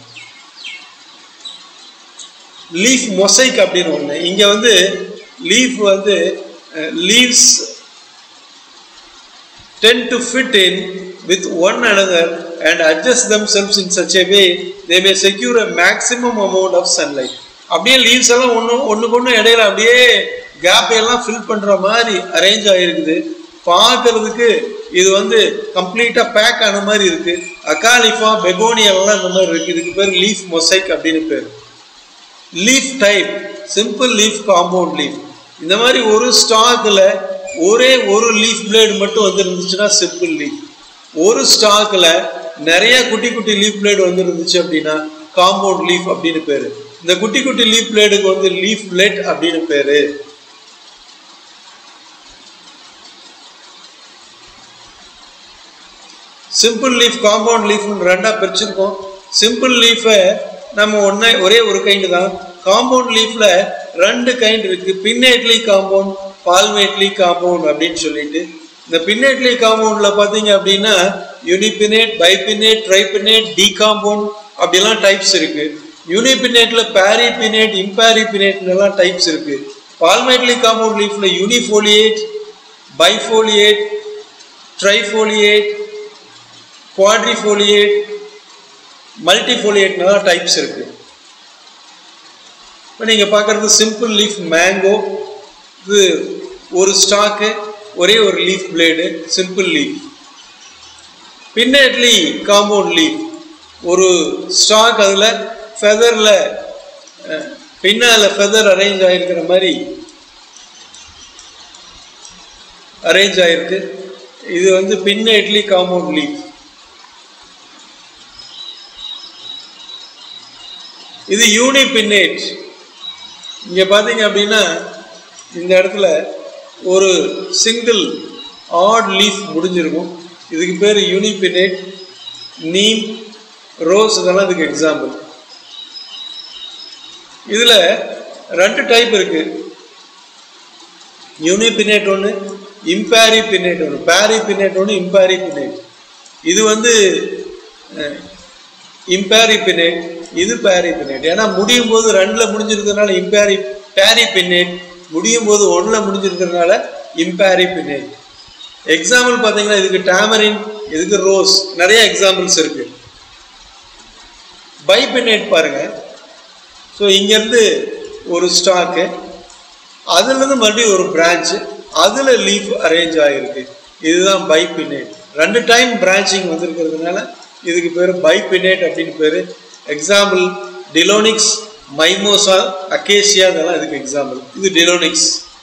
Speaker 1: லீஃப் மொசைக் அப்படின்னு ஒன்று இங்க வந்து லீஃப் வந்து leaves tend to fit in with one another and adjust themselves in such a way they may secure a maximum amount of sunlight அப்படியே லீவ்ஸ் எல்லாம் ஒன்று ஒன்றுக்கு ஒன்று இடையில அப்படியே கேப் எல்லாம் ஃபில் பண்ற மாதிரி அரேஞ்ச் ஆகிருக்குது பார்க்கறதுக்கு இது வந்து கம்ப்ளீட்டா பேக் ஆன மாதிரி இருக்கு அகாலிஃபா பெகோனியா எல்லாம் இந்த மாதிரி இருக்கு இதுக்கு பேர் லீஃப் மொசைக் அப்படின்னு பேர் leaf type simple leaf compound leaf இந்த மாதிரி ஒரு ஸ்டாக்ல ஒரே ஒரு லீஃப் பிளேடு மட்டும் வந்து இருந்துச்சுன்னா சிம்பிள் லீஃப் ஒரு ஸ்டாக்ல நிறைய குட்டி குட்டி லீஃப் பிளேடு வந்து இருந்துச்சு அப்படின்னா காம்பவுண்ட் லீஃப் அப்படின்னு பேரு இந்த குட்டி குட்டி லீஃப் பிளேடுக்கு வந்து லீஃப் லெட் அப்படின்னு பேரு சிம்பிள் லீஃப் காம்பவுண்ட் லீஃப்னு ரெண்டா பிரிச்சிருக்கோம் சிம்பிள் லீஃபை நம்ம ஒன்னே ஒரே ஒரு கைண்டு தான் காம்பவுண்ட் லீஃப்ல ரெண்டு கைண்ட் இருக்கு பின்னேட்லி காம்பவுண்ட் பால்மேட்லி காம்பவுண்ட் அப்படின்னு சொல்லிட்டு இந்த பின்னேட்லி காம்பவுண்ட்ல பாத்தீங்க அப்படின்னா unipinnate bipinnate tripinnate decompound அப்படிலாம் டைப்ஸ் இருக்கு யூனிபினேட்ல பேரிபினேட் இம்பேரிபினேட் எல்லாம் டைப்ஸ் இருக்கு பால்மேட்லி காம்பவுண்ட் லீஃப்ல யூனிஃபோலியேட் பைஃபோலியேட் ட்ரைஃபோலியேட் குவாட்ரிஃபோலியேட் மல்டிஃபோலியேட்னால டைப்ஸ் இருக்கு இப்போ நீங்கள் பார்க்குறது சிம்பிள் லீஃப் மேங்கோ இது ஒரு ஸ்டாக்கு ஒரே ஒரு leaf blade simple leaf pinnately compound leaf ஒரு ஸ்டாக் அதில் ஃபெதரில் பின்னால் ஃபெதர் அரேஞ்ச் ஆகிருக்கிற மாதிரி அரேஞ்ச் ஆகிருக்கு இது வந்து பின்னட்லி காம்பவுண்ட் லீஃப் இது யூனி பின்னேட் இங்க பாத்தீங்க அப்படின்னா இந்த இடத்துல ஒரு சிங்கிள் ஆட் லீஃப் முடிஞ்சிருக்கும் இதுக்கு பேர் யூனிபினேட் நீம் ரோஸ் இதெல்லாம் இதுக்கு எக்ஸாம்பிள் இதுல ரெண்டு டைப் இருக்கு யூனிபினேட் ஒன்று இம்பேரி பின்னேட் ஒன்று பேரி பின்னேட் ஒன்று இம்பேரி பின்னேட் இது வந்து இம்பேரி பின்னேட் இது பேரி பின்னேட் ஏன்னா முடியும் போது ரெண்டுல முடிஞ்சிருக்கிறதுனால இம்பேரி பேரி பின்னேட் முடியும் போது ஒண்ணுல முடிஞ்சிருக்கிறதுனால இம்பேரி பின்னேட் எக்ஸாம்பிள் பார்த்தீங்கன்னா இதுக்கு டேமரின் இதுக்கு ரோஸ் நிறைய எக்ஸாம்பிள்ஸ் இருக்கு பைபினேட் பாருங்க ஸோ இங்கேருந்து ஒரு ஸ்டாக்கு அதுலேருந்து மறுபடியும் ஒரு பிரான்ச் அதில் லீஃப் அரேஞ்ச் ஆகிருக்கு இதுதான் பைபினேட் ரெண்டு டைம் பிரான்ச்சிங் வந்திருக்கிறதுனால இதுக்கு பேர் பைபினேட் அப்படின்னு பேர் எக்ஸாம்பிள் டிலோனிக்ஸ் மைமோசா அகேசியா இதெல்லாம் இதுக்கு எக்ஸாம்பிள் இது டிலோனிக்ஸ்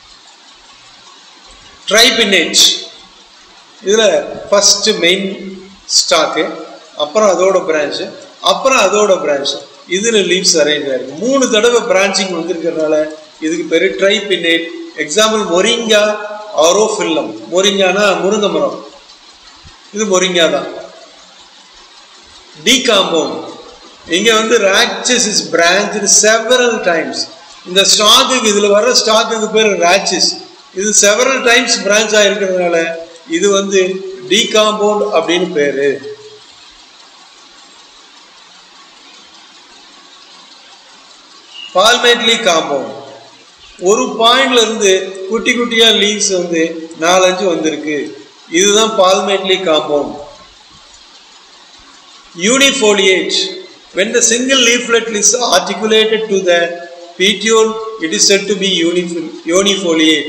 Speaker 1: ட்ரைபினேட் இதில் ஃபஸ்ட்டு மெயின் ஸ்டாக்கு அப்புறம் அதோட பிரான்ச்சு அப்புறம் அதோட பிரான்ச் இதில் லீவ்ஸ் அரேஞ்ச் ஆயிருக்கு மூணு தடவை பிரான்ச்சிங் வந்திருக்கிறதுனால இதுக்கு பேர் ட்ரைபினேட் எக்ஸாம்பிள் மொரிங்கா ஆரோஃபில்லம் மொரிங்கானா முருங்கை மரம் இது மொரிங்கா தான் டீகாம்பவுண்ட் இங்க வந்து rachis is branch several times இந்த ஸ்டாக்குக்கு இதுல வர ஸ்டாக்குக்கு பேர் ராட்சஸ் இது செவரல் டைம்ஸ் பிரான்ச் ஆயிருக்கிறதுனால இது வந்து டீகாம்பவுண்ட் அப்படின்னு பேரு பால்மேட்லி காம்பவுண்ட் ஒரு பாயிண்ட்ல இருந்து குட்டி குட்டியா லீவ்ஸ் வந்து நாலஞ்சு வந்திருக்கு இதுதான் palmately compound unifoliate when the single leaflet is articulated to the petiole it is said to be unif- unifoliate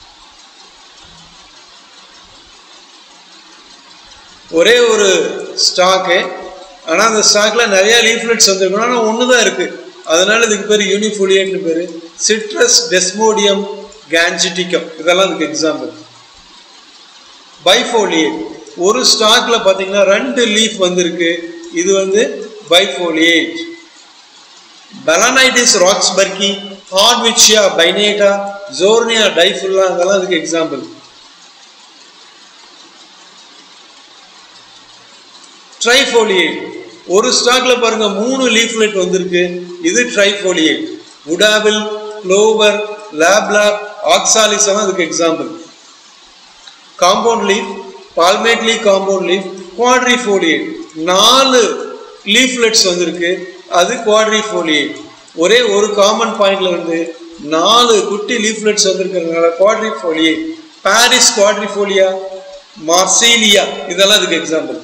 Speaker 1: ஒரே ஒரு ஸ்டாக்கு ஆனால் அந்த ஸ்டாக்ல நிறைய லீஃப்லெட்ஸ் வந்திருக்கணும் ஆனால் ஒன்று தான் இருக்கு அதனால இதுக்கு பேர் யூனிஃபோலியேட்னு பேர் சிட்ரஸ் டெஸ்மோடியம் கேன்ஜிட்டிகம் இதெல்லாம் அதுக்கு எக்ஸாம்பிள் பைஃபோலியேட் ஒரு ஸ்டாக்ல பார்த்தீங்கன்னா ரெண்டு லீஃப் வந்திருக்கு இது வந்து பைஃபோலியேட் பெலனைட்டிஸ் ராக்ஸ்பர்கி ஹார்ட்விச்சியா பைனேட்டா ஜோர்னியா டைஃபுல்லா அதெல்லாம் அதுக்கு எக்ஸாம்பிள் ட்ரைஃபோலியேட் ஒரு ஸ்டாக்ல பாருங்க மூணு லீஃப்லெட் வந்திருக்கு இது ட்ரைஃபோலியேட் உடாவில் க்ளோவர் லேப்லாப் ஆக்சாலிஸ் எல்லாம் அதுக்கு example compound leaf palmately compound leaf quadrifoliate நாலு லீஃப்லெட்ஸ் வந்திருக்கு அது குவாட்ரிஃபோலியேட் ஒரே ஒரு காமன் பாயிண்ட்ல இருந்து நாலு குட்டி லீஃப்லெட்ஸ் வந்திருக்கிறதுனால குவாட்ரிஃபோலியேட் பாரிஸ் குவாட்ரிஃபோலியா மார்சீலியா இதெல்லாம் அதுக்கு எக்ஸாம்பிள்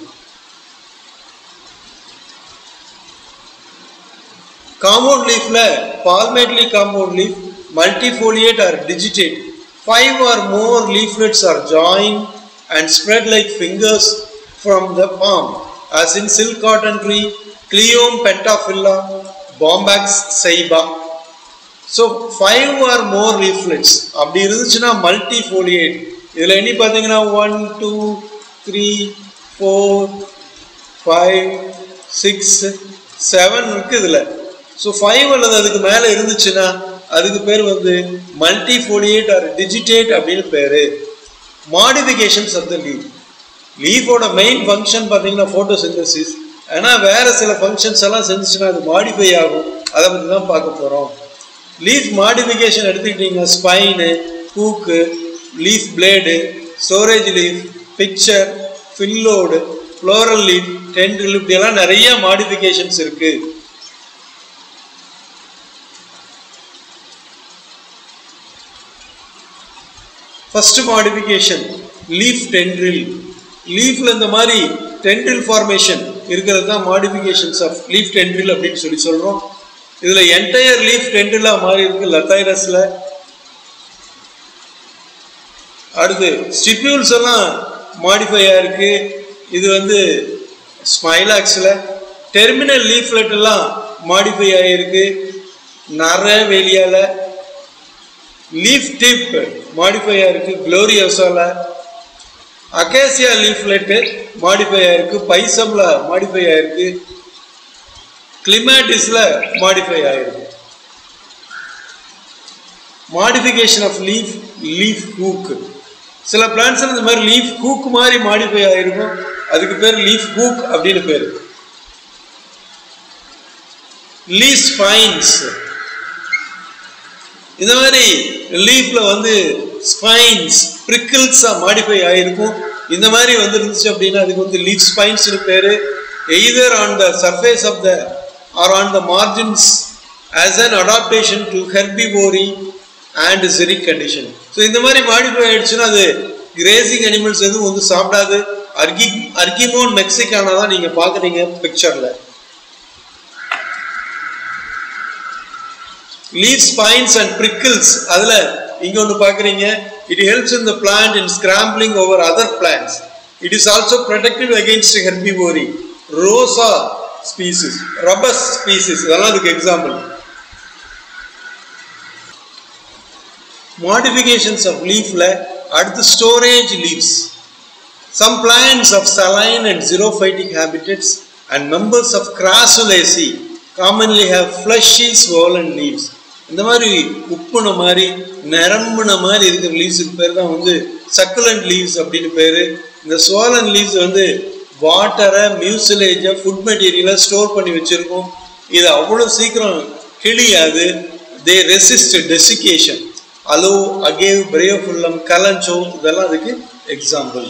Speaker 1: காம்பவுண்ட் லீஃப்ல palmately compound leaf multifoliate or digitate five or more leaflets are join and spread like fingers from the palm as in silk cotton tree, Cleome pentaphylla, Bombax saiba. So five or more leaflets அப்படி இருந்துச்சுன்னா multifoliate இதில் எண்ணி பார்த்தீங்கன்னா one two three four five six seven இருக்கு இதில் so five அல்லது அதுக்கு மேலே இருந்துச்சுன்னா அதுக்கு பேர் வந்து மல்டிஃபோலியேட் ஆர் டிஜிட்டேட் அப்படின்னு பேர் மாடிஃபிகேஷன்ஸ் ஆஃப் த லீவ் லீஃபோட மெயின் ஃபங்க்ஷன் பார்த்தீங்கன்னா ஃபோட்டோசிந்தசிஸ் ஆனால் வேற சில ஃபங்க்ஷன்ஸ் எல்லாம் செஞ்சுச்சுன்னா அது மாடிஃபை ஆகும் அதை பற்றி தான் பார்க்க போகிறோம் லீஃப் மாடிஃபிகேஷன் எடுத்துக்கிட்டிங்கன்னா spine hook leaf blade storage leaf pitcher phyllode floral leaf tendril இப்படியெல்லாம் நிறைய மாடிஃபிகேஷன்ஸ் இருக்குது ஃபர்ஸ்ட் மாடிஃபிகேஷன் லீஃப் டென்ட்ரில் லீஃப்ல இந்த மாதிரி டென்ட்ரில் ஃபார்மேஷன் இருக்கிறது தான் மாடிஃபிகேஷன்ஸ் ஆஃப் லீஃப் டென்ட்ரில் அப்படின்னு சொல்லி சொல்றோம் இதுல என்டையர் லீஃப் டென்ட்ரிலா மாறி இருக்கு லத்தைரஸ்ல அடுத்து ஸ்டிப்யூல்ஸ் எல்லாம் மாடிஃபை ஆயிருக்கு இது வந்து ஸ்மைலாக்ஸில் டெர்மினல் லீஃப்லெட் எல்லாம் மாடிஃபை ஆகிருக்கு நர வெளியால லீஃப் டிப் மாடிஃபை ஆயிருக்கு குளோரியோசால அகேசியா லீஃப்லெட்டு மாடிஃபை ஆயிருக்கு பைசம்ல மாடிஃபை ஆயிருக்கு கிளிமேட்டிஸ்ல மாடிஃபை ஆயிருக்கு modification of leaf leaf hook சில பிளான்ஸ் இந்த மாதிரி லீஃப் ஹூக் மாதிரி மாடிஃபை ஆயிருக்கும் அதுக்கு பேர் லீஃப் ஹூக் அப்படின்னு பேர் லீஸ் ஸ்பைன்ஸ் இந்த மாதிரி லீஃப்ல வந்து ஸ்பைன்ஸ் பிரிக்கிள்ஸா மாடிஃபை ஆயிருக்கும் இந்த மாதிரி வந்து இருந்துச்சு அப்படின்னா அதுக்கு வந்து லீஃப் ஸ்பைன்ஸ் பேரு either on the surface of the or on the margins as an adaptation to herbivory and xeric condition so இந்த மாதிரி மாடிஃபை ஆயிடுச்சுன்னா அது கிரேசிங் அனிமல்ஸ் எதுவும் வந்து சாப்பிடாது அர்கி அர்கிமோன் மெக்சிகானா தான் நீங்க பாக்குறீங்க பிக்சர்ல லீவ் ஸ்பைன்ஸ் அண்ட் பிரிக்கிள்ஸ் அதுல இங்க ஒன்று பாக்குறீங்க it helps in the plant in scrambling over other plants it is also protective against herbivory rosa species rubus species இதெல்லாம் அதுக்கு எக்ஸாம்பிள் மாடிஃபிகேஷன்ஸ் ஆஃப் லீஃப்ல அடுத்து storage leaves some plants of saline and xerophytic habitats and members of Crassulaceae commonly have fleshy swollen leaves இந்த மாதிரி உப்புன மாதிரி நிரம்புன மாதிரி இருக்கிற லீவ்ஸுக்கு பேர் தான் வந்து சக்குலண்ட் லீவ்ஸ் அப்படின்னு பேரு இந்த சோலன் லீவ்ஸ் வந்து வாட்டரை மியூசிலேஜை ஃபுட் மெட்டீரியலை ஸ்டோர் பண்ணி வச்சிருக்கோம் இது அவ்வளோ சீக்கிரம் கிளியாது they resist desiccation aloe agave bryophyllum kalanchoe இதெல்லாம் அதுக்கு எக்ஸாம்பிள்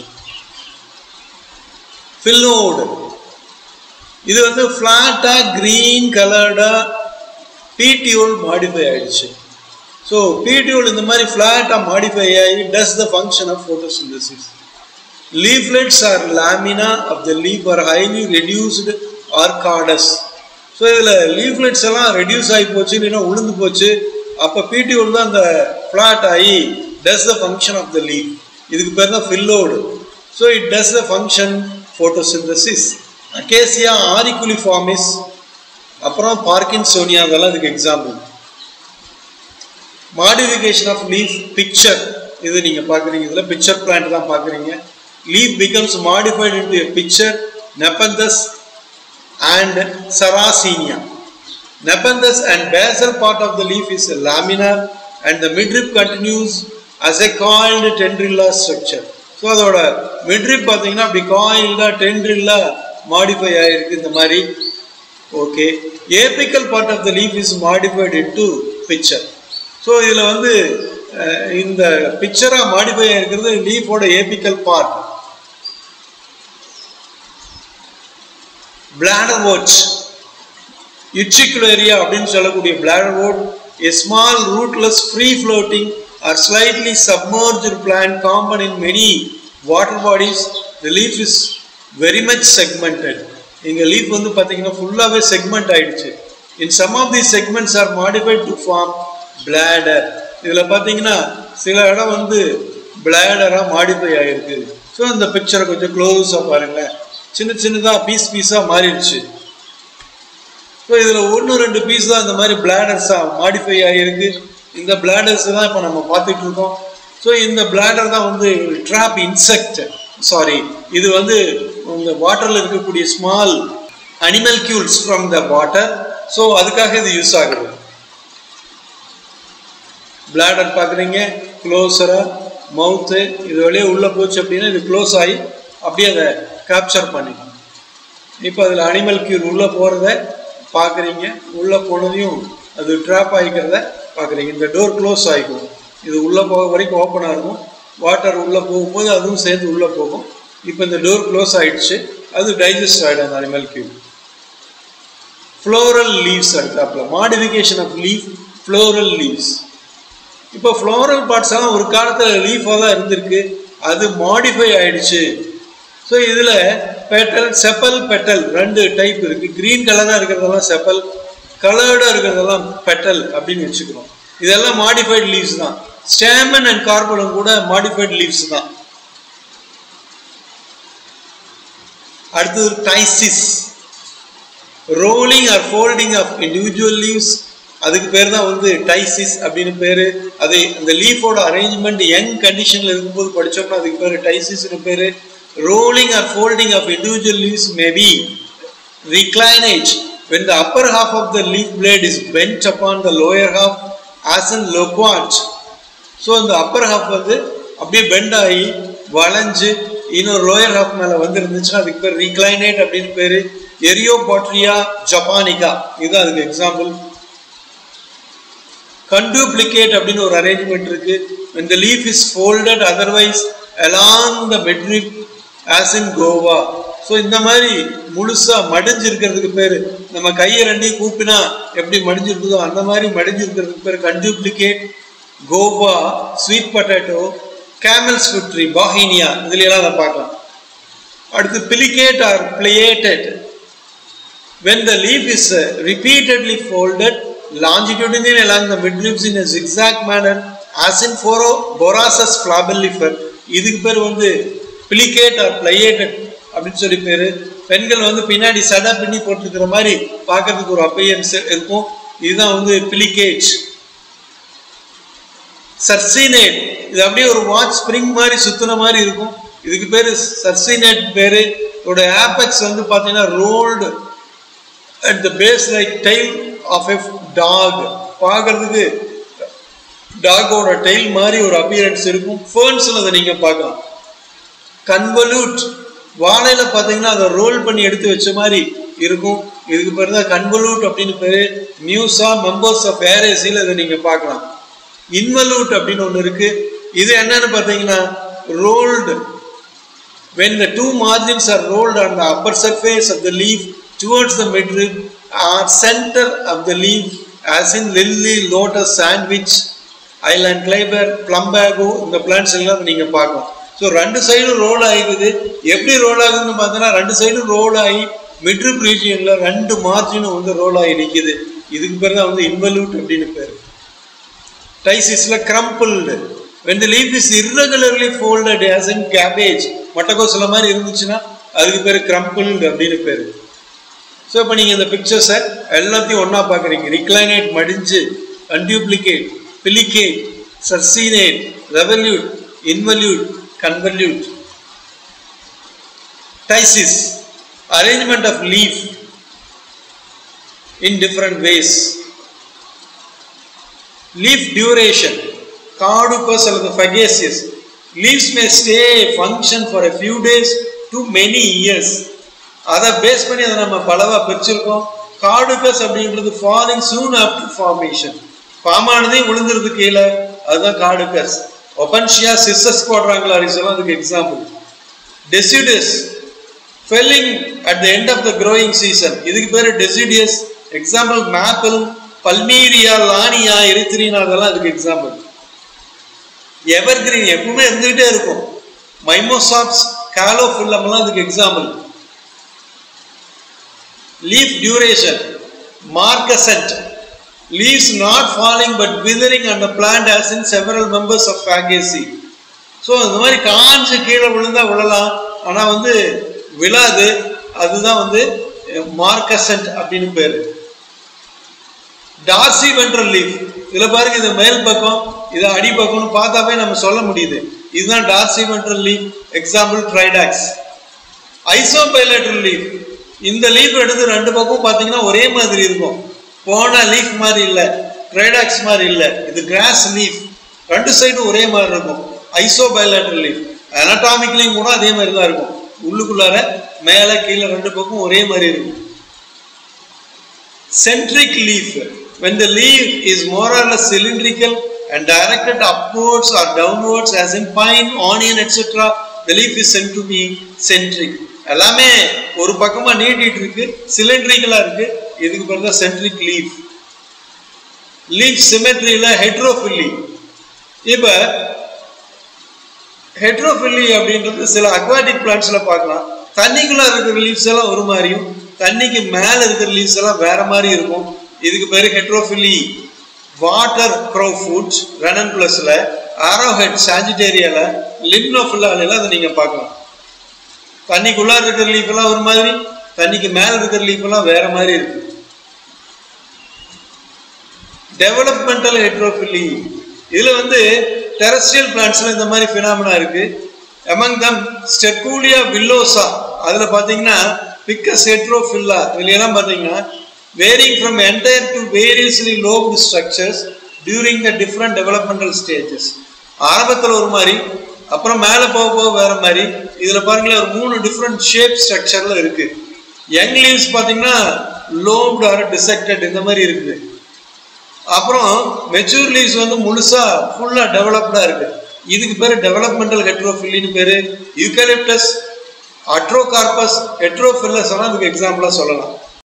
Speaker 1: ஃபில்லோடு இது வந்து ஃப்ளாட்டா கிரீன் கலர்டா பிடிஓல் மாடிஃபை ஆயிடுச்சு ஸோ பிடிஓல் இந்த மாதிரி ஃப்ளாட்டா மாடிஃபை ஆகி does the function of photosynthesis leaflets or lamina of the leaf are highly reduced or caducous so இதில் லீஃப்லெட்ஸ் எல்லாம் ரெடியூஸ் ஆகி போச்சு இல்லைன்னா உளுந்து போச்சு அப்போ பிடிஓல் தான் அந்த ஃப்ளாட் ஆகி does the function of the leaf இதுக்கு பேர் தான் phyllode so it does the function photosynthesis. Acacia auriculiformis, அப்புறம் பார்க்கின்சோனியா அதெல்லாம் இதுக்கு example modification of leaf pitcher இது நீங்க பாக்குறீங்க இதுல பிக்சர் பிளான்ட் தான் பாக்குறீங்க leaf becomes modified into pitcher nepenthes and sarracenia Nepenthes and basal part of the leaf is laminar and the midrib continues as a coiled tendrilla structure. So அதோட midrib பார்த்தீங்கன்னா அப்படி காயில்டா டென்ட்ரில்லா மாடிஃபை ஆகிருக்கு இந்த மாதிரி okay apical part of the leaf is modified into pitcher so இதில் வந்து அஹ், இந்த பிக்சராக மாடிஃபை ஆகிருக்கிறது லீஃபோட apical part bladderwort utricularia அப்படின்னு சொல்லக்கூடிய bladder wort a small rootless free floating or slightly submerged plant common in many water bodies the leaf is very much segmented இங்க லீஃப் வந்து பாத்தீங்கன்னா ஃபுல்லாவே செக்மெண்ட் ஆயிடுச்சு in some of the segments are modified to form bladder இதுல பாத்தீங்கன்னா சில இடம் வந்து பிளாடரா மாடிஃபை ஆயிருக்கு ஸோ அந்த பிக்சரை கொஞ்சம் க்ளோஸா பாருங்களேன் சின்ன சின்னதா பீஸ் பீஸா மாறிடுச்சு ஸோ இதில் ஒன்று ரெண்டு பீஸ் தான் இந்த மாதிரி பிளாடர்ஸாக மாடிஃபை ஆகியிருக்கு இந்த பிளாடர்ஸ் தான் இப்போ நம்ம பார்த்துட்டு இருக்கோம் ஸோ இந்த பிளாடர் தான் வந்து ட்ராப் இன்செக்ட் சாரி இது வந்து இந்த வாட்டரில் இருக்கக்கூடிய small animalcules from the water so அதுக்காக இது யூஸ் ஆகுது பிளாடர் பார்க்குறீங்க க்ளோஸராக மவுத்து இது வழியே உள்ளே போச்சு அப்படின்னா இது க்ளோஸ் ஆகி அப்படியே அதை கேப்சர் பண்ணிடும் இப்போ அதில் அனிமல் கியூர் உள்ளே போகிறத பார்க்குறீங்க உள்ளே போனதையும் அது ட்ராப் ஆகிக்கிறத பார்க்குறீங்க இந்த டோர் க்ளோஸ் ஆகிக்கும் இது உள்ளே போக வரைக்கும் ஓப்பனாக இருக்கும் வாட்டர் உள்ளே போகும்போது அதுவும் சேர்ந்து உள்ளே போகும் இப்போ இந்த டோர் க்ளோஸ் ஆயிடுச்சு அது டைஜஸ்ட் ஆகிடும் அந்த அனிமல் கியூர் ஃப்ளோரல் லீவ்ஸ் அடுத்தாப்புல modification of leaf floral leaves இப்போ ஃப்ளோரல் பார்ட்ஸ் எல்லாம் ஒரு காலத்தில் லீஃபாக தான் இருந்திருக்கு அது மாடிஃபை ஆயிடுச்சு ஸோ இதில் பெட்டல் செப்பல் பெட்டல் ரெண்டு டைப் இருக்கு கிரீன் கலராக இருக்கிறதெல்லாம் செப்பல் கலர்டாக இருக்கிறதெல்லாம் பெட்டல் அப்படின்னு வச்சுக்கிறோம் இதெல்லாம் மாடிஃபைட் லீவ்ஸ் தான் ஸ்டேமன் அண்ட் கார்பலம் கூட மாடிஃபைட் லீவ்ஸ் தான் அடுத்தது ptyxis rolling or folding of individual leaves அதுக்கு பேர் தான் வந்து டைசிஸ் அப்படின்னு பேர் அது அந்த லீஃபோட அரேஞ்ச்மெண்ட் யங் கண்டிஷனில் இருக்கும்போது படித்தோம்னா அதுக்கு பேர் டைசிஸ்னு பேர் rolling or folding of individual leaves may be reclinage when the upper half of the leaf blade is bent upon the lower half as in loquat so இந்த அப்பர் ஹாஃப் வந்து அப்படியே bend ஆகி வளைஞ்சு இன்னொரு லோயர் ஹாஃப் மேலே வந்து இருந்துச்சுன்னா அதுக்கு பேர் ரீக்ளைனேட் அப்படின்னு பேர் எரியோபாட்ரியா ஜப்பானிகா இது அதுக்கு எக்ஸாம்பிள் கண்டூப்ளிகேட் அப்படின்னு ஒரு அரேஞ்ச்மெண்ட் இருக்கு when the leaf is folded otherwise along the midrib as in guava so இந்த மாதிரி முழுசா மடிஞ்சு இருக்கிறதுக்கு பேர் நம்ம கையை ரெண்டையும் கூப்பினா எப்படி மடிஞ்சிருக்குதோ அந்த மாதிரி மடிஞ்சு இருக்கிறதுக்கு பேர் conduplicate guava sweet potato camel's foot tree bauhinia இதுல எல்லாம் அதை பார்க்கலாம் அடுத்து plicate or pleated when the leaf is uh, repeatedly folded longitudinally along the midribs in a zigzag manner as in foro borasus flabellifer இதுக்கு பேர் வந்து பிளிகேட் ஆர் பிளையேட்டட் அப்படின்னு சொல்லி பேரு பெண்கள் வந்து பின்னாடி சடை பின்னி போட்டிருக்கிற மாதிரி பார்க்கறதுக்கு ஒரு அப்பையன்ஸ் இருக்கும் இதுதான் வந்து பிளிகேட் சர்சினேட் இது அப்படியே ஒரு வாட்ச் ஸ்ப்ரிங் மாதிரி சுத்துன மாதிரி இருக்கும் இதுக்கு பேரு சர்சினேட் பேரு இதோட ஆபெக்ஸ் வந்து பார்த்தீங்கன்னா rolled at the base like tail of a dog பார்க்கறதுக்கு டாகோட டெய்ல் மாதிரி ஒரு அப்பியரன்ஸ் இருக்கும் ஃபேர்ன்ஸில் அதை நீங்கள் பார்க்கலாம் கன்வலூட் வாழையில பார்த்தீங்கன்னா அதை ரோல் பண்ணி எடுத்து வச்ச மாதிரி இருக்கும் இதுக்கு பேர் தான் கன்வலூட் அப்படின்னு பேரு மியூசா மெம்பர்ஸ் ஆஃப் ஏரேசியில் இதை நீங்கள் பார்க்கலாம் இன்வலூட் அப்படின்னு ஒன்று இருக்கு இது என்னன்னு பார்த்தீங்கன்னா rolled when the two margins are rolled on the upper surface of the leaf towards the midrib or center of the leaf as in lily lotus sandwich island climber plumbago இந்த பிளான்ஸ் எல்லாம் நீங்க பார்க்கலாம் so ரெண்டு சைடும் role ஆகிக்குது எப்படி role ஆகுதுன்னு பார்த்தோன்னா ரெண்டு சைடும் ரோல் ஆகி மிட்ரிப் ரீஜியன்ல ரெண்டு மார்ஜினும் வந்து ரோல் ஆகி நிற்கிது இதுக்கு பேர் தான் வந்து இன்வல்யூட் அப்படின்னு பேர் டைசிஸ்ல crumpled when the leaf is irregularly folded as in cabbage மட்டக்கோசில மாதிரி இருந்துச்சுன்னா அதுக்கு பேர் கிரம்பிள்டு அப்படின்னு பேரு ஸோ இப்போ நீங்கள் இந்த பிக்சர்ஸை எல்லாத்தையும் ஒன்றா பார்க்குறீங்க ரிக்ளைனேட் மடிஞ்சு conduplicate plicate circinate revolute involute convolute ptyxis arrangement of leaf in different ways leaf duration caducous அல்லது fagaceous leaves may stay function for a few days to many years அதை பேஸ் பண்ணி அதை நம்ம பலவா பிரிச்சிருக்கோம் காடுகஸ் அப்படின்றது falling soon after formation form ஆனதே விழுந்துருது கீழே அதுதான் காடுகஸ் ஒபன்ஷியா சிஸ்ஸஸ் குவாட்ராங்குலாரிஸ் எல்லாம் அதுக்கு example deciduous falling at the end of the growing season இதுக்கு பேர் deciduous example maple Plumeria Lannea Erythrina அதெல்லாம் அதுக்கு எக்ஸாம்பிள் எவர் கிரீன் எப்பவுமே இருந்துகிட்டே இருக்கும் மைமோசாப்ஸ் காலோஃபில்லம்லாம் அதுக்கு example leaf duration marcescent leaves not falling but withering on the plant as in several members of Fagaceae. So இந்த மாதிரி காஞ்சு கீழே விழுந்தா விழலாம் ஆனால் வந்து விழாது அதுதான் வந்து மார்கசன்ட் அப்படின்னு பேரு டார்சி வென்ட்ரல் லீஃப் இதுல பாருங்க இது மேல் பக்கம் இது அடி பக்கம்னு பார்த்தாவே நம்ம சொல்ல முடியுது இதுதான் dorsiventral leaf example Tridax isobilateral leaf இந்த லீஃப் எடுத்து ரெண்டு பக்கம் பார்த்தீங்கன்னா ஒரே மாதிரி இருக்கும் போன லீஃப் மாதிரி இல்லை ட்ரைடாக்ஸ் மாதிரி இல்லை இது கிராஸ் லீஃப் ரெண்டு சைடும் ஒரே மாதிரி இருக்கும் ஐசோபைலேட்ரல் லீஃப் அனட்டாமிக்லையும் கூட அதே மாதிரி தான் இருக்கும் உள்ளுக்குள்ளார மேலே கீழே ரெண்டு பக்கம் ஒரே மாதிரி இருக்கும் centric leaf when the leaf is more or less cylindrical and directed upwards or downwards as in pine onion etc the leaf is said to be centric எல்லாமே ஒரு பக்கமா நீட்டிட்டு இருக்கு சிலிண்ட்ரிக்கலா இருக்கு இதுக்கு பேர் தான் சென்ட்ரிக் லீஃப் லீஃப் சிமெட்ரியில ஹெட்ரோஃபில்லி இப்ப ஹெட்ரோஃபில்லி அப்படின்றது சில அக்வாட்டிக் பிளான்ட்ஸ்ல பார்க்கலாம் தண்ணிக்குள்ள இருக்கிற லீவ்ஸ் எல்லாம் ஒரு மாதிரியும் தண்ணிக்கு மேல இருக்கிற லீவ்ஸ் எல்லாம் வேற மாதிரி இருக்கும் இதுக்கு பேரு ஹெட்ரோஃபில்லி வாட்டர் க்ரோ ஃபுட்ஸ் ரெனன் பிளஸ்ல ஆரோஹெட் சாஜிடேரியால லிம்னோஃபில்லால அதை நீங்க பார்க்கலாம் தண்ணிக்குள்ள இருக்கிற லீஃப் எல்லாம் ஒரு மாதிரி தண்ணிக்கு மேல இருக்கிற லீஃப் எல்லாம் வேற மாதிரி இருக்கு டெவலப்மெண்டல் ஹெட்ரோஃபில்லி இதுல வந்து டெரஸ்ட்ரியல் பிளான்ட்ஸ்ல இந்த மாதிரி பினாமினா இருக்கு among them ஸ்டெக்கூலியா வில்லோசா அதுல பாத்தீங்கன்னா பிக்கஸ் ஹெட்ரோஃபில்லா இதுல எல்லாம் பாத்தீங்கன்னா varying from entire to variously lobed structures during the different developmental stages ஆரம்பத்தில் ஒரு மாதிரி அப்புறம் மேலே போக போக வேற மாதிரி இதில் பாருங்களேன் ஒரு மூணு டிஃப்ரெண்ட் ஷேப் ஸ்ட்ரக்சரில் இருக்கு யங் லீவ்ஸ் பார்த்தீங்கன்னா லோப்டு ஆர் டிசெக்டட் இந்த மாதிரி இருக்குது அப்புறம் மெச்சூர் லீவ்ஸ் வந்து முழுசா ஃபுல்லா டெவலப்டா இருக்கு இதுக்கு பேரு டெவலப்மெண்டல் ஹெட்ரோஃபில்லின்னு பேரு யூகலிப்டஸ் அட்ரோகார்பஸ் ஹெட்ரோஃபில்லஸ் எல்லாம் இதுக்கு எக்ஸாம்பிளா சொல்லலாம்